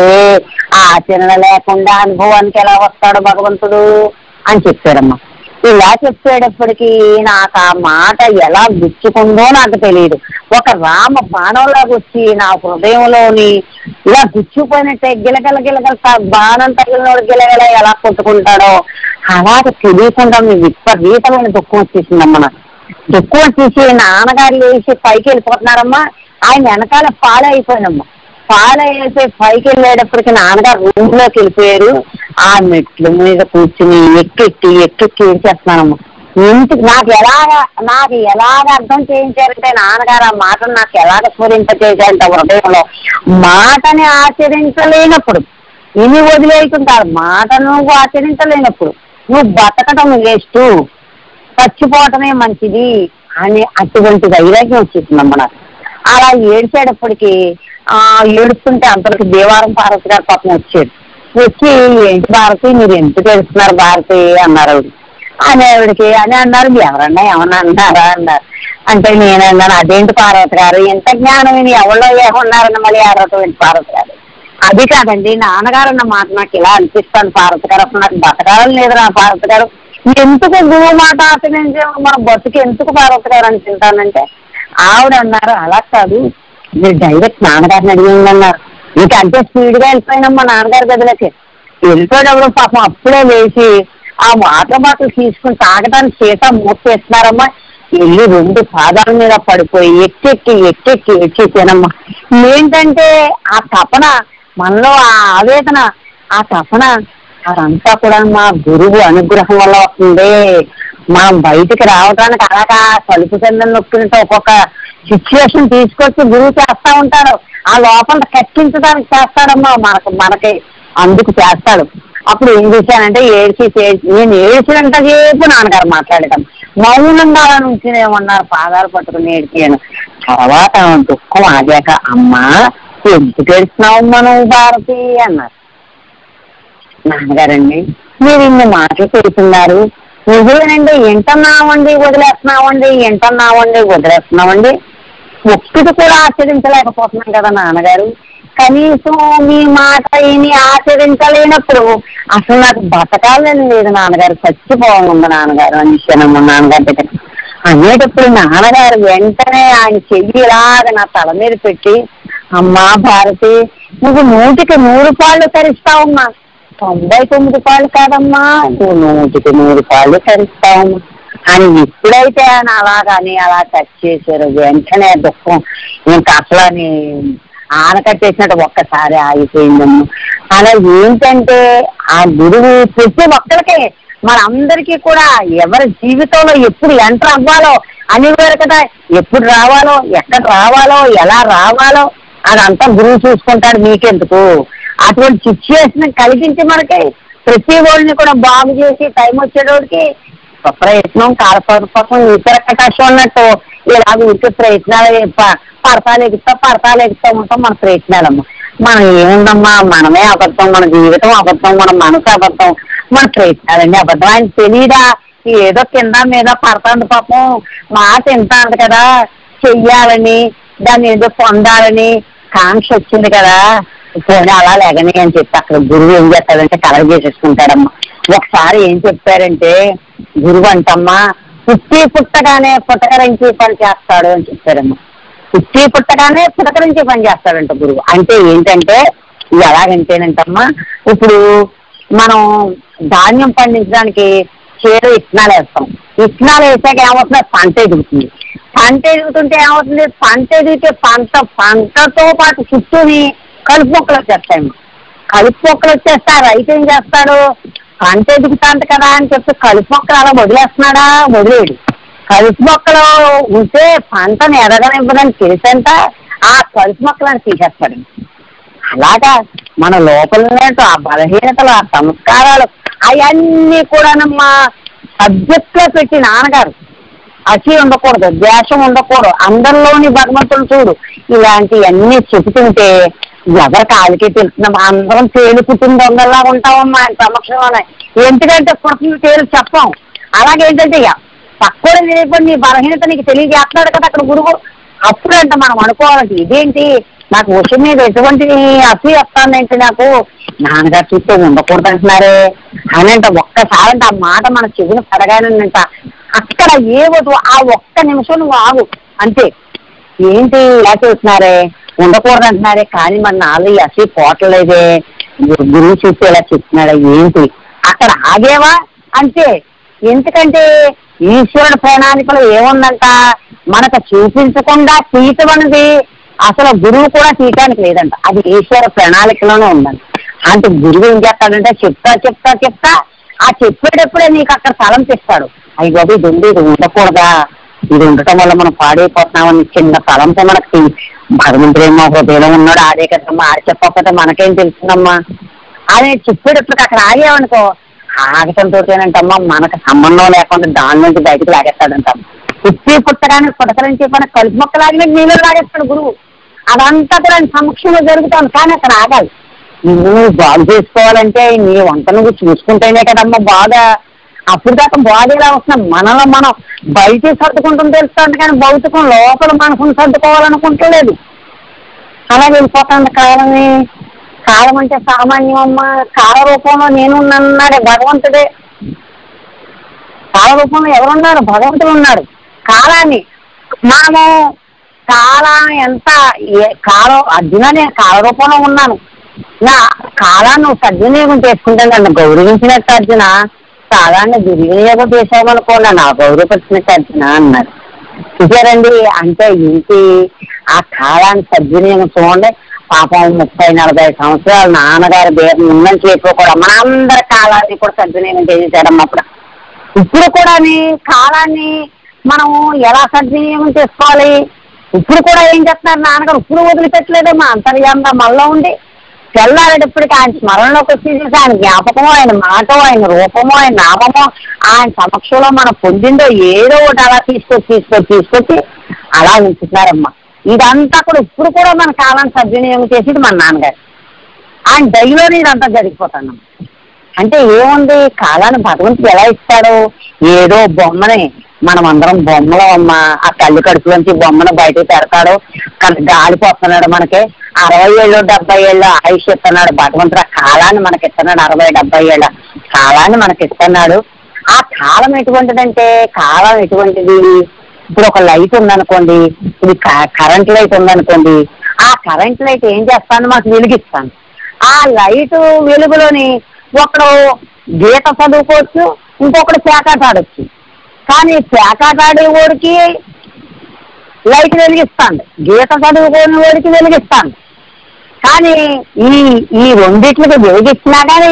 ఆచరణ లేకుండా అనుభవానికి ఎలా వస్తాడు భగవంతుడు అని చెప్పారమ్మా ఇలా చెప్పేటప్పటికి నాకు ఆ మాట ఎలా గుచ్చుకుందో నాకు తెలియదు ఒక రామ బాణంలాగా వచ్చి నా హృదయంలోని ఇలా గుచ్చుకుపోయినట్టే గిలగల గిలగల త- బాణం తగిలినోడు గిలగల ఎలా కొట్టుకుంటాడో అలాగ తెలియకుండా మీ విపరీతమైన దుఃఖం వచ్చేసిందమ్మా నాకు దుఃఖం వచ్చేసి నాన్నగారు లేచి పైకి వెళ్ళిపోతున్నారమ్మా ఆయన వెనకాల ఫాలో అయిపోయినమ్మా ఫాలో అయిపోయి పైకి వెళ్ళేటప్పటికి నాన్నగారు రూమ్ లోకి వెళ్ళిపోయారు ఆ మెట్ల మీద కూర్చుని ఎక్కెక్కి ఎక్కెక్కి ఏం చేస్తున్నానమ్మా ఇంటికి నాకు ఎలాగ నాకు ఎలాగ అర్థం చేయించారంటే నాన్నగారు ఆ మాటను నాకు ఎలాగ స్మరింప చేశారంటే హృదయంలో మాటని ఆచరించలేనప్పుడు ఇని వదిలేస్తుంటారు మాట నువ్వు ఆచరించలేనప్పుడు నువ్వు బతకటం వేస్ట్ చచ్చిపోవటమే మంచిది అని అటువంటి వైరాగ్యం వచ్చేసిందమ్మ నాకు అలా ఏడ్చేటప్పటికి ఆ ఏడుస్తుంటే అంతవరకు దేవారం భారతి గారు పాపం వచ్చాడు వచ్చి ఏంటి భారతి మీరు ఎందుకు ఏడుస్తున్నారు భారతి అన్నారు ఆవిడ అని ఆవిడకి అని అన్నారు ఎవరన్నా ఏమన్నా అన్నారా అన్నారు అంటే నేను అన్నాను అదేంటి పార్వతి గారు ఎంత జ్ఞానం ఇది ఎవరో ఏమన్నారని మళ్ళీ అరవటం పార్వతి గారు అది కాదండి నాన్నగారు అన్న మాట నాకు ఇలా అనిపిస్తాను పార్వతి గారు అసలు నాకు బతకాలని లేదు నా పార్వతి గారు ఎందుకు గురువు మాట ఆచరించే మన బతుకు ఎందుకు పార్వతి గారు అని తింటానంటే ఆవిడ అన్నారు అలా కాదు మీరు డైరెక్ట్ నాన్నగారిని అడిగింది అన్నారు ఇంకా అంతే స్పీడ్ గా వెళ్ళిపోయినాం మా నాన్నగారి గదిలోకి వెళ్ళిపోయినప్పుడు పాపం అప్పుడే వేసి ఆ వాటర్ బాటిల్ తీసుకుని తాగడానికి సీత మూసేస్తున్నారమ్మా వెళ్ళి రెండు పాదాల మీద పడిపోయి ఎక్కెక్కి ఎక్కెక్కి ఎక్కేసానమ్మా ఏంటంటే ఆ తపన మనలో ఆ ఆవేదన ఆ తపన అదంతా కూడా మా గురువు అనుగ్రహం వల్ల వస్తుంది మనం బయటికి రావడానికి అలాగా తలుపు కింద నొక్కినట్టు ఒక్కొక్క సిచ్యువేషన్ తీసుకొచ్చి గురువు చేస్తా ఉంటాడు ఆ లోపల కట్టించడానికి చేస్తాడమ్మా మనకు మనకి అందుకు చేస్తాడు అప్పుడు ఏం చేశానంటే ఏడ్చి ఏడ్చి నేను ఏడ్చినంత సేపు నాన్నగారు మాట్లాడటం మౌనంగా అలా నుంచినేమన్నారు పాదాలు పట్టుకుని ఏడ్చాను తర్వాత దుఃఖం ఆగాక అమ్మా ఎందుకు ఏడుస్తున్నావమ్మా నువ్వు భారతి అన్నారు నాన్నగారండి మీరు ఇన్ని మాటలు పెడుతున్నారు నిజమేనండి ఎంటన్నామండి వదిలేస్తున్నామండి ఎంటన్నామండి వదిలేస్తున్నామండి ఒక్కటి కూడా ఆచరించలేకపోతున్నాం కదా నాన్నగారు కనీసం మీ మాట ఏమి ఆచరించలేనప్పుడు అసలు నాకు బతకాలని లేదు నాన్నగారు చచ్చిపోవాలి నాన్నగారు అని ఇచ్చానమ్మ నాన్నగారి దగ్గర అనేటప్పుడు నాన్నగారు వెంటనే ఆయన చెయ్యి ఇలాగ నా తల మీద పెట్టి అమ్మా భారతి నువ్వు నూటికి నూరు పాళ్ళు తరిస్తావమ్మా తొంభై తొమ్మిది పాళ్ళు కాదమ్మా నువ్వు నూటికి నూరు పాళ్ళు తరిస్తావమ్మా అని ఎప్పుడైతే ఆయన అలాగని అలా టచ్ చేశారు వెంటనే దుఃఖం ఇంకా అసలు అని ఆనకట్టేసినట్టు ఒక్కసారి ఆగిపోయిందమ్మా అలా ఏంటంటే ఆ గురువు ప్రతి ఒక్కరికే మనందరికీ కూడా ఎవరి జీవితంలో ఎప్పుడు ఎంటర్ అవ్వాలో అనేవారు కదా ఎప్పుడు రావాలో ఎక్కడ రావాలో ఎలా రావాలో అదంతా గురువు చూసుకుంటాడు మీకెందుకు అటువంటి సిచ్యువేషన్ కలిగించి మనకి ప్రతి వాళ్ళని కూడా బాగు చేసి టైం వచ్చేటోడికి ప్రయత్నం కాలపరిపకం ఈశ్వర కటాక్షం అన్నట్టు ఇలా ఊరికే ప్రయత్నాలు ప- పడతాలు ఎగుతా పడతాలు ఎగుతా ఉంటాం మన ప్రయత్నాలమ్మా మనం ఏముందమ్మా మనమే అబద్ధం మన జీవితం అబద్ధం మన మనసు అబద్ధం మన ప్రయత్నాలన్నీ అబద్ధం ఆయన తెలియదా ఏదో కింద మీద పడతాంది పాపం మాట వింటాంది కదా చెయ్యాలని దాన్ని ఏదో పొందాలని కాంక్ష వచ్చింది కదా పోనీ అలా లేగని అని చెప్పి అక్కడ గురువు ఏం చేస్తాడంటే కలర్ చేసేసుకుంటాడమ్మా ఒకసారి ఏం చెప్పారంటే గురువు అంటమ్మా పుట్టి పుట్టగానే పుట్టకరించి పని చేస్తాడు అని చెప్పారమ్మా పుట్టి పుట్టగానే పుట్టకరించి పని చేస్తాడంట గురువు అంటే ఏంటంటే ఇది ఎలాగంటేనంటమ్మా ఇప్పుడు మనం ధాన్యం పండించడానికి చేరు విత్తనాలు వేస్తాం విత్తనాలు వేసాక ఏమవుతుంది పంట ఎదుగుతుంది పంట ఎదుగుతుంటే ఏమవుతుంది పంట ఎదిగితే పంట పంటతో పాటు చుట్టూని కలుపు మొక్కలు వచ్చేస్తాయి కలుపు మొక్కలు వచ్చేస్తే ఆ రైతు ఏం చేస్తాడు పంట ఎదుగుతాంట కదా అని చెప్పి కలుపు మొక్కలు అలా వదిలేస్తున్నాడా వదిలేడు కలుపు మొక్కలు ఉంటే పంటను ఎదగనివ్వదని తెలిసంట ఆ కలుపు మొక్కలను తీసేస్తాడు అలాగా మన లోపల ఉన్నట్టు ఆ బలహీనతలు ఆ సంస్కారాలు అవన్నీ కూడానమ్మా సబ్జెక్ట్ లో పెట్టి నాన్నగారు అతి ఉండకూడదు ద్వేషం ఉండకూడదు అందరిలోని భగవంతుడు చూడు ఇలాంటివన్నీ చెబుతుంటే ఎవరి కాలికే తెలుస్తున్నాం అందరం తేలి పుట్టిన దొంగల్లా ఉంటామమ్మా ఆయన సమక్షంలోనే ఎందుకంటే పుట్టిన తేలు చెప్పం అలాగేంటంటే ఇక పక్కన తెలియకుండా నీ బలహీనత నీకు తెలియజేస్తున్నాడు కదా అక్కడ గురువు అప్పుడంట మనం అనుకోవాలంటే ఇదేంటి నాకు విషయం మీద ఎటువంటి అసూయ వస్తుందేంటి నాకు నాన్నగారు చూస్తే ఉండకూడదు అంటున్నారే అని అంటే ఒక్కసారి అంటే ఆ మాట మన చెవిని పడగానంట అక్కడ ఏ వద్దు ఆ ఒక్క నిమిషం నువ్వు ఆగు అంతే ఏంటి ఇలా చేస్తున్నారే ఉండకూడదు అంటున్నారే కానీ మన నాలుగు ఈ అసూయ పోవట్లేదే గు- గురువు చూస్తే ఇలా చెప్తున్నాడా ఏంటి అక్కడ ఆగేవా అంతే ఎందుకంటే ఈశ్వరుడు ప్రణాళికలో ఏముందంట మనకు చూపించకుండా తీయటం అనేది అసలు గురువు కూడా తీయటానికి లేదంట అది ఈశ్వర ప్రణాళికలోనే ఉందంట అంటే గురువు ఏం చేస్తాడంటే చెప్తా చెప్తా చెప్తా ఆ చెప్పేటప్పుడే నీకు అక్కడ తలం తెస్తాడు అయ్యి బాబు ఇది ఉంది ఇది ఉండకూడదా ఇది ఉండటం వల్ల మనం పాడైపోతున్నామని చిన్న తలంతో మనకి భగవంతుడు ఏమో హృదయంలో ఉన్నాడు ఆడే కదమ్మా ఆడ చెప్పకపోతే మనకేం తెలుస్తుందమ్మా అని చెప్పేటప్పుడు అక్కడ ఆగేవనుకో ఆగటంతోటేనంటమ్మా మనకు సంబంధం లేకుండా దాని నుంచి బయటకు లాగేస్తాడంటాం పుట్టి పుట్టగానే పుట్టకలని చెప్పిన కలుపు మొక్క లాగినట్టు నీళ్ళు లాగేస్తాడు గురువు అదంతా కూడా ఆయన సమక్షంలో జరుగుతాను కానీ అక్కడ ఆగాలి నిన్ను నువ్వు బాగు చేసుకోవాలంటే నీ వంట నువ్వు చూసుకుంటేనే కదమ్మా బాగా అప్పుడు దాకా బాడీ ఎలా వస్తున్నాం మనలో మనం బయట సర్దుకుంటుంది తెలుస్తుంది కానీ భౌతికం లోపల మనసును సర్దుకోవాలనుకుంటలేదు అలా వెళ్ళిపోతుంది కాలమే కాలం అంటే సామాన్యం అమ్మ కాల రూపంలో నేను ఉన్నాడే భగవంతుడే కాల రూపంలో ఎవరున్నారు భగవంతుడు ఉన్నాడు కాలాన్ని మనము కాలం ఎంత ఏ- కాలం అర్జున నేను కాల రూపంలో ఉన్నాను నా కాలాన్ని నువ్వు సద్వినియోగం చేసుకుంటే నన్ను గౌరవించినట్టు అర్జున కాలాన్ని దుర్వినియోగం చేసామనుకో నన్ను గౌరవపరిచినట్టు అర్జున అన్నాడు చూసారండి అంటే ఏంటి ఆ కాలాన్ని సద్వినియోగం చూడండి పాపం ముప్పై నలభై సంవత్సరాలు నాన్నగారి దేహం ఉందని చెప్పి కూడా మనందరి కాలాన్ని కూడా సద్వినియోగం చేసేసాడమ్మ అప్పుడు ఇప్పుడు కూడా కాలాన్ని మనం ఎలా సద్వినియోగం చేసుకోవాలి ఇప్పుడు కూడా ఏం చేస్తున్నారు నాన్నగారు ఇప్పుడు వదిలిపెట్టలేదమ్మా అంతర్యంగా మళ్ళీ ఉండి తెల్లారేటప్పటికి ఆయన స్మరణలోకి వచ్చేసేసి ఆయన జ్ఞాపకము ఆయన మాట ఆయన రూపము ఆయన నామము ఆయన సమక్షంలో మనం పొందిందో ఏదో ఒకటి అలా తీసుకొచ్చి తీసుకొచ్చి తీసుకొచ్చి అలా ఉంచుతున్నారమ్మా ఇదంతా కూడా ఇప్పుడు కూడా మన కాలాన్ని సద్వినియోగం చేసేది మన నాన్నగారు ఆయన దయలోనే ఇదంతా జరిగిపోతాను అంటే ఏముంది కాలాన్ని భగవంతుడు ఎలా ఇస్తాడు ఏదో బొమ్మని మనం అందరం బొమ్మలు అమ్మ ఆ కళ్ళు కడుపులోంచి బొమ్మను బయటకు పెడతాడు కన్- గాలి పోతున్నాడు మనకి అరవై ఏళ్ళు డెబ్బై ఏళ్ళు ఆయుష్ ఇస్తున్నాడు భగవంతుడు ఆ కాలాన్ని మనకి ఇస్తున్నాడు అరవై డెబ్బై ఏళ్ళ కాలాన్ని మనకి ఇస్తున్నాడు ఆ కాలం ఎటువంటిదంటే కాలం ఎటువంటిది ఇప్పుడు ఒక లైట్ ఉందనుకోండి ఇది కరెంట్ లైట్ ఉందనుకోండి ఆ కరెంట్ లైట్ ఏం చేస్తాను మాకు వెలిగిస్తాను ఆ లైట్ వెలుగులోని ఒకడు గీత చదువుకోవచ్చు ఇంకొకడు పేకాట ఆడొచ్చు కానీ పేకాట ఆడేవాడికి లైట్ వెలిగిస్తాను గీత చదువుకోని వాడికి వెలిగిస్తాను కానీ ఈ ఈ రెండిట్లకి వెలిగిస్తున్నా కానీ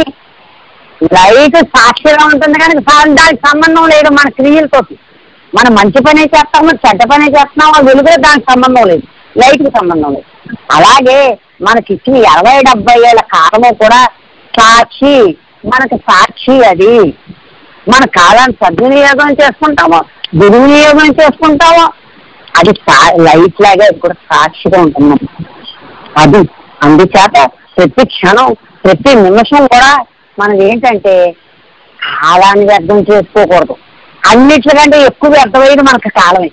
లైట్ సాక్షిగా ఉంటుంది కానీ సా- దానికి సంబంధం లేదు మన క్రియలతో మనం మంచి పనే చేస్తాము చెడ్డ పనే చేస్తున్నాము ఆ వెలుగులో దానికి సంబంధం లేదు లైట్కి సంబంధం లేదు అలాగే మనకి ఇచ్చిన ఇరవై డెబ్బై ఏళ్ళ కాలము కూడా సాక్షి మనకి సాక్షి అది మన కాలాన్ని సద్వినియోగం చేసుకుంటాము దుర్వినియోగం చేసుకుంటాము అది సా- లైట్ లాగా అది కూడా సాక్షిగా ఉంటుంది అది అందుచేత ప్రతి క్షణం ప్రతి నిమిషం కూడా మనం ఏంటంటే కాలాన్ని వ్యర్థం చేసుకోకూడదు అన్నిటికంటే ఎక్కువ వ్యర్థమైంది మనకు కాలమే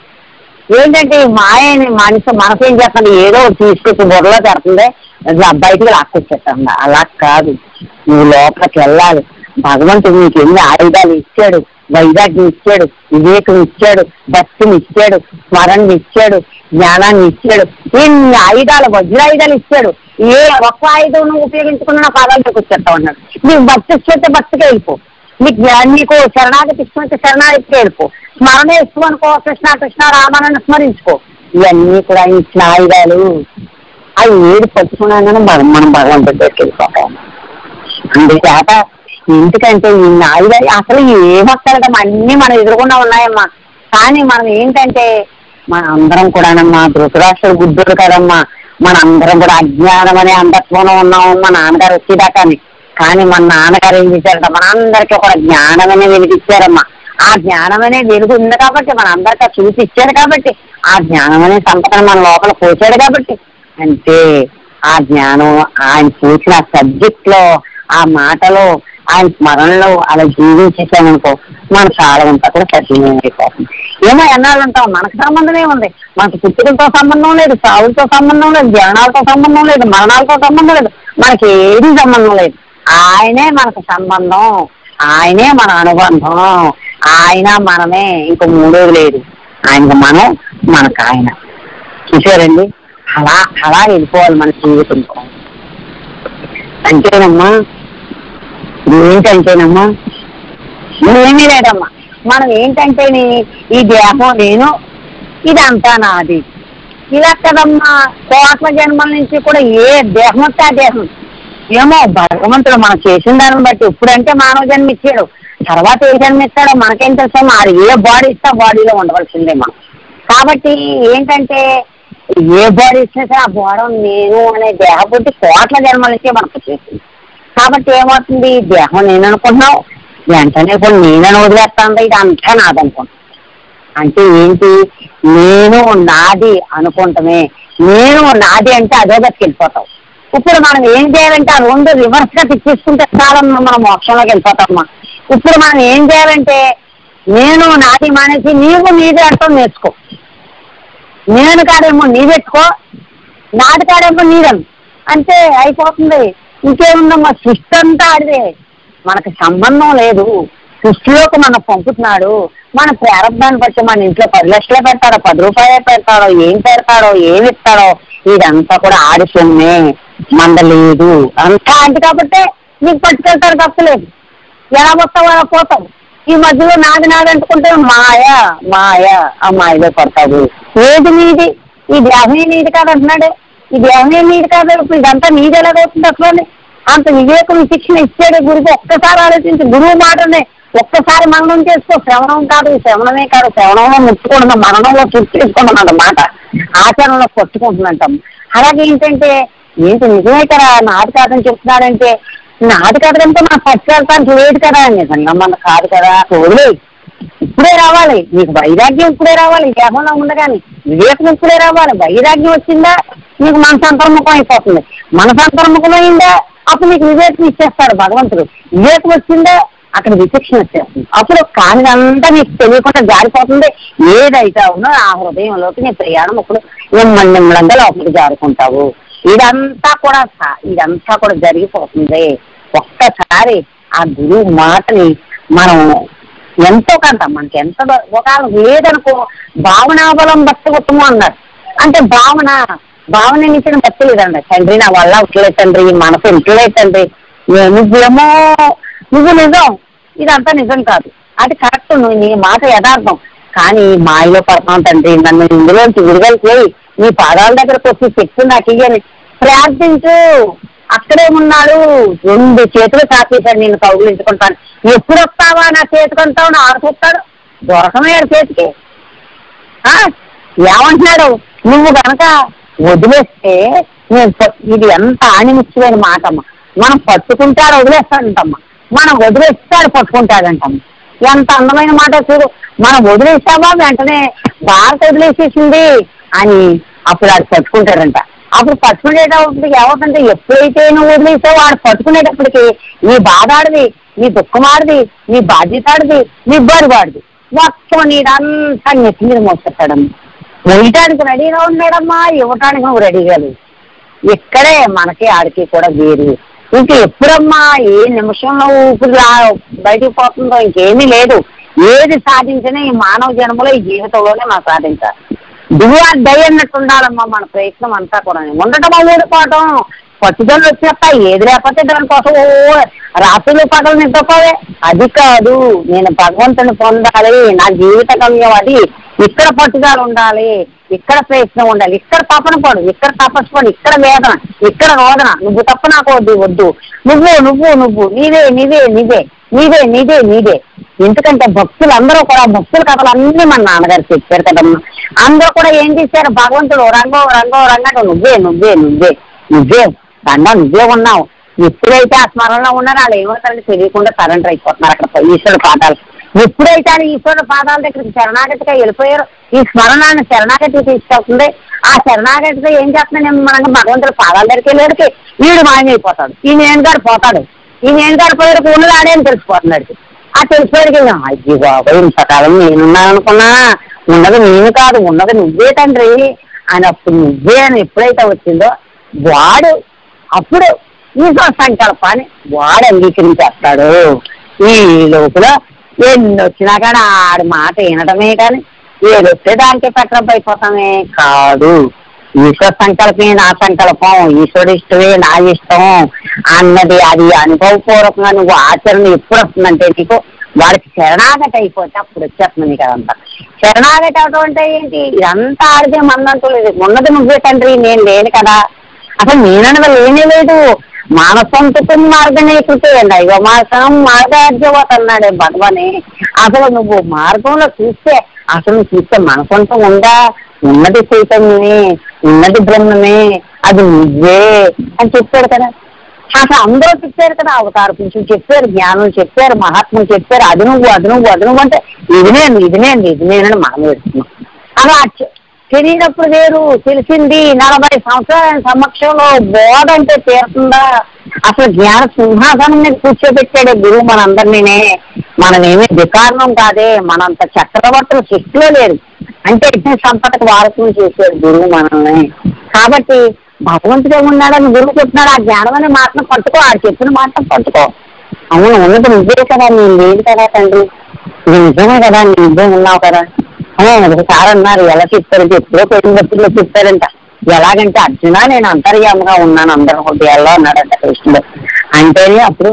ఏంటంటే ఈ మాయని మనిషి మనసు ఏం చేస్తుంది ఏదో ఒకటి తీసుకొచ్చి బుర్రలో పెడుతుంది ఇట్లా బయటికి లాక్కొచ్చేస్తుంది అలా కాదు నువ్వు లోపలికి వెళ్ళాలి భగవంతుడు నీకు ఎన్ని ఆయుధాలు ఇచ్చాడు వైరాగ్యం ఇచ్చాడు వివేకం ఇచ్చాడు భక్తిని ఇచ్చాడు స్మరణ ఇచ్చాడు జ్ఞానాన్ని ఇచ్చాడు ఇన్ని ఆయుధాలు వజ్రాయుధాలు ఇచ్చాడు ఏ ఒక్క ఆయుధం నువ్వు ఉపయోగించుకున్న పాదాలకు వచ్చేస్తా ఉన్నాడు నీకు భక్తి ఇష్టమైతే భక్తికి వెళ్ళిపో నీకు జ్ఞా- నీకు శరణాగతి ఇష్టమైతే శరణాగతికి వెళ్ళిపో స్మరణ ఇష్టం అనుకో కృష్ణ కృష్ణ రామానని స్మరించుకో ఇవన్నీ కూడా ఆయన ఇచ్చిన ఆయుధాలు అవి ఏడు పట్టుకున్నాగానే మనం మనం భగవంతుడి దగ్గరికి వెళ్ళిపోతాం అందుచేత ఎందుకంటే ఈ ఆయుధాలు అసలు ఏమక్కడటం అన్ని మనం ఎదురుకుండా ఉన్నాయమ్మా కానీ మనం ఏంటంటే మన అందరం కూడానమ్మా ధృతరాష్ట్రుడు బుద్ధుడు కదమ్మా మన అందరం కూడా అజ్ఞానం అనే అంధత్వంలో ఉన్నాము మా నాన్నగారు వచ్చేదాకాని కానీ మన నాన్నగారు ఏం చేశారంట మన అందరికీ కూడా జ్ఞానం అనే వెలిగిచ్చారమ్మా ఆ జ్ఞానం అనే వెలుగు ఉంది కాబట్టి మన అందరికీ ఆ చూసి ఇచ్చాడు కాబట్టి ఆ జ్ఞానం అనే సంపదను మన లోపల పోసాడు కాబట్టి అంటే ఆ జ్ఞానం ఆయన చూసిన సబ్జెక్ట్ లో ఆ మాటలో ఆయన స్మరణలో అలా జీవించేసామనుకో మన కాలం అంతా కూడా సజీవం అయిపోతుంది ఏమో ఎన్నాళ్ళు ఉంటాం మనకు సంబంధమే ఉంది మనకు పుట్టుకలతో సంబంధం లేదు సావులతో సంబంధం లేదు ధ్యానాలతో సంబంధం లేదు మరణాలతో సంబంధం లేదు మనకి ఏది సంబంధం లేదు ఆయనే మనకు సంబంధం ఆయనే మన అనుబంధం ఆయన మనమే ఇంకో మూడోది లేదు ఆయనకు మనం మనకు ఆయన చూసారండి అలా అలా వెళ్ళిపోవాలి మన జీవితంలో అంతేనమ్మా ఏంటంటేనమ్మా ఏమీ లేదమ్మా మనం ఏంటంటే ఈ దేహం నేను ఇదంతా నాది ఇలా కదమ్మా కోట్ల జన్మల నుంచి కూడా ఏ దేహం వస్తే ఆ దేహం ఏమో భగవంతుడు మనం చేసిన దాన్ని బట్టి ఇప్పుడంటే మానవ జన్మ ఇచ్చాడు తర్వాత ఏ జన్మ ఇస్తాడో మనకేం తెలుసు మరి ఏ బాడీ ఇస్తే ఆ బాడీలో ఉండవలసిందే మనం కాబట్టి ఏంటంటే ఏ బాడీ ఇచ్చినా సరే ఆ బాడీ నేను అనే దేహ బుద్ధి కోట్ల జన్మల నుంచే మనకు చేసింది కాబట్టి ఏమవుతుంది ఈ దేహం నేను అనుకుంటున్నావు వెంటనే కూడా నేనని వదిలేస్తాను ఇది అంతా నాదనుకుంటున్నాను అంటే ఏంటి నేను నాది అనుకుంటమే నేను నాది అంటే అదో గతికి వెళ్ళిపోతావు ఇప్పుడు మనం ఏం చేయాలంటే ఆ రెండు రివర్స్ గా తిప్పేసుకుంటే చాలమ్మా మనం మోక్షంలోకి వెళ్ళిపోతామమ్మా ఇప్పుడు మనం ఏం చేయాలంటే నేను నాది మానేసి నీవు నీది అంటాం నేర్చుకో నేను కాడేమో నీ పెట్టుకో నాది కాడేమో నీదను అంతే అయిపోతుంది ఇంకేముందమ్మా సృష్టి అంతా ఆడిదే మనకు సంబంధం లేదు సృష్టిలోకి మనం పంపుతున్నాడు మన ప్రారంభాన్ని బట్టి మన ఇంట్లో పది లక్షలే పెడతాడో పది రూపాయలే పెడతాడో ఏం పెడతాడో ఏమి ఇస్తాడో ఇదంతా కూడా ఆడి సొమ్మే మంద లేదు అంతా అంటే కాబట్టి నీకు పట్టుకెళ్తారు తప్పలేదు ఎలా వస్తావు అలా పోతావు ఈ మధ్యలో నాది నాది అంటుకుంటే మాయ మాయ ఆ మాయలో పడతావు ఏది నీది ఈ దేహమే నీది కాదు అంటున్నాడే ఈ దేహమే నీది కాదు ఇప్పుడు ఇదంతా నీది ఎలాగవుతుంది అసలు అంత వివేకం శిక్షణ ఇచ్చాడు గురువు ఒక్కసారి ఆలోచించి గురువు మాటనే ఒక్కసారి మననం చేసుకో శ్రవణం కాదు శ్రవణమే కాదు శ్రవణంలో ముట్టుకోవడం మరణంలో చూసుకుంటున్నాం అన్నమాట ఆచరణలో పట్టుకుంటున్నట్టాం అలాగే ఏంటంటే ఏంటి నిజమే కదా నాది కాదని చెప్తున్నాడంటే నాది కాదంటే మన పట్టుకెళ్తానికి లేదు కదా నిజంగా మన కాదు కదా వదిలే ఇప్పుడే రావాలి నీకు వైరాగ్యం ఇప్పుడే రావాలి దేహంలో ఉండగాని వివేకం ఇప్పుడే రావాలి వైరాగ్యం వచ్చిందా నీకు మనసు అంతర్ముఖం అయిపోతుంది మనసు అంతర్ముఖం అయిందా అప్పుడు నీకు వివేకం ఇచ్చేస్తాడు భగవంతుడు వివేకం వచ్చిందా అక్కడ విచక్షణ వచ్చేస్తుంది అప్పుడు కానిదంతా నీకు తెలియకుండా జారిపోతుంది ఏదైతే ఉందో ఆ హృదయంలోకి నీ ప్రయాణం అప్పుడు నిమ్మడి నిమ్మడంగా లోపలికి జారుకుంటావు ఇదంతా కూడా సా- ఇదంతా కూడా జరిగిపోతుంది ఒక్కసారి ఆ గురువు మాటని మనం ఎంతో కొంత మనకి ఎంత బ- ఒకవేళ లేదనుకో భావనాబలం భక్తి ఉత్తమం అన్నారు అంటే భావన భావన ఇచ్చిన భక్తి లేదండి తండ్రి నా వల్ల ఉట్లే తండ్రి ఈ మనసు ఉట్లే తండ్రి నే- నువ్వేమో నువ్వు నిజం ఇదంతా నిజం కాదు అది కరెక్ట్ నువ్వు నీ మాట యథార్థం కానీ మాయలో పడతాం తండ్రి నన్ను ఇందులోంచి విడుదల చేయి నీ పాదాల దగ్గరకు వచ్చి శక్తి నాకు ఇయ్యని ప్రార్థించు అక్కడే ఉన్నాడు రెండు చేతులు చాపేశాడు నేను కౌగులించుకుంటాను ఎప్పుడు వస్తావా నా చేతికి అంటావు నా ఆడుకొస్తాడు దొరకమయ్యాడు చేతికి ఆ? ఏమంటున్నాడు నువ్వు గనక వదిలేస్తే నేను ప- ఇది ఎంత ఆణిముచ్చులేని మాటమ్మ మనం పట్టుకుంటాడు వదిలేస్తాడంటమ్మా మనం వదిలేస్తాడు పట్టుకుంటాడంటమ్మ ఎంత అందమైన మాట చూడు మనం వదిలేసామా వెంటనే భారత వదిలేసేసింది అని అప్పుడు ఆడు పట్టుకుంటాడంట అప్పుడు పట్టుకునేటప్పటికి ఏమవుతుందంటే ఎప్పుడైతే నువ్వు వదిలేసావో వాడు పట్టుకునేటప్పటికి నీ బాధ ఆడిది నీ దుఃఖం ఆడిది నీ బాధ్యత ఆడిది నీ బరువు ఆడిది మొత్తం నీదంతా నెత్తి మీద మోసేస్తాడమ్మా వేయటానికి రెడీగా ఉన్నాడమ్మా ఇవ్వటానికి నువ్వు రెడీగా లేవు ఇక్కడే మనకి ఆడికి కూడా వేరు ఇంక ఎప్పుడమ్మా ఏ నిమిషంలో ఊపిరి రా- బయటికి పోతుందో ఇంకేమీ లేదు ఏది సాధించినా ఈ మానవ జన్మలో ఈ జీవితంలోనే మనం సాధించాలి దిగు దయ అన్నట్టు ఉండాలమ్మా మన ప్రయత్నం అంతా కూడా ఉండటమా ఊడిపోవటం పట్టుదల వచ్చేస్తా ఏది లేకపోతే దానికోసం ఓ రాత్రులు పగలు నిద్రపోవే అది కాదు నేను భగవంతుని పొందాలి నా జీవిత గమ్యం అది ఇక్కడ పట్టుదల ఉండాలి ఇక్కడ ప్రయత్నం ఉండాలి ఇక్కడ తపన పడు ఇక్కడ తపస్సు పడు ఇక్కడ వేదన ఇక్కడ రోదన నువ్వు తప్ప నాకు వద్దు వద్దు నువ్వు నువ్వు నువ్వు నీవే నీవే నీవే నీవే నీవే నీవే ఎందుకంటే భక్తులు అందరూ కూడా భక్తుల కథలు అన్ని మన నాన్నగారు చెప్పారు కదమ్మా అందరూ కూడా ఏం చేశారు భగవంతుడు రంగో రంగో రంగో నువ్వే నువ్వే నువ్వే నువ్వే రంగా నువ్వే ఉన్నావు ఎప్పుడైతే ఆ స్మరణలో ఉన్నారో వాళ్ళు ఏమవుతారంటే తెలియకుండా సరెండర్ అయిపోతున్నారు అక్కడ ఈశ్వరుడు పాదాలు ఎప్పుడైతే ఆయన ఈశ్వరుడు పాదాల దగ్గరికి శరణాగతిగా వెళ్ళిపోయారో ఈ స్మరణాన్ని శరణాగతి తీసుకెళ్తుంది ఆ శరణాగతితో ఏం చేస్తున్నా మనం భగవంతుడు పాదాల దగ్గరికి వెళ్ళేడికి వీడు మాయమైపోతాడు ఈ నేను గారు పోతాడు ఈ నేను గారు పోయారు ఉన్నది ఆడే అని తెలిసిపోతున్నాడు ఆ తెలిసిపోయాడికి అయ్యి బాబాయ్ ఇంతకాలం నేనున్నాను అనుకున్నా ఉన్నది నేను కాదు ఉన్నది నువ్వే తండ్రి అని అప్పుడు నువ్వే అని ఎప్పుడైతే వచ్చిందో వాడు అప్పుడు ఈశ్వర సంకల్పాన్ని వాడు అంగీకరించేస్తాడు ఈ లోపల ఎన్ని వచ్చినా కానీ ఆడి మాట వినడమే కానీ ఏదొస్తే దానికే పెట్టడం అయిపోతామే కాదు ఈశ్వర సంకల్పమే నా సంకల్పం ఈశ్వరుడు ఇష్టమే నా ఇష్టం అన్నది అది అనుభవపూర్వకంగా నువ్వు ఆచరణ ఎప్పుడు వస్తుందంటే నీకు వాడికి శరణాగతి అయిపోతే అప్పుడు వచ్చేస్తుంది నీకు అదంతా శరణాగతి అవడం అంటే ఏంటి ఇదంతా ఆడితే మందంటూ లేదు ఉన్నది నువ్వే తండ్రి నేను లేను కదా అసలు నేననగా లేనే లేదు మానసంతకం మార్గనే కృతే దైవ మార్గం మార్గార్జవత్ అన్నాడే భగవాని అసలు నువ్వు మార్గంలో చూస్తే అసలు నువ్వు చూస్తే మనసంతం ఉందా ఉన్నది చైతన్యమే ఉన్నది బ్రహ్మమే అది నువ్వే అని చెప్పాడు కదా అసలు అందరూ చెప్పారు కదా అవతార పురుషులు చెప్పారు జ్ఞానం చెప్పారు మహాత్ములు చెప్పారు అది నువ్వు అది నువ్వు అది నువ్వు అంటే ఇది నేను ఇది నేను ఇది నేనని మనం వేస్తున్నాం అలా చె- తెలియనప్పుడు వేరు తెలిసింది నలభై సంవత్సరాల సమక్షంలో బోధ అంటే తీరుతుందా అసలు జ్ఞాన సింహాసనం మీద కూర్చోబెట్టాడు గురువు మనందరినీ మనమేమి వికారణం కాదే మనంత చక్రవర్తులు సృష్టిలో లేరు అంటే యజ్ఞ సంపదకు వారసులు చేశాడు గురువు మనల్ని కాబట్టి భగవంతుడే ఉన్నాడని గురువు చెప్తున్నాడు ఆ జ్ఞానం అనే మాటను పట్టుకో ఆ చెప్పిన మాటను పట్టుకో అవును ఉన్నది నువ్వే కదా నీ లేదు కదా తండ్రి ఇది నిజమే కదా నీ నిజం ఉన్నావు కదా అని ఒకసారి అన్నారు ఎలా చెప్తారంటే ఎప్పుడో పెళ్లి బతుల్లో చెప్తారంట ఎలాగంటే అర్జున నేను అంతర్యాముగా ఉన్నాను అందరి హృదయాల్లో అన్నాడంట కృష్ణుడు అంటే అప్పుడు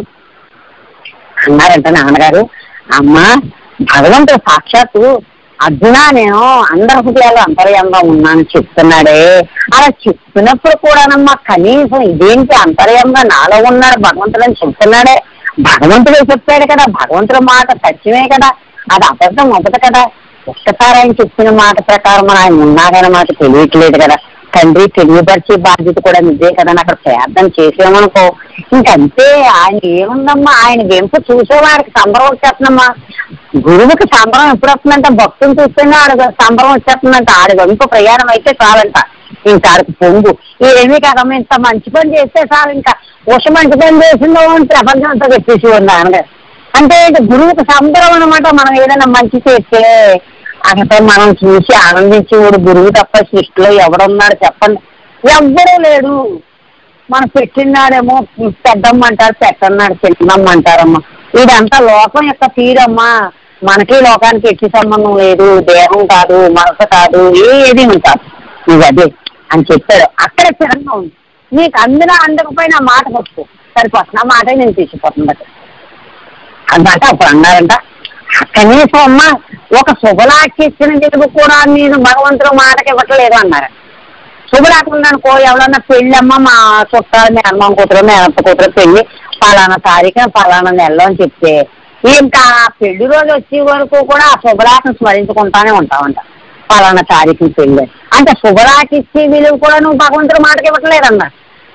అన్నారంట నాన్నగారు అమ్మా భగవంతుడు సాక్షాత్తు అర్జున నేను అందరి హృదయాల్లో అంతర్యంగా ఉన్నాను చెప్తున్నాడే అలా చెప్తున్నప్పుడు కూడానమ్మా కనీసం ఇదేంటి అంతర్యంగా నాలో ఉన్నాడు భగవంతుడు అని చెప్తున్నాడే భగవంతుడే చెప్పాడు కదా భగవంతుడి మాట సత్యమే కదా అది అబద్ధం అవ్వదు కదా ఒక్కసారి ఆయన చెప్పిన మాట ప్రకారం ఆయన ఉన్నాడన్న మాట తెలియట్లేదు కదా తండ్రి తెలియపరిచే బాధ్యత కూడా నిజే కదా అని అక్కడ ప్రార్థన చేసామనుకో ఇంకంతే ఆయన ఏముందమ్మా ఆయన వెంపు చూసేవాడికి సంబరం వచ్చేస్తుందమ్మా గురువుకి సంబరం ఎప్పుడు వస్తుందంటే భక్తులు చూస్తేనే ఆడ సంబరం వచ్చేస్తుందంట ఆడ వెంపు ప్రయాణం అయితే చాలంట ఇంకా ఆడికి పొంగు ఏమీ కదమ్మా ఇంత మంచి పని చేస్తే చాలు ఇంకా ఉష మంచి పని చేసిందో అని ప్రపంచం అంతా చెప్పేసి ఉన్నాను అంటే ఇక గురువుకి సంబరం అనమాట మనం ఏదైనా మంచి చేస్తే అక్కడ మనం చూసి ఆనందించేవాడు గురువు తప్ప సృష్టిలో ఎవడున్నాడు చెప్పండి ఎవ్వరూ లేడు మనం పెట్టినాడేమో పెద్దమ్మ అంటారు పెట్టన్నాడు చిన్నమ్మ అంటారమ్మా ఇదంతా లోకం యొక్క తీరమ్మా మనకి లోకానికి ఎట్టి సంబంధం లేదు దేహం కాదు మనసు కాదు ఏది కాదు ఇది అదే అని చెప్పాడు అక్కడ స్థిరంగా ఉంది నీకు అందినా అందకపోయినా ఆ మాట వస్తు సరిపోతుంది ఆ మాట నేను తీసిపోతుంది అన్నమాట అప్పుడు అన్నారంట కనీసం అమ్మ ఒక శుభలాకి ఇచ్చిన తెలుగు కూడా నేను భగవంతుడు మాటకి ఇవ్వట్లేదు అన్నారు శుభలాకి ఉందనుకో ఎవరన్నా పెళ్ళి అమ్మ మా చుట్టాలు మీ అమ్మ కూతురు మీ అత్త కూతురు పెళ్ళి పలానా తారీఖున పలానా నెలలో అని చెప్తే ఇంకా ఆ పెళ్లి రోజు వచ్చే వరకు కూడా ఆ శుభలాకను స్మరించుకుంటానే ఉంటామంట పలానా తారీఖున పెళ్ళి అంటే శుభలాకి ఇచ్చే విలువ కూడా నువ్వు భగవంతుడు మాటకి ఇవ్వట్లేదన్నా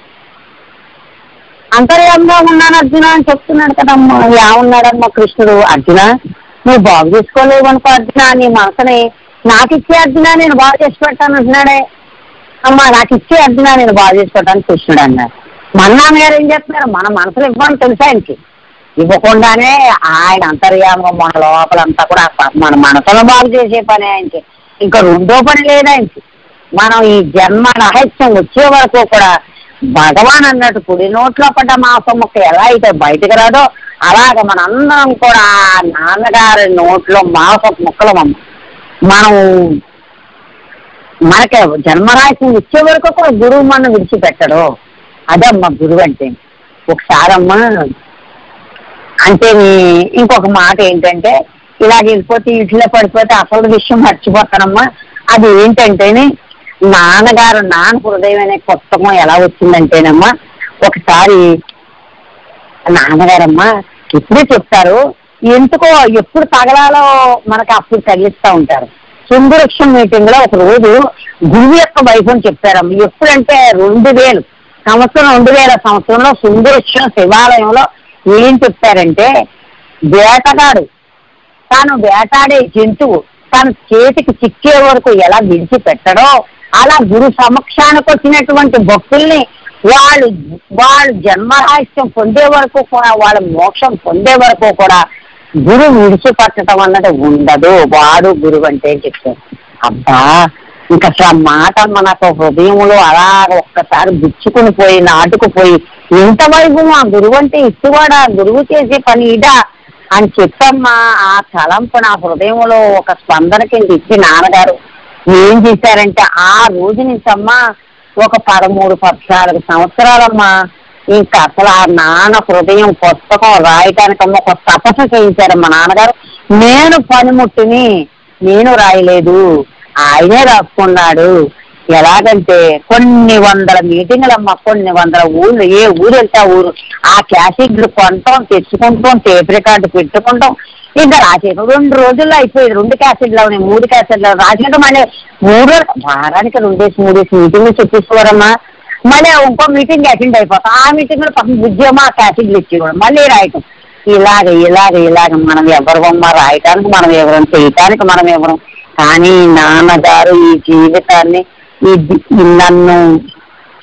అంతర్యంగా ఉన్నాను అర్జున అని చెప్తున్నాడు కదమ్మా ఏమన్నాడమ్మా కృష్ణుడు అర్జున నువ్వు బాగు చేసుకోలేవు అనుకో అర్జున నీ మనసుని నాకు ఇచ్చే అర్జున నేను బాగు చేసి పెడతాను అంటున్నాడే అమ్మా నాకు ఇచ్చే అర్జున నేను బాగు చేసి పెడతాను కృష్ణుడు అన్నాడు మన నాన్నగారు ఏం చెప్తున్నారు మన మనసులో ఇవ్వని తెలుసా ఆయనకి ఇవ్వకుండానే ఆయన అంతర్యామం మన లోపలంతా కూడా మన మనసులో బాగు చేసే పని ఆయనకి ఇంకా రెండో పని లేదు ఆయనకి మనం ఈ జన్మ రహస్యం వచ్చే వరకు కూడా భగవాన్ అన్నట్టు కుడి నోట్లో పడ్డ మాంసం ముక్క ఎలా అయితే బయటకు రాదో అలాగ మనందరం కూడా ఆ నాన్నగారి నోట్లో మాంసం ముక్కలు మనం మనకి జన్మరాశి ఇచ్చే వరకు కూడా గురువు మనం విడిచిపెట్టడు అదమ్మా గురువు అంటే ఒకసారి అమ్మ అంటే నీ- ఇంకొక మాట ఏంటంటే ఇలాగ వెళ్ళిపోతే ఇట్లా పడిపోతే అసలు విషయం మర్చిపోతానమ్మా అది ఏంటంటేనే నాన్నగారు నాన్న హృదయం అనే పుస్తకం ఎలా వచ్చిందంటేనమ్మా ఒకసారి నాన్నగారమ్మా ఇప్పుడే చెప్తారు ఎందుకో ఎప్పుడు తగలాలో మనకు అప్పుడు తగిలిస్తూ ఉంటారు సుందరక్షం మీటింగ్ లో ఒక రోజు గురువు యొక్క వైభవం చెప్పారమ్మ ఎప్పుడంటే రెండు వేలు సంవత్సరం రెండు వేల సంవత్సరంలో సుందరక్షణ శివాలయంలో ఏం చెప్పారంటే వేటగాడు తాను వేటాడే జంతువు తన చేతికి చిక్కే వరకు ఎలా విడిచిపెట్టడో అలా గురు సమక్షానికి వచ్చినటువంటి భక్తుల్ని వాళ్ళు వాళ్ళు జన్మరాహిత్యం పొందే వరకు కూడా వాళ్ళ మోక్షం పొందే వరకు కూడా గురువు విడిచిపెట్టడం అన్నది ఉండదు వాడు గురువు అంటే చెప్తారు అబ్బా ఇంకా అసలు ఆ మాట మనకు హృదయంలో అలా ఒక్కసారి గుచ్చుకుని పోయి నాటుకుపోయి ఎంత వైభవం ఆ గురువు అంటే ఇస్తువాడా గురువు చేసే పని ఇదా అని చెప్పమ్మా ఆ తలంపు నా హృదయంలో ఒక స్పందన కింద ఇచ్చి నాన్నగారు ఏం చేశారంటే ఆ రోజు నుంచి అమ్మా ఒక పదమూడు పద్నాలుగు సంవత్సరాలమ్మా ఇంకా అసలు ఆ నాన్న హృదయం పుస్తకం రాయటానికమ్మా ఒక తపస్సు చేయించారమ్మా నాన్నగారు నేను పనిముట్టిని నేను రాయలేదు ఆయనే రాసుకున్నాడు ఎలాగంటే కొన్ని వందల మీటింగ్లమ్మా కొన్ని వందల ఊళ్ళు ఏ ఊరు వెళ్తే ఆ ఊరు ఆ క్యాసెట్లు కొనటం తెచ్చుకుంటాం టేప్ రికార్డు పెట్టుకుంటాం ఇంకా రాసేది రెండు రోజుల్లో అయిపోయేది రెండు క్యాసెట్లు అవునాయి మూడు క్యాసెట్లు రాసినట్టు మళ్ళీ మూడు రోజులు- వారానికి రెండేసి మూడేసి మీటింగ్లు చెప్పేసుకోరమ్మా మళ్ళీ ఇంకో మీటింగ్ అటెండ్ అయిపోతాం ఆ మీటింగ్ లో పక్కన బుజ్జమ్మ ఆ క్యాసెట్లు ఇచ్చేవాడు మళ్ళీ రాయటం ఇలాగ ఇలాగ ఇలాగ మనం ఎవరమ్మా రాయటానికి మనం ఎవరం చేయటానికి మనం ఎవరం కానీ నాన్నగారు ఈ జీవితాన్ని ఈ ది- ఈ నన్ను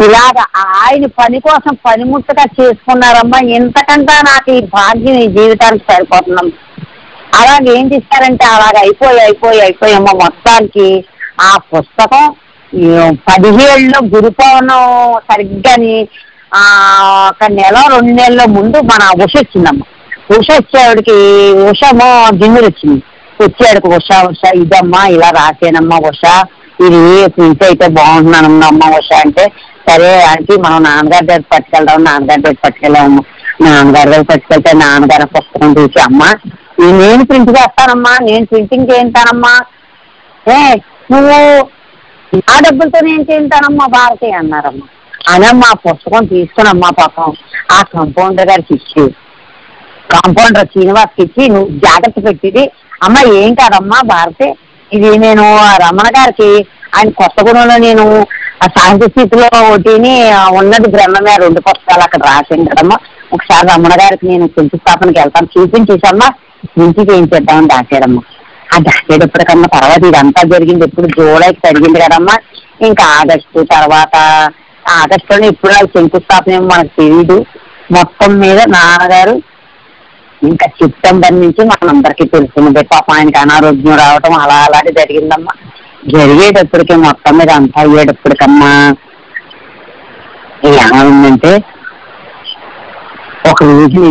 ఇలాగ ఆయన పని కోసం పనిముట్టుగా చేసుకున్నారమ్మా ఇంతకంటే నాకు ఈ భాగ్యం ఈ జీవితానికి సరిపోతుందమ్మా అలాగే ఏం చేశారంటే అలాగ అయిపోయి అయిపోయి అయిపోయామ్మా మొత్తానికి ఆ పుస్తకం ఈ పదిహేడులో గురుపవనం సరిగ్గాని ఆ ఒక నెల రెండు నెలల ముందు మన ఉష వచ్చిందమ్మా ఉష వచ్చేవాడికి ఉషమో గిన్నెలు వచ్చింది వచ్చేవాడికి ఉష ఉష ఇదమ్మా ఇలా రాసేనమ్మా ఉష ఇది ప్రింట్ అయితే బాగుంటున్నానమ్మా అమ్మ ఉష అంటే సరే అంటే మనం నాన్నగారి దగ్గర పట్టుకెళ్దాం నాన్నగారి దగ్గర పట్టుకెళ్ళాము నాన్నగారి దగ్గర పట్టుకెళ్తే నాన్నగారి పుస్తకం చూసి అమ్మా ఈ నేను ప్రింట్ చేస్తానమ్మా నేను ప్రింటింగ్ చేయించానమ్మా ఏ నువ్వు ఆ డబ్బులతో నేను చేయించానమ్మా భారతి అన్నారమ్మా అనమ్మా ఆ పుస్తకం తీసుకునమ్మా పాపం ఆ కంపౌండర్ గారికి ఇచ్చి కాంపౌండర్ శ్రీనివాస్కి ఇచ్చి నువ్వు జాగ్రత్త పెట్టిది అమ్మ ఏం కాదమ్మా భారతి ఇది నేను ఆ రమణ గారికి ఆయన కొత్తగూడెంలో నేను ఆ సాహిత్య స్థితిలో ఒకటిని ఆ ఉన్నది బ్రహ్మమే రెండు పుస్తకాలు అక్కడ రాసాను కదమ్మా ఒకసారి రమణ గారికి నేను శంకుస్థాపనకి వెళ్తాను చూపించేసమ్మా నుంచి చేయించేద్దామని దాచాడమ్మా ఆ దాచేటప్పటికమ్మా తర్వాత ఇదంతా జరిగింది ఎప్పుడు జూలైకి జరిగింది కదమ్మా ఇంకా ఆగస్టు తర్వాత ఆగస్టులో ఇప్పుడు నాకు శంకుస్థాపన ఏమో మనకు తెలియదు మొత్తం మీద నాన్నగారు ఇంకా సెప్టెంబర్ నుంచి మనందరికీ తెలుసున్నది పాప ఆయనకి అనారోగ్యం రావటం అలా అలాగే జరిగిందమ్మా జరిగేటప్పటికి మొత్తం మీద అంతా అయ్యేటప్పటికమ్మా ఏమైందంటే ఒక రోజు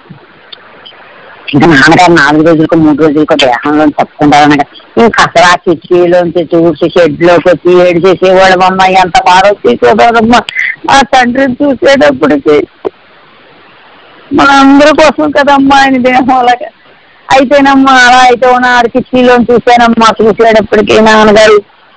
ఇంకా నాన్నగారు నాలుగు రోజులకు మూడు రోజులకు దేహంలో తప్పుకుంటారనగా ఇంకా అసలు ఆ కిటికీలోంచి చూసి షెడ్లోకి వచ్చి ఏడు చేసేవాళ్ళం అమ్మ ఎంత బాగా వచ్చేసేవాళ్ళమ్మా ఆ తండ్రిని చూసేటప్పటికి మన అందరి కోసం కదమ్మా ఆయన దేహం అలాగా అయితేనమ్మా అలా అయితే ఆడ కిటికీలో చూసానమ్మా చూసేటప్పటికి నాన్నగారు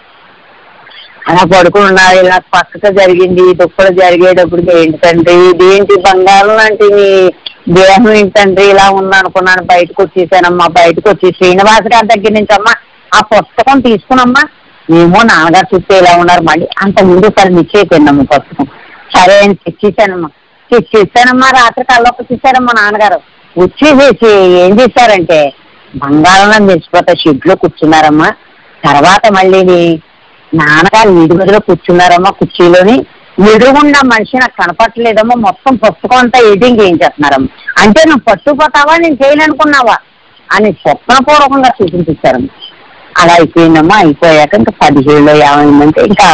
అలా పడుకుని ఉన్నారు ఇలా పక్కకు జరిగింది దుప్పలు జరిగేటప్పటికి ఏంటి తండ్రి ఇదేంటి బంగారం లాంటి నీ దేహం ఏంటండ్రి ఇలా ఉందనుకున్నాను బయటకు వచ్చేసానమ్మా బయటకు వచ్చి శ్రీనివాస్ గారి దగ్గర నుంచి అమ్మా ఆ పుస్తకం తీసుకునమ్మా ఏమో నాన్నగారు చుట్టూ ఇలా ఉన్నారు మళ్ళీ అంత ముందు సరే నిశ్చయిపోయిందమ్మా పుస్తకం సరే అని తెచ్చేసానమ్మా తెచ్చేసానమ్మా రాత్రి కల్లోకి వచ్చేసారమ్మా నాన్నగారు వచ్చేసేసి ఏం చేశారంటే బంగారంలో మెరిసిపోతే షెడ్లో కూర్చున్నారమ్మా తర్వాత మళ్ళీని నాన్నగారు వీధి గదిలో కూర్చున్నారమ్మా కుర్చీలోని ఎదురుగుండా మనిషి నాకు కనపట్టలేదమ్మా మొత్తం పుస్తకం అంతా ఎడిటింగ్ చేయించేస్తున్నారమ్మా అంటే నువ్వు పట్టుకుపోతావా నేను చేయలేనుకున్నావా అని స్వప్నపూర్వకంగా చూపించారమ్మా అలా అయిపోయిందమ్మా అయిపోయాక ఇంకా పదిహేడులో ఏమైందంటే ఇంకా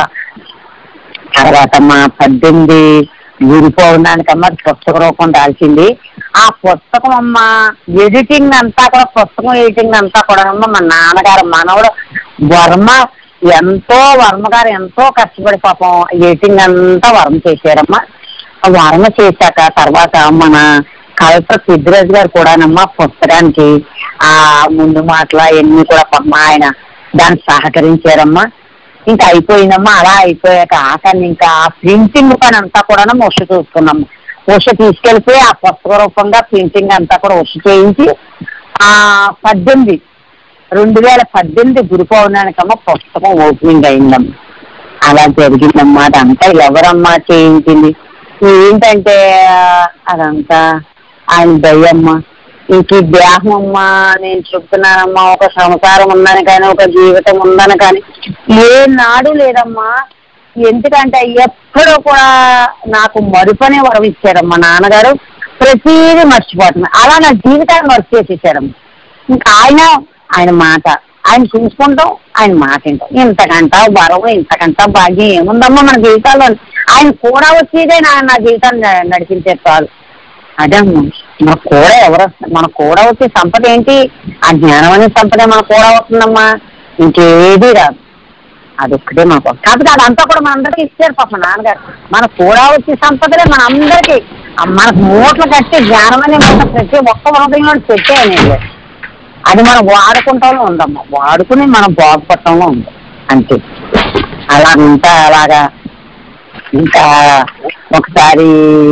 తర్వాత మా పద్దెనిమిది గురిపోవడానికమ్మా పుస్తక రూపం దాల్చింది ఆ పుస్తకం అమ్మ ఎడిటింగ్ అంతా కూడా పుస్తకం ఎడిటింగ్ అంతా కూడా అమ్మ మా నాన్నగారు మనవడు వర్మ ఎంతో వర్మ గారు ఎంతో కష్టపడి పాపం ఎడిటింగ్ అంతా వర్మ చేశారమ్మా ఆ వర్మ చేశాక తర్వాత మన కలెక్టర్ సిద్ధిరాజు గారు కూడానమ్మా పుస్తకానికి ఆ ముందు మాటలు అవన్నీ కూడా పాపం ఆయన దానికి సహకరించారమ్మా ఇంకా అయిపోయిందమ్మా అలా అయిపోయాక ఆఖరిని ఇంకా ప్రింటింగ్ పని అంతా కూడా ఉష చూసుకున్నాము ఉష తీసుకెళ్ళిపోయి ఆ పుస్తక రూపంగా ప్రింటింగ్ అంతా కూడా ఉష చేయించి ఆ పద్దెనిమిది రెండు వేల పద్దెనిమిది గురు పౌర్ణానికమ్మ పుస్తకం ఓపెనింగ్ అయిందమ్మా అలా జరిగిందమ్మా అదంతా ఎవరమ్మా చేయించింది ఏంటంటే అదంతా ఆయన దయ్యమ్మ ఇంక ఈ దేహం అమ్మా నేను చెప్తున్నానమ్మా ఒక సంసారం ఉందని కానీ ఒక జీవితం ఉందని కానీ ఏ నాడు లేదమ్మా ఎందుకంటే ఎప్పుడూ కూడా నాకు మరుపనే వరం ఇచ్చారమ్మా నాన్నగారు ప్రతిదీ మర్చిపోతున్నా అలా నా జీవితాన్ని మర్చి చేసేసారమ్మా ఇంకా ఆయన ఆయన మాట ఆయన చూసుకుంటాం ఆయన మాట వింటాం ఇంతకంట వరం ఇంతకంట భాగ్యం ఏముందమ్మా మన జీవితాల్లో ఆయన కూడా వచ్చేదే నా నా జీవితాన్ని న- నడిపించే కాదు అదే అమ్మా మన కూడా ఎవరు వస్తారు మన కూడా వచ్చే సంపద ఏంటి ఆ జ్ఞానం అనే సంపద మన కూడా వస్తుందమ్మా ఇంకేది రాదు అదొక్కటే మాకు కాకపోతే అదంతా కూడా మనందరికీ ఇచ్చారు పాప నాన్నగారు మన కూడా వచ్చే సంపదలే మన అందరికీ ఆ మనకు మూటలు కట్టి జ్ఞానం అనే మూట ప్రతి ఒక్క హృదయంలో పెట్టేయలేదు అది మనం వాడుకుంటాలో ఉందమ్మా వాడుకుని మనం బాగుపడటంలో ఉంది అంతే అలా ఉంటా అలాగా ఇంకా ఒకసారి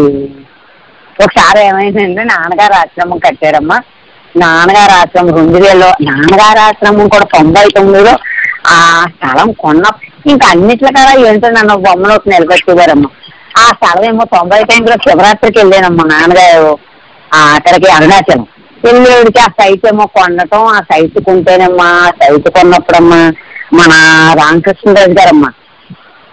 ఒకసారి ఏమైందంటే నాన్నగారు ఆశ్రమం కట్టారమ్మా నాన్నగారు ఆశ్రమం రెండు వేలలో నాన్నగారు ఆశ్రమం కూడా తొంభై తొమ్మిదిలో ఆ స్థలం కొన్న ఇంకా అన్నిట్లో కదా ఏంటో నన్ను బొమ్మలు ఒకటి నిలబెట్టేవారమ్మా ఆ స్థలం ఏమో తొంభై తొమ్మిదిలో శివరాత్రికి వెళ్ళానమ్మా నాన్నగారు ఆ అక్కడికి అరుణాచలం వెళ్ళేడికి ఆ సైట్ ఏమో కొనటం ఆ సైట్ కొంటేనమ్మా ఆ సైట్ కొన్నప్పుడమ్మా మన రామకృష్ణరాజు గారమ్మా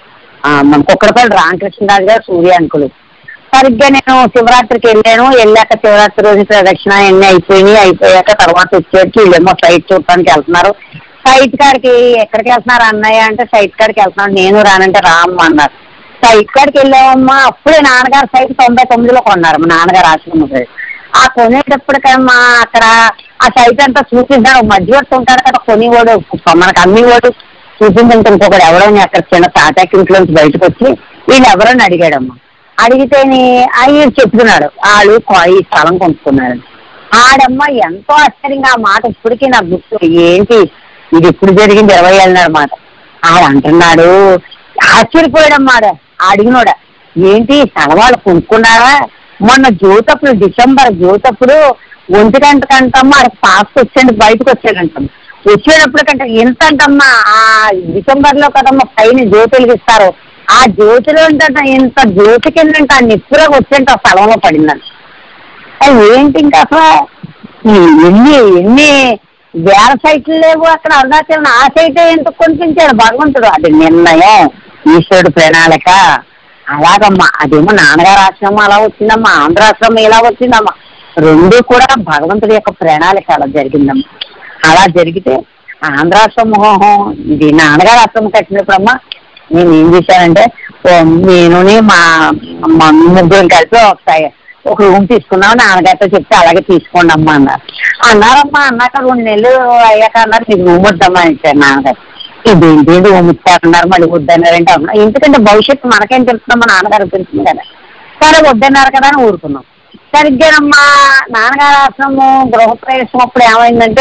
ఆ, మన కుక్కడపల్లి రామకృష్ణరాజు గారు సూర్య అంకులు సరిగ్గా నేను శివరాత్రికి వెళ్ళాను వెళ్ళాక శివరాత్రి రోజు ప్రదక్షిణ అన్ని అయిపోయినాయి అయిపోయాక తర్వాత వచ్చేసి వీళ్ళేమో సైట్ చూడటానికి వెళ్తున్నారు సైట్ కాడికి ఎక్కడికి వెళ్తున్నారు అన్నయ్య అంటే సైట్ కాడికి వెళ్తున్నాను నేను రానంటే రామ్మ అన్నారు సైట్ కాడికి వెళ్ళామమ్మా అప్పుడే నాన్నగారు సైట్ తొంభై తొమ్మిదిలో కొన్నారు మా నాన్నగారు ఆశ్రమం సైట్ ఆ కొనేటప్పటికమ్మా అక్కడ ఆ సైట్ అంతా చూపించాడు మధ్యవర్తి ఉంటాడు కదా కొనివాడు మనకు అమ్మివాడు చూపించంటే ఇంకొకడు ఎవడో అక్కడ చిన్న తాటాకి ఇంట్లోంచి బయటకు వచ్చి వీళ్ళు ఎవరని అడిగాడమ్మా అడిగితేని అయ్యి చెప్తున్నాడు వాళ్ళు కొ- ఈ స్థలం కొనుక్కున్నాడు ఆడమ్మ ఎంతో ఆశ్చర్యంగా ఆ మాట ఇప్పటికీ నాకు గుర్తు ఏంటి ఇది ఎప్పుడు జరిగింది ఇరవై ఏళ్ళనాడు మాట ఆడ అంటున్నాడు ఆశ్చర్యపోయాడమ్మాడ అడిగినోడ ఏంటి ఈ స్థలం వాళ్ళు కొనుక్కున్నారా మొన్న జ్యోతప్పుడు డిసెంబర్ జ్యోతప్పుడు ఒంటి గంట కంటమ్మా ఆడ పాస్ వచ్చాడు బయటకు వచ్చాడంటమ్మా వచ్చేటప్పుడు కంటే ఎంత అంటమ్మా ఆ డిసెంబర్ లో కదమ్మా పైన జ్యోతి వెలిగిస్తారు ఆ జ్యోతిలో ఏంటంట ఇంత జ్యోతి కిందంట ఆ నిప్పులో వచ్చేంట ఆ స్థలంలో పడిందంట అది ఏంటి ఇంకా అసలు ఈ ఎన్ని ఎన్ని వేల సైట్లు లేవు అక్కడ అరుణాచలం ఆ సైట్ ఎందుకు కొనిపించాడు భగవంతుడు అది నిర్ణయం ఈశ్వరుడు ప్రణాళిక అలాగమ్మా అదేమో నాన్నగారు ఆశ్రమం అలా వచ్చిందమ్మా ఆంధ్ర ఆశ్రమం ఇలా వచ్చిందమ్మా రెండు కూడా భగవంతుడి యొక్క ప్రణాళిక అలా జరిగిందమ్మా అలా జరిగితే ఆంధ్రాశ్రమం ఇది నాన్నగారు ఆశ్రమం కట్టినప్పుడమ్మా నేను ఏం చేశానంటే ఓ నేను మా మా ముగ్గురు కలిపి ఒకసారి ఒక రూమ్ తీసుకున్నాం నాన్నగారితో చెప్తే అలాగే తీసుకోండి అమ్మా అన్నారు అన్నారమ్మా అన్నాక రెండు నెలలు అయ్యాక అన్నారు మీకు రూమ్ వద్దమ్మా అని ఇచ్చారు నాన్నగారు ఇదేంటి రూమ్ ఇచ్చారన్నారు మళ్ళీ వద్దన్నారంటే అవునా ఎందుకంటే భవిష్యత్తు మనకేం తెలుస్తుందో మా నాన్నగారు తెలుస్తుంది కదా సరే వద్దన్నారు కదా అని ఊరుకున్నాం సరిగ్గానమ్మా నాన్నగారు ఆశ్రమం గృహప్రవేశం అప్పుడు ఏమైందంటే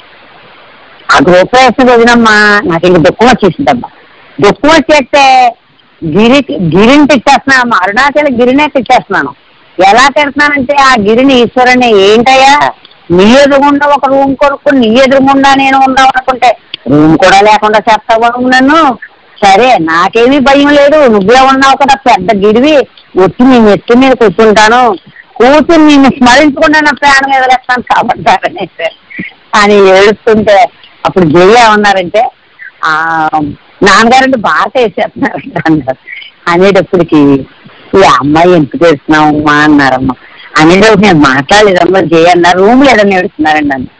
ఆ గృహప్రవేశం రోజునమ్మా నాకు ఇంక దుఃఖం వచ్చేసిందమ్మా దుఃఖం వచ్చేస్తే గిరి గిరిని తిట్టేస్తున్నాను అరుణాచల గిరినే తిట్టేస్తున్నాను ఎలా తిడుతున్నానంటే ఆ గిరిని ఈశ్వరుని ఏంటయ్యా నీ ఎదురుగుండా ఒక రూమ్ కొనుక్కుని నీ ఎదురుగుండా నేను ఉందాం అనుకుంటే రూమ్ కూడా లేకుండా చేస్తావా నువ్వు నన్ను సరే నాకేమీ భయం లేదు నువ్వే ఉన్నావు కదా పెద్ద గిరివి వచ్చి నీ నెత్తి మీద కూర్చుంటాను కూర్చుని నిన్ను స్మరించకుండా నా ప్రాణం ఎదలేస్తాను కాబట్టి అని ఏడుస్తుంటే అప్పుడు జయ ఏమన్నారంటే ఆ నాన్నగారంటే భారత వేసేస్తున్నారంట అన్నారు అనేటప్పటికి ఈ అమ్మాయి ఎందుకు చేస్తున్నావు అమ్మా అన్నారమ్మా అనేటప్పుడు నేను మాట్లాడలేదమ్మా జయ అన్నారు రూమ్ లేదని ఏడుస్తున్నారండి నన్ను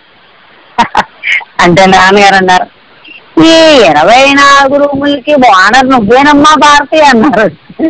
అంటే నాన్నగారు అన్నారు ఈ ఇరవై నాలుగు రూములకి ఓనర్ నువ్వేనమ్మా భారతి అన్నారు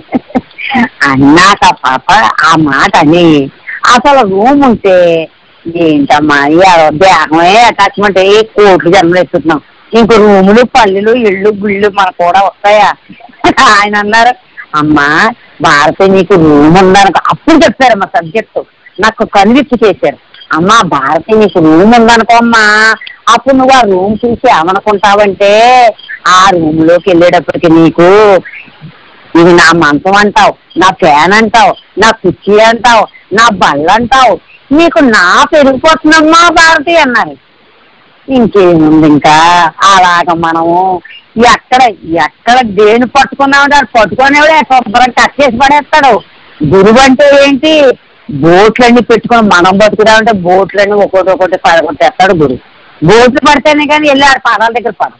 అన్నాక పాప ఆ మాట అని అసలు రూమ్ ఉంటే ఏంటమ్మా ఈ దేహమే అటాచ్మెంట్ ఏ కోట్లు జన్మలు ఎత్తుతున్నాం ఇంక రూములు పల్లెలు ఇళ్ళు గుళ్ళు మనకు కూడా వస్తాయా ఆయన అన్నారు అమ్మా భారతి నీకు రూమ్ ఉందనుకో అప్పుడు చెప్పారమ్మా సబ్జెక్టు నాకు కన్విక్ట్ చేశారు అమ్మా భారతి నీకు రూమ్ ఉందనుకో అమ్మా అప్పుడు నువ్వు ఆ రూమ్ చూసి ఏమనుకుంటావంటే ఆ రూమ్ లోకి వెళ్ళేటప్పటికి నీకు ఇది నా మంచం అంటావు నా ఫ్యాన్ అంటావు నా కుర్చీ అంటావు నా బల్ల అంటావు నీకు నా పెరిగిపోతుందమ్మా భారతి అన్నారు ఇంకేముంది ఇంకా అలాగ మనము ఎక్కడ ఎక్కడ దేని పట్టుకున్నామో దాన్ని పట్టుకునేవాడే శుభ్రం కట్ చేసి పడేస్తాడు గురువు అంటే ఏంటి బోట్లన్నీ పెట్టుకొని మనం బతుకుదామంటే బోట్లన్నీ ఒక్కొక్కటి ఒక్కొక్కటి పడగొట్టేస్తాడు గురువు బోట్లు పడితేనే కానీ వెళ్ళి ఆడ పాదాల దగ్గర పడవు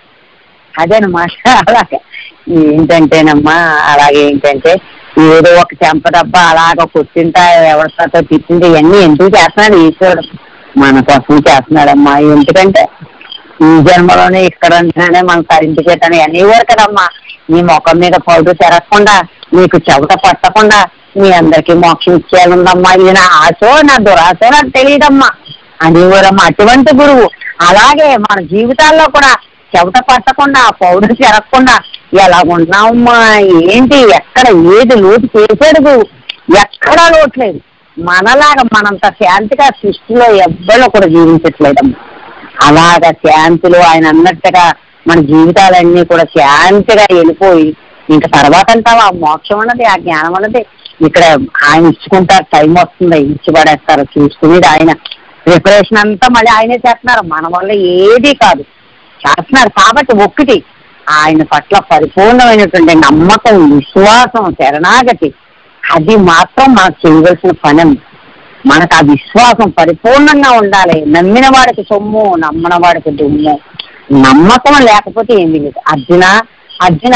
అదేనమాట అలాగే ఏంటంటేనమ్మా అలాగే ఏంటంటే ఏదో ఒక చెంప దెబ్బ అలాగ కొట్టింటా ఎవరితో తిట్టింటే ఇవన్నీ ఎందుకు చేస్తున్నాడు ఈశ్వరుడు మన కోసం చేస్తున్నాడమ్మా ఎందుకంటే ఈ జన్మలోనే ఇక్కడ ఉంటేనే మన సరింటికేట్ అని అనేవారు కదమ్మా నీ ముఖం మీద పౌడు తెరగకుండా నీకు చెవట పట్టకుండా మీ అందరికీ మోక్షం ఇచ్చేయాలందమ్మా ఇది నా ఆశో నా దురాశో నాకు తెలియదమ్మా అనేవారమ్మా అటువంటి గురువు అలాగే మన జీవితాల్లో కూడా చెవట పట్టకుండా పౌడర్ చెరగకుండా ఎలా ఉన్నామమ్మా ఏంటి ఎక్కడ ఏది లోటు చేసాడు గురువు ఎక్కడా లోట్లేదు మనలాగా మనంత శాంతిగా సృష్టిలో ఎవ్వరు కూడా జీవించట్లేదమ్మా అలాగా శాంతిలో ఆయన అన్నట్టుగా మన జీవితాలన్నీ కూడా శాంతిగా వెళ్ళిపోయి ఇంకా తర్వాత అంటావా ఆ మోక్షం అన్నది ఆ జ్ఞానం అన్నది ఇక్కడ ఆయన ఇచ్చుకుంటారు టైం వస్తుంది ఇచ్చి పడేస్తారు చూసుకునేది ఆయన ప్రిపరేషన్ అంతా మళ్ళీ ఆయనే చేస్తున్నారు మన వల్ల ఏది కాదు చేస్తున్నారు కాబట్టి ఒక్కటి ఆయన పట్ల పరిపూర్ణమైనటువంటి నమ్మకం విశ్వాసం శరణాగతి అది మాత్రం మనకు చేయవలసిన పని మనకు ఆ విశ్వాసం పరిపూర్ణంగా ఉండాలి నమ్మిన వాడికి సొమ్ము నమ్మన వాడికి దుమ్ము నమ్మకం లేకపోతే ఏమీ లేదు అర్జున అర్జున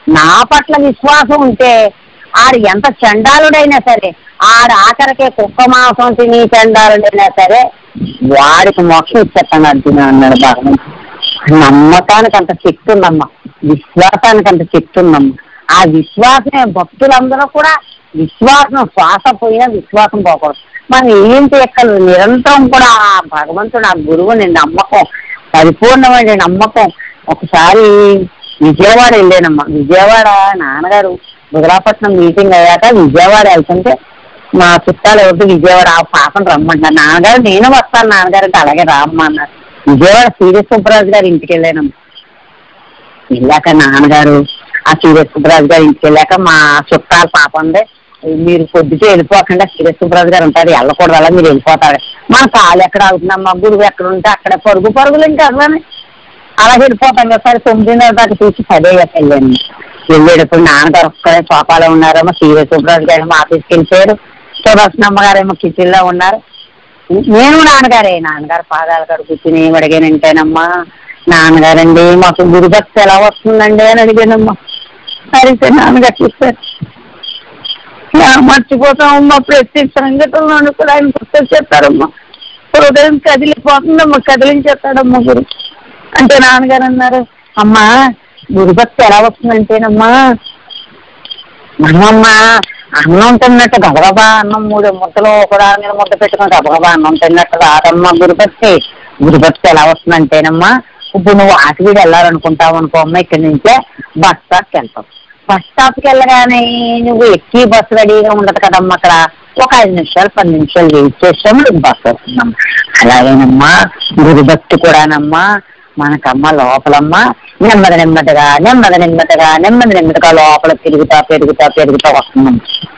నా పట్ల విశ్వాసం ఉంటే ఆడు ఎంత చండాలుడైనా సరే ఆడు ఆఖరికే కుక్క మాంసం తిని చండాలుడైనా సరే వాడికి మోక్షం ఇచ్చేస్తాను అర్జున అన్నాడు భగవంతుడు నమ్మకానికి అంత శక్తి ఉందమ్మా విశ్వాసానికి అంత శక్తి ఉందమ్మా ఆ విశ్వాసమే భక్తులందరూ కూడా విశ్వాసం శ్వాస పోయినా విశ్వాసం పోకూడదు మనం ఏంటి ఎక్కడ నిరంతరం కూడా ఆ భగవంతుడు ఆ గురువుని నమ్మకం పరిపూర్ణమైన నమ్మకం ఒకసారి విజయవాడ వెళ్ళానమ్మా విజయవాడ నాన్నగారు బుధలాపట్నం మీటింగ్ అయ్యాక విజయవాడ వెళ్తుంటే మా చుట్టాలు ఎవరికి విజయవాడ ఆ పాపను రమ్మంటున్నారు నాన్నగారు నేను వస్తాను నాన్నగారు అంటే అలాగే రామ్మా అన్నారు విజయవాడ సీరియస్ సుబ్బరాజు గారి ఇంటికి వెళ్ళానమ్మా వెళ్ళాక నాన్నగారు ఆ సీరియస్ సుబ్బరాజు గారి ఇంటికి వెళ్ళాక మా చుట్టాల పాప ఉంది మీరు పొద్దుటే వెళ్ళిపోకుండా సీరియస్ సుబ్బరాజు గారు ఉంటారు వెళ్ళకూడదు అలా మీరు వెళ్ళిపోతారు మన కాలు ఎక్కడ అవుతుందమ్మా గురువు ఎక్కడ ఉంటే అక్కడ పరుగు పరుగులు ఇంకా అట్లానే అలా వెళ్ళిపోతాం కదా సరే తొమ్మిదిన్నర దాకా చూసి పదే వెళ్ళాను వెళ్ళేటప్పుడు నాన్నగారు ఒక్కడే సోఫాలో ఉన్నారేమో సీరియస్ సుబ్బరాజు గారు ఏమో ఆఫీస్కి వెళ్ళిపోయారు సుదర్శనమ్మ గారు ఏమో కిచెన్లో ఉన్నారు నేను నాన్నగారే నాన్నగారు పాదాల కాడ కూర్చుని ఏం అడిగానంటేనమ్మా నాన్నగారండి మాకు గురుభక్తి ఎలా వస్తుందండి అని అడిగానమ్మా అయితే నాన్నగారు చూస్తారు "యా, మర్చిపోతామమ్మా ప్రతి సంఘటనలోనూ కూడా ఆయన గుర్తొచ్చేస్తారమ్మా హృదయం కదిలిపోతుందమ్మా కదిలించేస్తాడమ్మా గురు అంటే నాన్నగారు అన్నారు అమ్మా గురుభక్తి ఎలా వస్తుందంటేనమ్మా మనమమ్మా అన్నం తిన్నట్టు గబగబా అన్నం మూడు ముద్దలు కూడా మీద ముద్ద పెట్టుకుని గబగబా అన్నం తిన్నట్టు రాదమ్మా గురుభక్తి గురుభక్తి ఎలా వస్తుందంటేనమ్మా ఇప్పుడు నువ్వు ఆటవీడు వెళ్ళాలనుకుంటావు అనుకో అమ్మ ఇక్కడి నుంచే బస్ స్టాప్కి వెళ్తావు బస్ స్టాప్కి వెళ్ళగానే నువ్వు ఎక్కి బస్సు రెడీగా ఉండదు కదమ్మా అక్కడ ఒక ఐదు నిమిషాలు పది నిమిషాలు వెయిట్ చేసాము నీకు బస్సు వస్తుందమ్మా అలాగేనమ్మా గురుభక్తి కూడానమ్మా మనకమ్మ లోపలమ్మ నెమ్మది నెమ్మదిగా నెమ్మది నెమ్మదిగా నెమ్మది నెమ్మదిగా లోపల పెరుగుతా పెరుగుతా పెరుగుతా వస్తుందమ్మ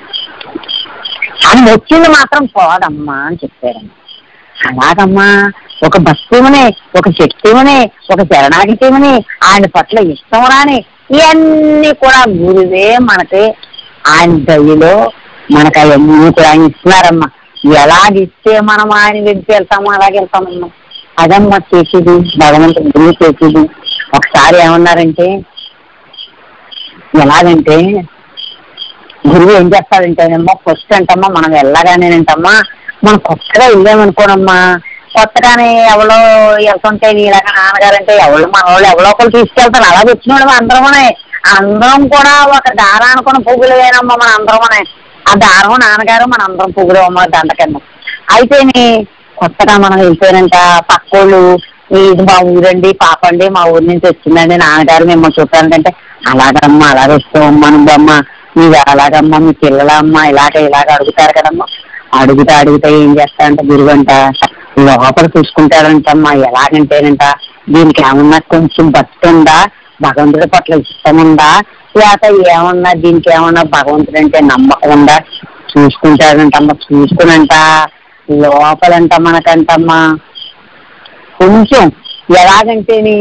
అని వచ్చింది మాత్రం పోదమ్మా అని చెప్పారమ్మ అలాగమ్మా ఒక భక్తిమని ఒక శక్తిమని ఒక శరణాగతిమని ఆయన పట్ల ఇష్టం రాని ఇవన్నీ కూడా గురువే మనకి ఆయన దయలో మనకు అవన్నీ కూడా ఆయన ఇస్తున్నారమ్మా ఎలాగిస్తే మనం ఆయన వెళ్తే వెళ్తామో అలాగే వెళ్తామమ్మా అదమ్మా చేసేది భగవంతుడు గురువు చేసేది ఒకసారి ఏమన్నారంటే ఎలాగంటే గురువు ఏం చేస్తాడంటేనమ్మా ఫస్ట్ అంటమ్మా మనం వెళ్ళగానేనంటమ్మా మనం కొత్తగా వెళ్ళామనుకోనమ్మా కొత్తగానే ఎవరో వెళ్తుంటే నీలాగా నాన్నగారంటే ఎవరు మన వాళ్ళు ఎవరో ఒకరు తీసుకెళ్తారు అలా వచ్చినోడు అందరమనే అందరం కూడా ఒక దారం అనుకున్న పువ్వులు వేనమ్మా మన అందరమనే ఆ దారం నాన్నగారు మన అందరం పువ్వులు అమ్మ దండ కింద అయితేని కొత్తగా మనం వెళ్తేనంట పక్కోళ్ళు ఇది మా ఊరండి పాప అండి మా ఊరి నుంచి వచ్చిందండి నాన్నగారు మిమ్మల్ని చూడాలంటే అలాగమ్మా అలాగ వస్తామమ్మా నువ్వమ్మా మీరు అలాగమ్మా మీ పిల్లలమ్మా ఇలాగ ఇలాగ అడుగుతారు కదమ్మా అడుగుతా అడుగుతా ఏం చేస్తారంట గురువు అంట లోపల చూసుకుంటారంటమ్మా ఎలాగంటేనంట దీనికి ఏమన్నా కొంచెం భక్తి ఉందా భగవంతుడి పట్ల ఇష్టం ఉందా లేక ఏమన్నా దీనికి ఏమన్నా భగవంతుడు అంటే నమ్మకం ఉందా చూసుకుంటాడంటమ్మా చూసుకునంట లోపలంట మనకంటమ్మా కొంచెం ఎలాగంటేని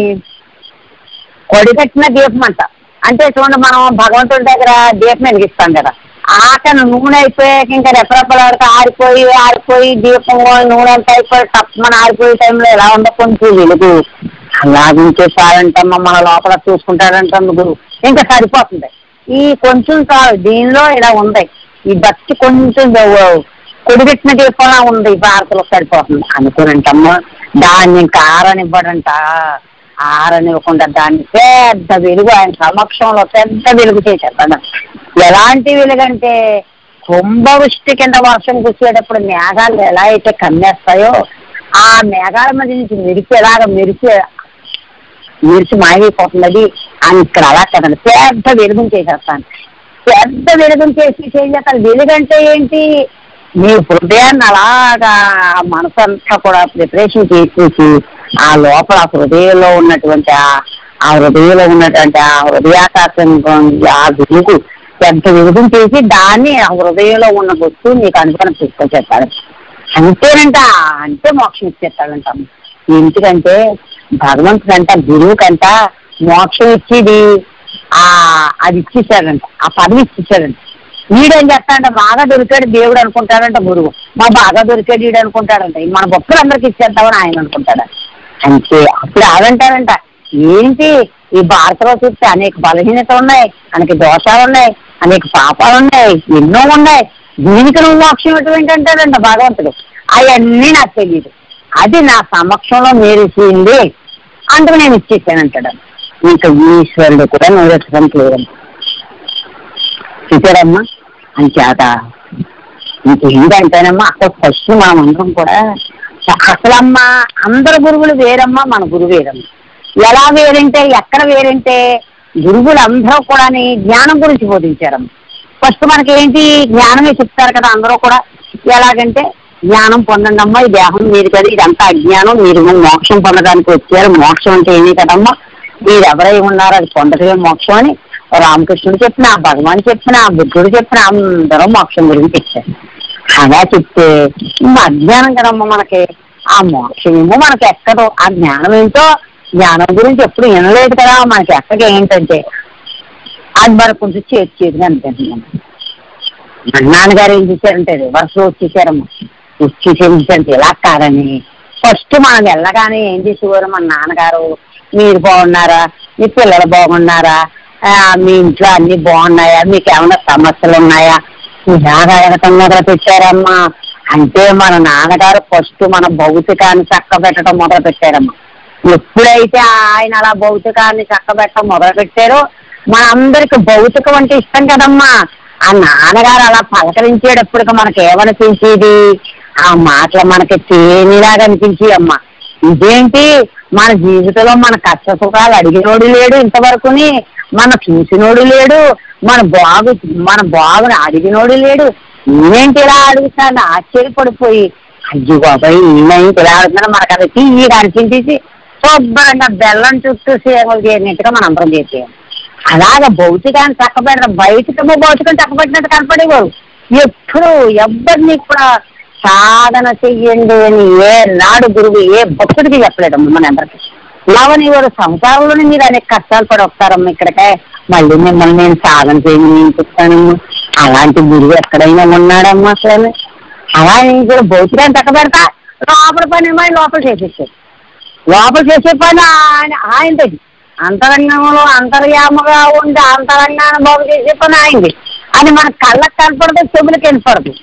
కొడిగట్టిన దీపం అంట అంటే చూడండి మనం భగవంతుడి దగ్గర దీపం వెలిగిస్తాం కదా ఆకలి నూనె అయిపోయాక ఇంకా రెప్పరెప్పలాడికి ఆరిపోయి ఆరిపోయి దీపం నూనె అంతా అయిపోయి తప్పమని ఆరిపోయే టైంలో ఎలా ఉందో కొంచెం వెలుగు అలాగించేసారంటమ్మా మన లోపల చూసుకుంటాడంటమ్మ గురువు ఇంకా సరిపోతుంది ఈ కొంచెం కాదు దీనిలో ఇలా ఉంది ఈ భక్తి కొంచెం కొడిగట్టిన దీపంలా ఉంది ఈ భారతలో సరిపోతుంది అనుకునంటమ్మా దాన్ని ఇంకా ఆరనివ్వడంట ఆరనివ్వకుండా దాన్ని పెద్ద వెలుగు ఆయన సమక్షంలో పెద్ద వెలుగు చేసేస్తాడు ఎలాంటి వెలుగంటే కుంభవృష్టి కింద వర్షం కురిసేటప్పుడు మేఘాలు ఎలా అయితే కమ్మేస్తాయో ఆ మేఘాల మధ్య నుంచి మెరిసి ఎలాగ మెరిసి మెరిసి మాయమైపోతున్నది అని ఇక్కడ అలా కదండి పెద్ద వెలుగుని చేసేస్తాను పెద్ద వెలుగుని చేసి ఏం చేస్తాను వెలుగంటే ఏంటి మీ హృదయాన్ని అలాగా ఆ మనసు అంతా కూడా ప్రిపరేషన్ చేసేసి ఆ లోపల ఆ హృదయంలో ఉన్నటువంటి ఆ- ఆ హృదయంలో ఉన్నటువంటి ఆ హృదయాకాశం ఆ వెలుగు పెద్ద వెలుగుని చేసి దాన్ని ఆ హృదయంలో ఉన్న వస్తువు నీకు అనుకుని తీసుకొచ్చేస్తాడు అంతేనంట అంటే మోక్షం ఇచ్చేస్తాడంట ఎందుకంటే భగవంతుడంట గురువు కంట మోక్షం ఇచ్చేది ఆ అది ఇచ్చేసాడంట ఆ పదవి ఇచ్చేసాడంట వీడేం చేస్తాడంట బాగా దొరికాడు దేవుడు అనుకుంటాడంట గురువు మా బాగా దొరికాడు వీడు అనుకుంటాడంట మన భక్తులందరికీ ఇచ్చేద్దామని ఆయన అనుకుంటాడు అంతే అప్పుడు ఆడంటాడంట ఏంటి ఈ భారతలో చూస్తే అనేక బలహీనతలు ఉన్నాయి అనేక దోషాలు ఉన్నాయి అనేక పాపాలు ఉన్నాయి ఎన్నో ఉన్నాయి దీనికి నువ్వు మోక్షం ఎటువంటి అంటాడంట భగవంతుడు అవన్నీ నాకు తెలియదు అది నా సమక్షంలో మెరిసింది అందుకు నేను ఇచ్చేసానంటాడు ఇంకా ఈశ్వరుడు కూడా నెరవేర్చడానికి లేదమ్మా చూసారమ్మా అంచేత ఇంకేంటంటేనమ్మా అక్కడ ఫస్ట్ మనం అందరం కూడా అసలమ్మా అందరు గురువులు వేరమ్మా మన గురువు వేరమ్మా ఎలా వేరంటే ఎక్కడ వేరంటే గురువులు అందరూ కూడా జ్ఞానం గురించి బోధించారమ్మా ఫస్ట్ మనకి ఏంటి జ్ఞానమే చెప్తారు కదా అందరూ కూడా ఎలాగంటే జ్ఞానం పొందండి అమ్మా ఈ దేహం మీరు కదా ఇదంతా అజ్ఞానం మీరు మోక్షం పొందడానికి వచ్చారు మోక్షం అంటే ఏమీ కదమ్మా మీరు ఎవరై ఉన్నారో అది పొందటమే మోక్షం అని రామకృష్ణుడు చెప్పిన భగవాన్ చెప్పిన బుద్ధుడు చెప్పిన అందరూ మోక్షం గురించి ఇచ్చారు అలా చెప్తే ఇంకా అజ్ఞానం కదమ్మా మనకి ఆ మోక్షం ఏమో మనకి ఎక్కదు ఆ జ్ఞానం ఏంటో జ్ఞానం గురించి ఎప్పుడు వినలేదు కదా మనకి ఎక్కగా ఏంటంటే అది మనకు కొంచెం చేతి చేతిగా అనిపిస్తుంది మా నాన్నగారు ఏం చేశారంటే రివర్స్ వచ్చేసారమ్మా వచ్చేసేంటే ఇలా కాదని ఫస్ట్ మనం వెళ్ళగానే ఏం చేసేవారు మా నాన్నగారు మీరు బాగున్నారా మీ పిల్లలు బాగున్నారా ఆ, మీ ఇంట్లో అన్ని బాగున్నాయా మీకు ఏమైనా సమస్యలు ఉన్నాయా ఇలాగా ఎడటం మొదలు పెట్టారమ్మా అంటే మన నాన్నగారు ఫస్ట్ మన భౌతికాన్ని చక్క పెట్టడం మొదలు పెట్టారమ్మా ఎప్పుడైతే ఆయన అలా భౌతికాన్ని చక్కబెట్టడం మొదలు పెట్టారో మనందరికి భౌతికం అంటే ఇష్టం కదమ్మా ఆ నాన్నగారు అలా పలకరించేటప్పటికి మనకి ఏమనిపించేది ఆ మాటలు మనకి తేనిలాగా అనిపించి అమ్మా ఇదేంటి మన జీవితంలో మన కష్ట సుఖాలు అడిగినోడు లేడు ఇంతవరకుని మన చూసినోడు లేడు మన బాగు మన బాగుని అడిగినోడు లేడు నేనేంటి ఇలా అడుగుతాను ఆశ్చర్యపడిపోయి అయ్యో బాబాయ్ ఈయనేంటి ఇలా అడుగుతున్నా మనకు అది తీయగా అనిపించేసి శుభ్రంగా బెల్లం చుట్టూ సేవలు చేరినట్టుగా మనం అందరం చేసేయాలి అలాగ భౌతికాన్ని చక్కబెట్టడం బయటకేమో భౌతికం చక్కబెట్టినట్టు కనపడేవారు ఎప్పుడు ఎవరిని కూడా సాధన చెయ్యండి అని ఏ నాడు గురువు ఏ భక్తుడికి చెప్పలేదమ్మా మన అందరికి లవని వారు సంసారంలోనే మీరు అనేక కష్టాలు పడి వస్తారమ్మా ఇక్కడికే మళ్ళీ మిమ్మల్ని నేను సాధన చేయని నేను చెప్తానమ్మా అలాంటి గురువు ఎక్కడైనా ఉన్నాడమ్మా అసలు అలా నేను కూడా భౌతికాన్ని చక్కబెడతా లోపల పని ఏమో ఆయన లోపల చేసేసాడు లోపల చేసే పని ఆయన ఆయనది అంతరంగంలో అంతర్యామగా ఉండి అంతరంగాన్ని బాగు చేసే పని ఆయనది అది మన కళ్ళకు కనపడదు చెవులకు వినపడదు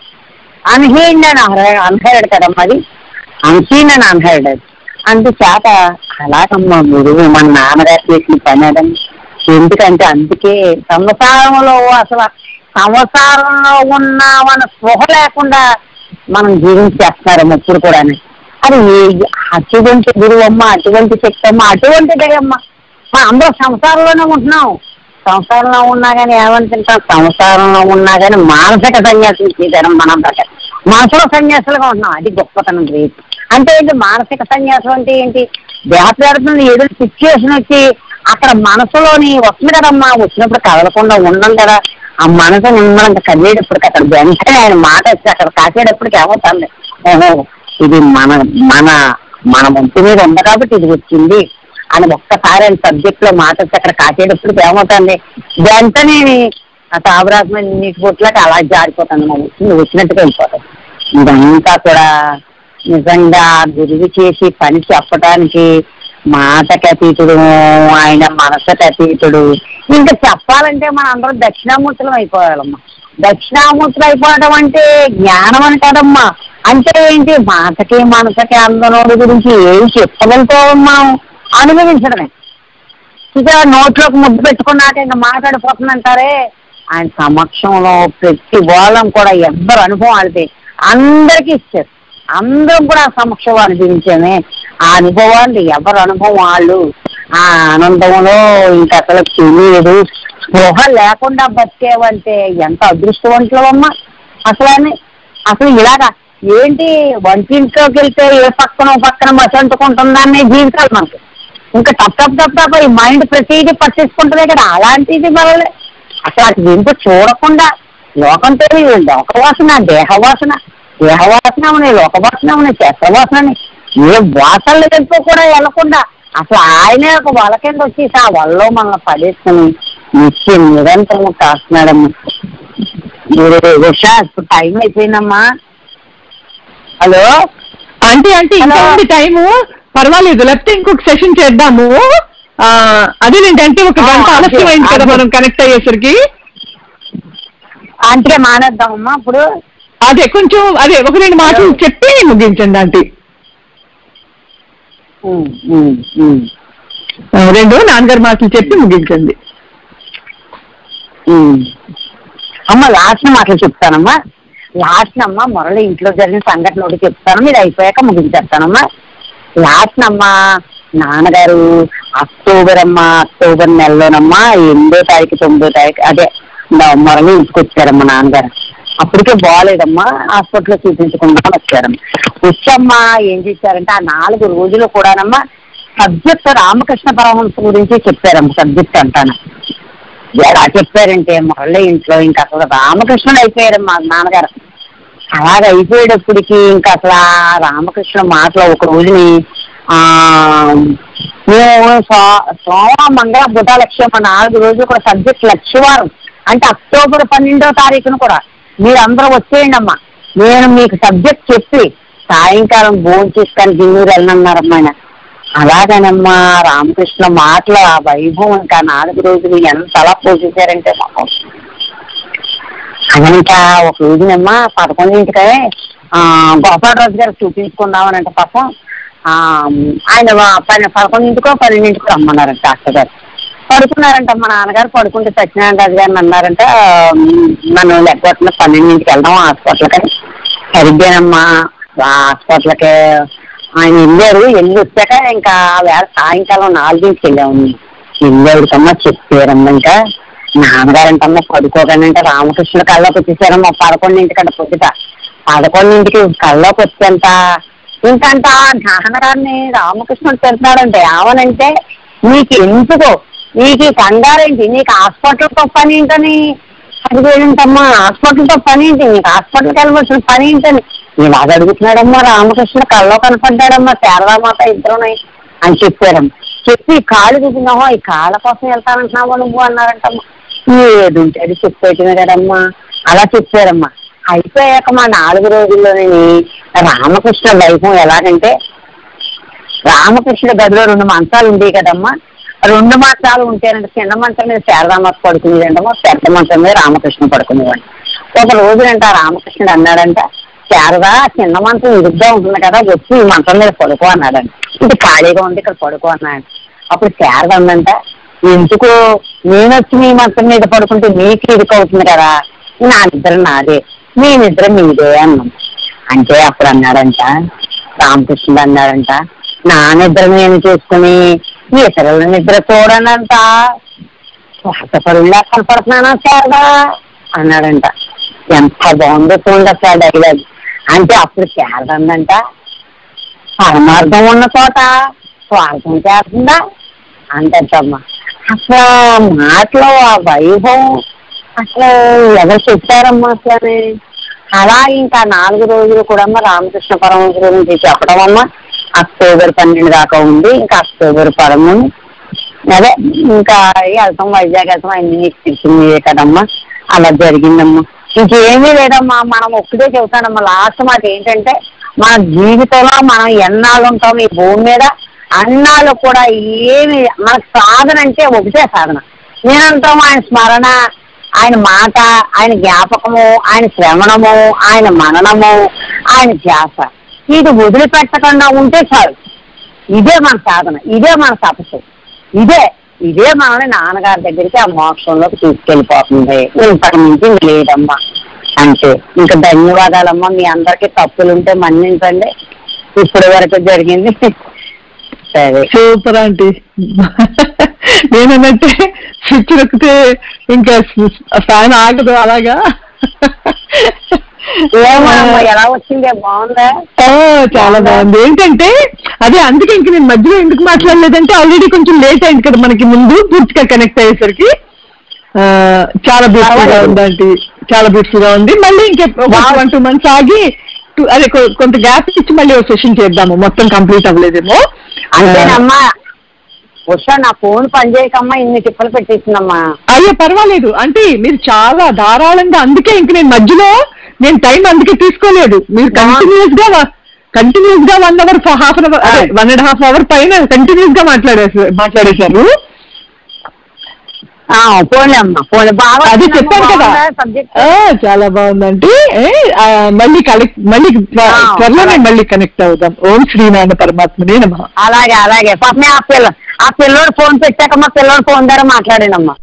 అన్హీన్ అని అన్హైడ్ కదమ్మా అది అన్హీన్ అని అన్హైడ్ అది అందుచేత అలాగమ్మా గురువు మన నాన్నగారు చేసిన పని అదండి ఎందుకంటే అందుకే సంసారంలో అసలు సంసారంలో ఉన్నామన్న స్పృహ లేకుండా మనం జీవించేస్తున్నారేమో ఇప్పుడు కూడా అది ఏ- అటువంటి గురువు అమ్మ అటువంటి శక్తి అమ్మ అటువంటిదే అమ్మ మనం అందరూ సంసారంలోనే ఉంటున్నాం సంసారంలో ఉన్నా కానీ ఏమనుకుంటాం సంసారంలో ఉన్నా కానీ మానసిక సన్యాసం చేశారు మనం దగ్గర మనసులో సన్యాసులుగా ఉంటున్నాం అది గొప్పతనం రేపు అంటే ఏంటి మానసిక సన్యాసం అంటే ఏంటి దేహప్రార్థన ఎదురు సిచ్యువేషన్ వచ్చి అక్కడ మనసులోని వస్తుంది కదమ్మా వచ్చినప్పుడు కదలకుండా ఉండం కదా ఆ మనసు నిమ్మలంగా కదిలేటప్పటికి అక్కడ వెంటనే ఆయన మాట వచ్చి అక్కడ కాసేటప్పటికి ఏమవుతుంది ఓహో ఇది మన మన మన వంతు మీద ఉంది కాబట్టి ఇది వచ్చింది అని ఒక్కసారి ఆయన సబ్జెక్ట్ లో మాట వచ్చి అక్కడ కాసేటప్పటికి ఏమవుతుంది వెంటనే ఆ తాబరాత్మ నీటి పొట్లకి అలా జారిపోతుంది మా వచ్చింది వచ్చినట్టుగా వెళ్ళిపోతుంది ఇదంతా కూడా నిజంగా గురువు చేసి పని చెప్పడానికి మాటకి అతీతుడు ఆయన మనసుకి అతీతుడు ఇంకా చెప్పాలంటే మన అందరం దక్షిణామూర్తులం అయిపోవాలమ్మా దక్షిణామూర్తులు అయిపోవడం అంటే జ్ఞానం అని కదమ్మా అంటే ఏంటి మాటకి మనసుకి అందనోడి గురించి ఏం చెప్పగలుగుతామమ్మా అనుభవించడమే ఇక నోట్లోకి ముద్దు పెట్టుకున్నాక ఇంకా మాట్లాడిపోతుందంటారే ఆయన సమక్షంలో ప్రతి వాళ్ళం కూడా ఎవ్వరు అనుభవం ఆడితే అందరికీ ఇచ్చారు అందరం కూడా ఆ సమక్షంలో అనుభవించామే ఆ అనుభవాన్ని ఎవరు అనుభవం వాళ్ళు ఆ ఆనందంలో ఇంకా అసలు తెలియదు స్పృహ లేకుండా బతికేవంటే ఎంత అదృష్టవంతులమ్మా అసలు అని అసలు ఇలాగా ఏంటి వంటింట్లోకి వెళ్తే ఏ పక్కన ఓ పక్కన మసంటుకుంటుందనే జీవితాలు మనకి ఇంకా టప్ టప్ టప్ టప్ ఈ మైండ్ ప్రతిదీ పట్టేసుకుంటుంది కదా అలాంటిది మనల్ని అసలు అది వెంట చూడకుండా లోకంతో లోకవాసన దేహవాసన దేహవాసన ఉన్నాయి లోకవాసన ఉన్నాయి శస్త్రవాసన ఉన్నాయి ఏ వాసనలు వెంటో కూడా వెళ్ళకుండా అసలు ఆయనే ఒక వల కింద వచ్చేసి ఆ వలలో మనల్ని పడేసుకుని నిత్యం నిరంతరం కాస్తున్నాడమ్మా మీరు ఉషా ఇప్పుడు టైం అయిపోయిందమ్మా హలో అంటే అంటే ఇంకా Hello. ఉంది టైము పర్వాలేదు లేకపోతే ఇంకొక సెషన్ చేద్దాము ఆ, అదేనండి అంటే ఒక గంట ఆ, ఆలస్యం అదే, అయింది కదా అదే. మనం కనెక్ట్ అయ్యేసరికి అంటే మానేద్దామమ్మా ఇప్పుడు అదే కొంచెం అదే ఒక రెండు మాటలు చెప్పి ముగించండి ఆంటీ ఉమ్, ఉమ్, ఉమ్, ఆ, రెండు నాన్నగారు మాటలు చెప్పి ముగించండి ఉమ్. అమ్మ లాస్ట్ మాటలు చెప్తానమ్మా లాస్ట్ అమ్మా మురళి ఇంట్లో జరిగిన సంఘటన ఒకటి చెప్తాను మీరు అయిపోయాక ముగించేస్తానమ్మా లాస్ట్ అమ్మా నాన్నగారు అక్టోబర్ అమ్మా అక్టోబర్ నెలలోనమ్మా ఎనిమిదో తారీఖు తొమ్మిదో తారీఖు అదే నా- మురళి ఇంటికి వచ్చారమ్మా నాన్నగారు అప్పటికే బాగాలేదమ్మా హాస్పిటల్లో చూపించకుండా వచ్చారమ్మా వచ్చమ్మా ఏం చేశారంటే ఆ నాలుగు రోజులు కూడానమ్మా సబ్జెక్ట్ రామకృష్ణ పరమహంస గురించి చెప్పారమ్మా సబ్జెక్ట్ అంటాను ఎలా చెప్పారంటే మురళి ఇంట్లో ఇంకా అసలు రామకృష్ణుడు అయిపోయారు మా నాన్నగారు అలాగ అయిపోయేటప్పటికి ఇంకా అసలు ఆ రామకృష్ణ మాటలో ఒక రోజుని ఆ మేము సో- సోమ మంగళ బుధ లక్ష్యం ఆ నాలుగు రోజులు కూడా సబ్జెక్ట్ లక్ష్యవారం అంటే అక్టోబర్ పన్నెండో తారీఖున కూడా మీరు అందరూ వచ్చేయండి అమ్మా నేను మీకు సబ్జెక్ట్ చెప్పి సాయంకాలం భోజనం చేసుకొని గిన్నూరు వెళ్ళనన్నారమ్మా ఆయన అలాగనమ్మా రామకృష్ణ మాటల ఆ వైభవం ఇంకా నాలుగు రోజులు ఎంత అలా పోషించారంటే పాపం అదంతా ఒక రోజునమ్మా పదకొండింటికే ఆ గోపాలరాజు గారు చూపించుకుందామని అంటే పాపం ఆ ఆయన వా- పని పదకొండింటికో పన్నెండింటికో రమ్మన్నారంట డాక్టర్ గారు పడుకున్నారంట మా నాన్నగారు పడుకుంటే సత్యనారాయణ రాజు గారిని అన్నారంట "ఉమ్, మనం లెక్కన పన్నెండింటికి వెళ్దాం హాస్పిటల్కి సరిగ్గానమ్మా ఆ హాస్పిటల్కి ఆయన వెళ్ళారు వెళ్ళి వచ్చాక ఇంకా ఆ వేళ సాయంకాలం నాలుగింటికి వెళ్ళాము వెళ్ళేవాడికమ్మా చెప్పారమ్మా ఇంకా నాన్నగారంటమ్మా పడుకోగానంటే రామకృష్ణ కళ్ళలోకి వచ్చేసారమ్మా పదకొండింటికంట పొద్దుట పదకొండింటికి కళ్ళలోకి వచ్చేంత ఇంకంట నాన్నగారిని రామకృష్ణుడు తింటున్నాడంటే ఏమనంటే నీకు ఎందుకు నీకు ఈ కంగారేంటి నీకు హాస్పిటల్తో పని ఏంటని అది ఏంటమ్మా హాస్పిటల్తో పని ఏంటి నీకు హాస్పిటల్కి వెళ్ళవలసిన పని ఏంటని ఇలాగ అడుగుతున్నాడమ్మా రామకృష్ణ కళ్ళలో కనపడ్డాడమ్మా శారదామాత ఇద్దరున్నాయి అని చెప్పారమ్మా చెప్పి ఈ కాళ్ళు చూపిందామా ఈ కాళ్ళ కోసం వెళ్తానంటున్నావా నువ్వు అన్నారంటమ్మా ఏది ఉంటే అది చెప్పేటివే కదమ్మా అలా చెప్పారమ్మా అయిపోయాక మా నాలుగు రోజుల్లోనే రామకృష్ణ వైభవం ఎలాగంటే రామకృష్ణ గదిలో రెండు మంచాలు ఉండేవి కదమ్మా రెండు మంచాలు ఉంటేనంటే చిన్న మంచం మీద శారదామాత పడుకునేదంటమ్మా పెద్ద మంచం మీద రామకృష్ణ పడుకునేవాడు ఒక రోజునంట ఆ రామకృష్ణుడు అన్నాడంట శారదా చిన్న మంచం ఇరుగ్గా ఉంటుంది కదా వచ్చి ఈ మంచం మీద పడుకో అన్నాడంట ఇది ఖాళీగా ఉంది ఇక్కడ పడుకో అన్నాడు అప్పుడు శారద అందంట ఎందుకు నేను వచ్చి మీ మంచం మీద పడుకుంటే మీకు ఇరుకు అవుతుంది కదా నా నిద్ర నాదే మీ నిద్ర మీదే అన్నాం అంటే అప్పుడు అన్నాడంట రామకృష్ణుడు అన్నాడంట నా నిద్ర నేను చూసుకుని ఇతరుల నిద్ర చూడనంట స్వార్థపరుల్లా కనపడుతున్నానా శారదా అన్నాడంట ఎంత బాగుందో చూడండి అసలు డైలాగ్ అంటే అప్పుడు శారద అందంట పరమార్థం ఉన్న చోట స్వార్థం చేస్తుందా అంటమ్మా అసలు ఆ మాటలో ఆ వైభవం అసలు ఎవరు చెప్పారమ్మా అసలు అని. అలా ఇంకా నాలుగు రోజులు కూడా అమ్మ రామకృష్ణ పరమహంస గురించి చెప్పడం అమ్మ అక్టోబర్ పన్నెండు దాకా ఉంది ఇంకా అక్టోబర్ పదమూడు అదే ఇంకా వెళ్తాం వైజాగ్ వెళ్తాం అన్ని నీకు తెలిసింది కదమ్మా అలా జరిగిందమ్మా ఇంకేమీ లేదమ్మా మనం ఒక్కటే చెబుతానమ్మా లాస్ట్ మాట ఏంటంటే మన జీవితంలో మనం ఎన్నాళ్ళు ఉంటాం ఈ భూమి మీద అన్నాళ్ళు కూడా ఏమి మన సాధన అంటే ఒకటే సాధన నేనంటాం ఆయన స్మరణ ఆయన మాట ఆయన జ్ఞాపకము ఆయన శ్రవణము ఆయన మననము ఆయన ధ్యాస ఇది వదిలిపెట్టకుండా ఉంటే చాలు ఇదే మన సాధన ఇదే మన తపస్సు ఇదే ఇదే మనల్ని నాన్నగారి దగ్గరికి ఆ మోక్షంలోకి తీసుకెళ్ళిపోతుంది ఇంతకు మించి లేదమ్మా అంతే ఇంకా ధన్యవాదాలమ్మా మీ అందరికీ తప్పులు ఉంటే మన్నించండి ఇప్పటి వరకు జరిగింది సరే సూపర్ ఆంటీ నేనంటే స్విచ్ నొక్కితే ఇంకా ఫ్యాన్ ఆగదు అలాగా ఏమో ఎలా వచ్చిందే బాగుందా ఓ, చాలా బాగుంది ఏంటంటే అదే అందుకే ఇంక నేను మధ్యలో ఎందుకు మాట్లాడలేదంటే ఆల్రెడీ కొంచెం లేట్ అయింది కదా మనకి ముందు పూర్తిగా కనెక్ట్ అయ్యేసరికి ఆ, చాలా బ్యూటిఫుల్ గా పర్వాలేదు. ఉందండి చాలా బ్యూటిఫుల్ గా ఉంది మళ్ళీ ఇంకే Wow. వన్ టూ మంత్స్ ఆగి two- అదే కొ- కొంత గ్యాప్ ఇచ్చి మళ్ళీ ఒక సెషన్ చేద్దాము మొత్తం కంప్లీట్ అవ్వలేదేమో అంతేనమ్మా ఉషా నా ఫోన్ పనిచేయకమ్మా ఇన్ని టిప్పలు పెట్టేసిందమ్మా అయ్యో పర్వాలేదు అంటే మీరు చాలా ధారాళంగా అందుకే ఇంక నేను మధ్యలో నేను టైం అందుకే తీసుకోలేదు మీరు ఆ. కంటిన్యూస్ గా కంటిన్యూస్ గా one hour half an hour అదే వన్ అండ్ హాఫ్ అవర్ పైన కంటిన్యూస్ గా మాట్లాడేసారు మాట్లాడేశారు ఆ, పోనీ అమ్మా పోనీ బాగా అది చెప్పాను కదా సబ్జెక్ట్ ఆ, చాలా బాగుందంటే ఏ, ఆ, మళ్ళీ కనెక్ట్ మళ్ళీ త్వ- ఆ, త్వరలోనే మళ్ళీ కనెక్ట్ అవుదాం ఓం శ్రీనారాయణ పరమాత్మనే నమ అలాగే అలాగే పాపమే ఆ పిల్ల ఆ పిల్లోడు ఫోన్ పెట్టాక మా పిల్లోడు ఫోన్ ద్వారా మాట్లాడానమ్మా